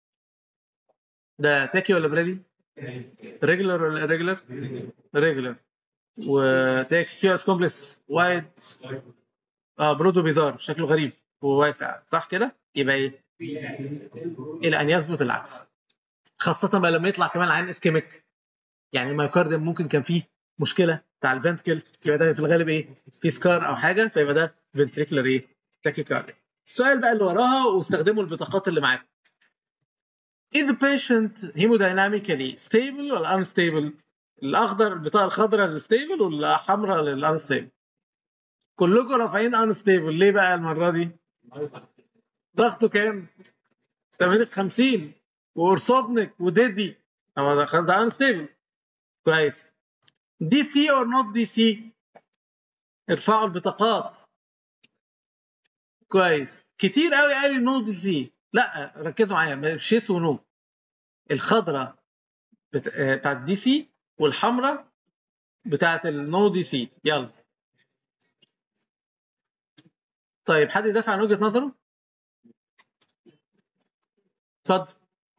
ده تاكي ولا برادي ريجولار ولا ريجولار ريجولار وتاكي كيو اس كومبلكس وايد اه برودو بيزار شكله غريب وواسع صح كده يبقى ايه الى ان يثبت العكس خاصه بقى لما يطلع كمان عين اسكيميك يعني المايوكارديوم ممكن كان فيه مشكله بتاع الفنتكل يبقى ده في الغالب ايه في سكار او حاجه فيبقى ده فنتريكولار ايه تاكيكارديا السؤال بقى اللي وراها واستخدموا البطاقات اللي معاكم Is the patient hemodynamically stable ولا unstable؟ الأخضر البطاقة الخضراء للستيبل والحمراء للأنستيبل. كلكم رافعين unstable ليه بقى المرة دي؟ ضغطه كام؟ 80 50 وأرسوبنيك وديدي أما ده خلاص ده unstable. كويس. دي سي or not دي سي؟ ارفعوا البطاقات. كويس. كتير قوي قال لي نو دي سي. لا ركزوا معايا مش يس ونو الخضراء بت... آه، بتاعت دي سي والحمراء بتاعت النو دي سي يلا طيب حد يدافع عن وجهة نظره؟ اتفضل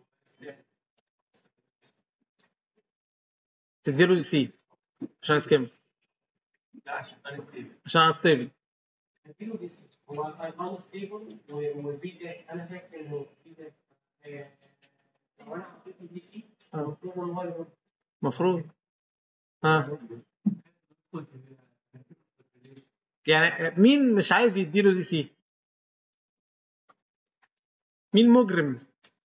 تديله دي سي عشان سكيم لا عشان انا ستيبل عشان انستيبل اديله دي سي هو انا ستيبل والبي ده انا فاكر انه في ده آه، لو انا حطيت دي سي آه. المفروض ان هو يبقى مفروض ها يعني مين مش عايز يديله دي سي؟ مين مجرم؟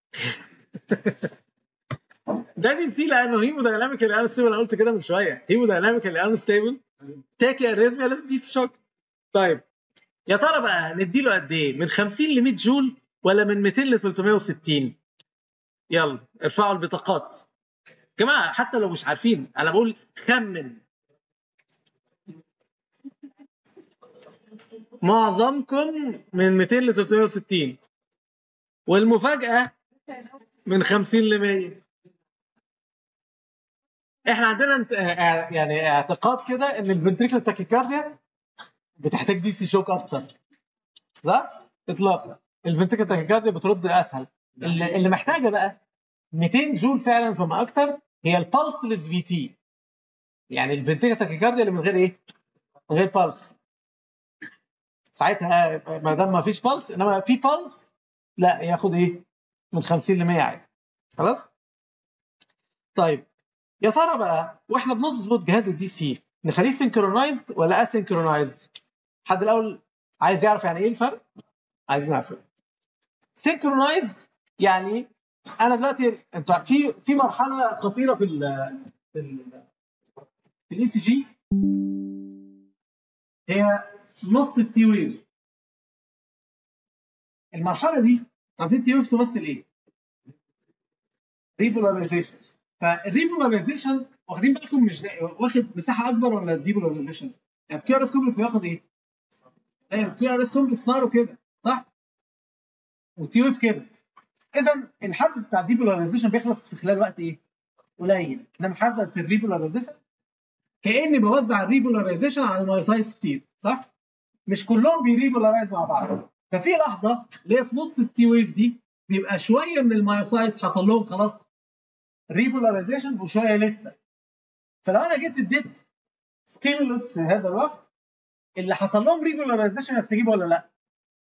ده دي سي لانه هيمو دايناميكال انستيبل انا قلت كده من شويه هيمو دايناميكال انستيبل تاكي اريزميا لازم دي سي شوك طيب يا ترى بقى نديله قد ايه؟ من 50 ل 100 جول ولا من 200 ل 360 يلا ارفعوا البطاقات جماعه حتى لو مش عارفين انا بقول خمن معظمكم من 200 ل 360 والمفاجاه من 50 ل 100 احنا عندنا انت- اه- يعني اعتقاد كده ان الفنتريكل تاكيكارديا بتحتاج دي سي شوك اكتر لا اطلاقا الفنتريكل تاكيكارديا بترد اسهل اللي, اللي محتاجه بقى 200 جول فعلا فما اكتر هي البالسلس في تي يعني الفنتريكل تاكيكارديا اللي من غير ايه؟ من غير بالس ساعتها ما دام ما فيش بالس انما في بالس لا ياخد ايه؟ من 50 ل 100 عادي خلاص؟ طيب يا ترى بقى واحنا بنظبط جهاز الدي سي نخليه سينكرونايزد ولا اسينكرونايزد؟ حد الاول عايز يعرف يعني ايه الفرق؟ عايزين نعرف سينكرونايزد يعني انا دلوقتي انتوا في في مرحله خطيره في ال في ال في الاي سي جي هي نص التي ويف المرحله دي عارفين التي ويف تمثل ايه؟ ريبولاريزيشن فالريبولاريزيشن واخدين بالكم مش زي- واخد مساحه اكبر ولا الديبولاريزيشن؟ يعني الكيو ار اس كومبلكس بياخد ايه؟ ايوه الكيو ار اس كومبلكس ناره كده صح؟ والتي ويف كده اذا الحدث بتاع الديبولاريزيشن بيخلص في خلال وقت ايه؟ قليل انما حدث الريبولاريزيشن كاني بوزع الريبولاريزيشن على المايوسايتس كتير صح؟ مش كلهم بيريجولارايز مع بعض ففي لحظه اللي هي في نص التي ويف دي بيبقى شويه من المايوسايتس حصل لهم خلاص ريبولاريزيشن وشويه لسه فلو انا جيت اديت ستيمولس في هذا الوقت اللي حصل لهم ريبولاريزيشن يستجيبوا ولا لا؟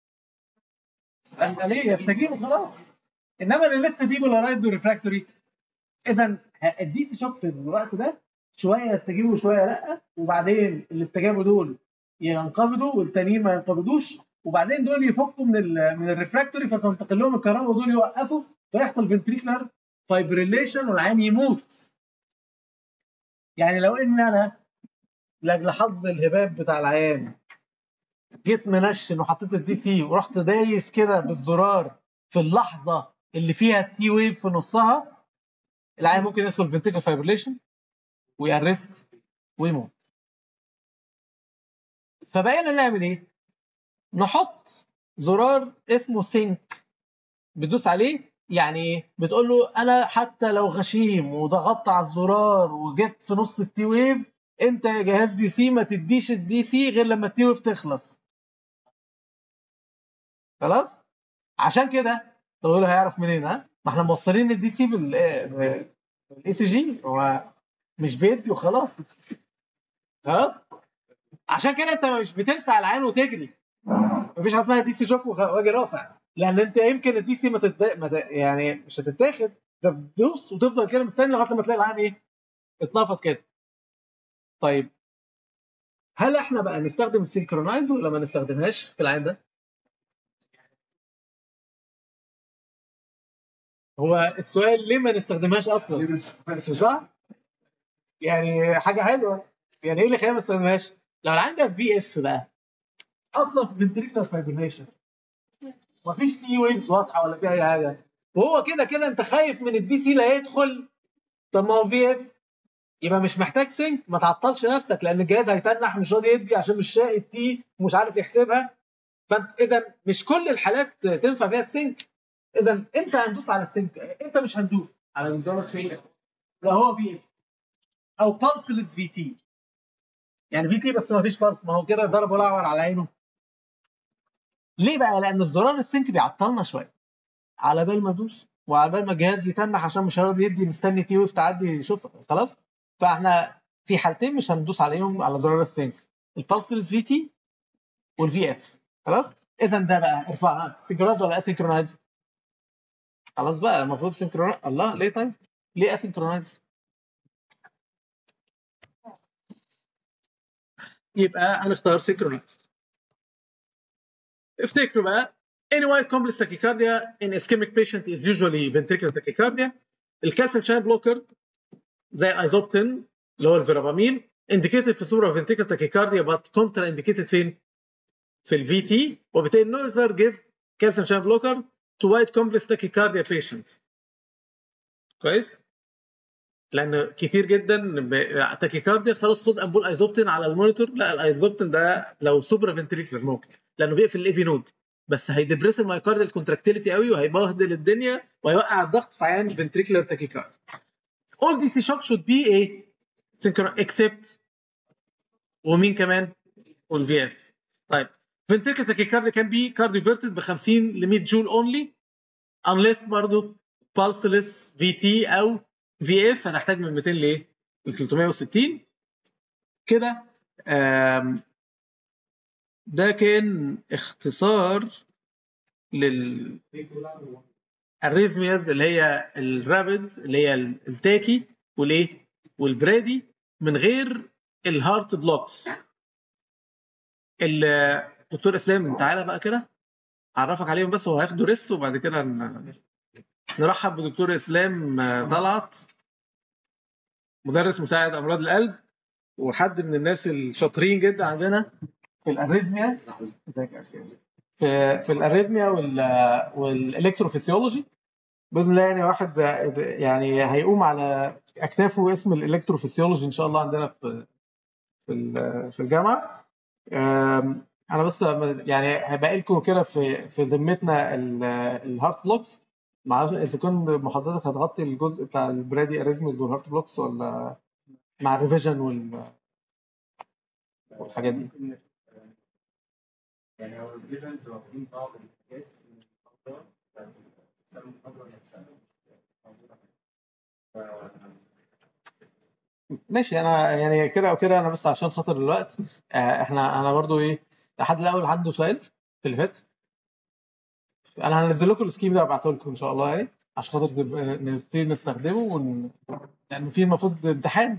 لا ليه يستجيبوا خلاص انما اللي لسه ديبولارايزد وريفراكتوري اذا الدي سي شوك في الوقت ده شويه يستجيبوا وشويه لا وبعدين اللي استجابوا دول ينقبضوا والتانيين ما ينقبضوش وبعدين دول يفكوا من ال من الريفراكتوري فتنتقل لهم الكهرباء ودول يوقفوا فيحصل فنتريكلر فايبريليشن والعين يموت يعني لو ان انا لاجل حظ الهباب بتاع العيان جيت منشن وحطيت الدي سي ورحت دايس كده بالزرار في اللحظه اللي فيها التي ويف في نصها العيان ممكن يدخل فنتيكال فايبريليشن ويأرست ويموت فبقينا نعمل ايه؟ نحط زرار اسمه سينك بتدوس عليه يعني ايه؟ بتقول له انا حتى لو غشيم وضغطت على الزرار وجيت في نص التي ويف انت يا جهاز دي سي ما تديش الدي سي غير لما التي ويف تخلص خلاص عشان كده تقول هيعرف منين ها ما احنا موصلين الدي سي بالاي سي جي هو مش بيدي وخلاص خلاص عشان كده انت مش بتلسع العين وتجري مفيش حاجه اسمها دي سي شوك وخ- واجي رافع لان انت يمكن الدي سي ما, تد... ما ت... يعني مش هتتاخد ده بتدوس وتفضل كده مستني لغايه لما تلاقي العين ايه اتنفض كده طيب هل احنا بقى نستخدم السينكرونايز ولا ما نستخدمهاش في العين ده؟ هو السؤال ليه ما نستخدمهاش اصلا؟ صح؟ يعني حاجه حلوه يعني ايه اللي خلينا ما نستخدمهاش؟ لو العين ده في اف بقى اصلا في فنتريكتال فايبريشن مفيش تي ويفز واضحه ولا في اي حاجه وهو كده كده انت خايف من الدي سي لا يدخل طب ما هو في اف يبقى مش محتاج سync ما تعطلش نفسك لان الجهاز هيتنح مش راضي يدي عشان مش شايف التي ومش عارف يحسبها فانت اذا مش كل الحالات تنفع فيها السync اذا امتى هندوس على السync امتى مش هندوس على الدور فين لا هو في اف او بالسلس في تي يعني في تي بس ما فيش بالس ما هو كده ضرب ولا اعور على عينه ليه بقى لان الزرار السync بيعطلنا شويه على بال ما ادوس وعلى بال ما الجهاز يتنح عشان مش راضي يدي مستني تي ويف تعدي يشوفها خلاص فاحنا في حالتين مش هندوس عليهم على زرار السync البالسلس في تي والفي اف خلاص اذا ده بقى ارفعها سينكرونايز ولا اسينكرونايز خلاص بقى المفروض سينكرونايز الله ليه طيب ليه اسينكرونايز يبقى هنختار سينكرونايز افتكروا بقى any white complex tachycardia in ischemic patient is usually ventricular tachycardia الكالسيوم شانل بلوكر زي الايزوبتين اللي هو الفيرابامين indicated في صوره ventricular tachycardia but contra indicated فين؟ في الفي تي وبالتالي never give calcium channel blocker to white complex tachycardia patient كويس؟ لان كتير جدا ب- تاكيكارديا خلاص خد امبول ايزوبتين على المونيتور لا الايزوبتين ده لو سوبرا فنتريكولر ممكن لانه بيقفل الاي في نود بس هيدبريس المايكارديال كونتراكتيليتي قوي وهيبهدل الدنيا وهيوقع الضغط في عيان فنتريكولر تاكيكارد all DC shock should be a synchro except ومين كمان والفي اف طيب ventricular tachycardia can be cardioverted ب 50 ل 100 جول only unless برضه pulseless VT او في اف هتحتاج من 200 ل 360 كده آم، ده كان اختصار لل الريزمياز اللي هي الرابد اللي هي التاكي والايه والبرادي من غير الهارت بلوكس الدكتور اسلام تعالى بقى كده اعرفك عليهم بس هو هياخدوا ريست وبعد كده ن- نرحب بدكتور اسلام آه، طلعت مدرس مساعد امراض القلب وحد من الناس الشاطرين جدا عندنا في الاريزميا ازيك يا أسلام؟ في في الاريزميا وال والالكتروفيسيولوجي باذن الله يعني واحد يعني هيقوم على اكتافه اسم الالكتروفيسيولوجي ان شاء الله عندنا في في ال- في الجامعه أم، انا بس يعني هبقى لكم كده في في ذمتنا ال- الهارت بلوكس ما اعرفش اذا كنت محاضرتك هتغطي الجزء بتاع البرادي اريزمز والهارت بلوكس ولا مع الريفيجن وال والحاجات دي يعني هو الفيجنز واخدين بعض الحاجات من المحاضرة بتاعت السنة المحاضرة نفسها موجودة. ف- ماشي انا يعني كده او كده انا بس عشان خاطر الوقت آه، احنا انا برضو ايه لحد الاول عنده سؤال في اللي فات انا هنزل لكم السكيم ده ابعته لكم ان شاء الله يعني عشان خاطر تبقى- نبتدي نستخدمه ون... لان في المفروض امتحان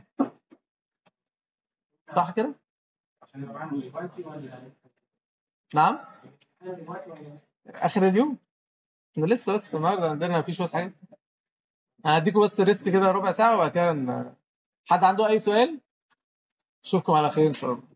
صح كده؟ عشان يبقى معاهم دلوقتي ولا نعم دلوقتي ولا اخر اليوم احنا لسه بس النهارده عندنا في شويه حاجات انا هديكم بس ريست كده ربع ساعه وبعد كده ن- حد عنده اي سؤال اشوفكم على خير ان شاء الله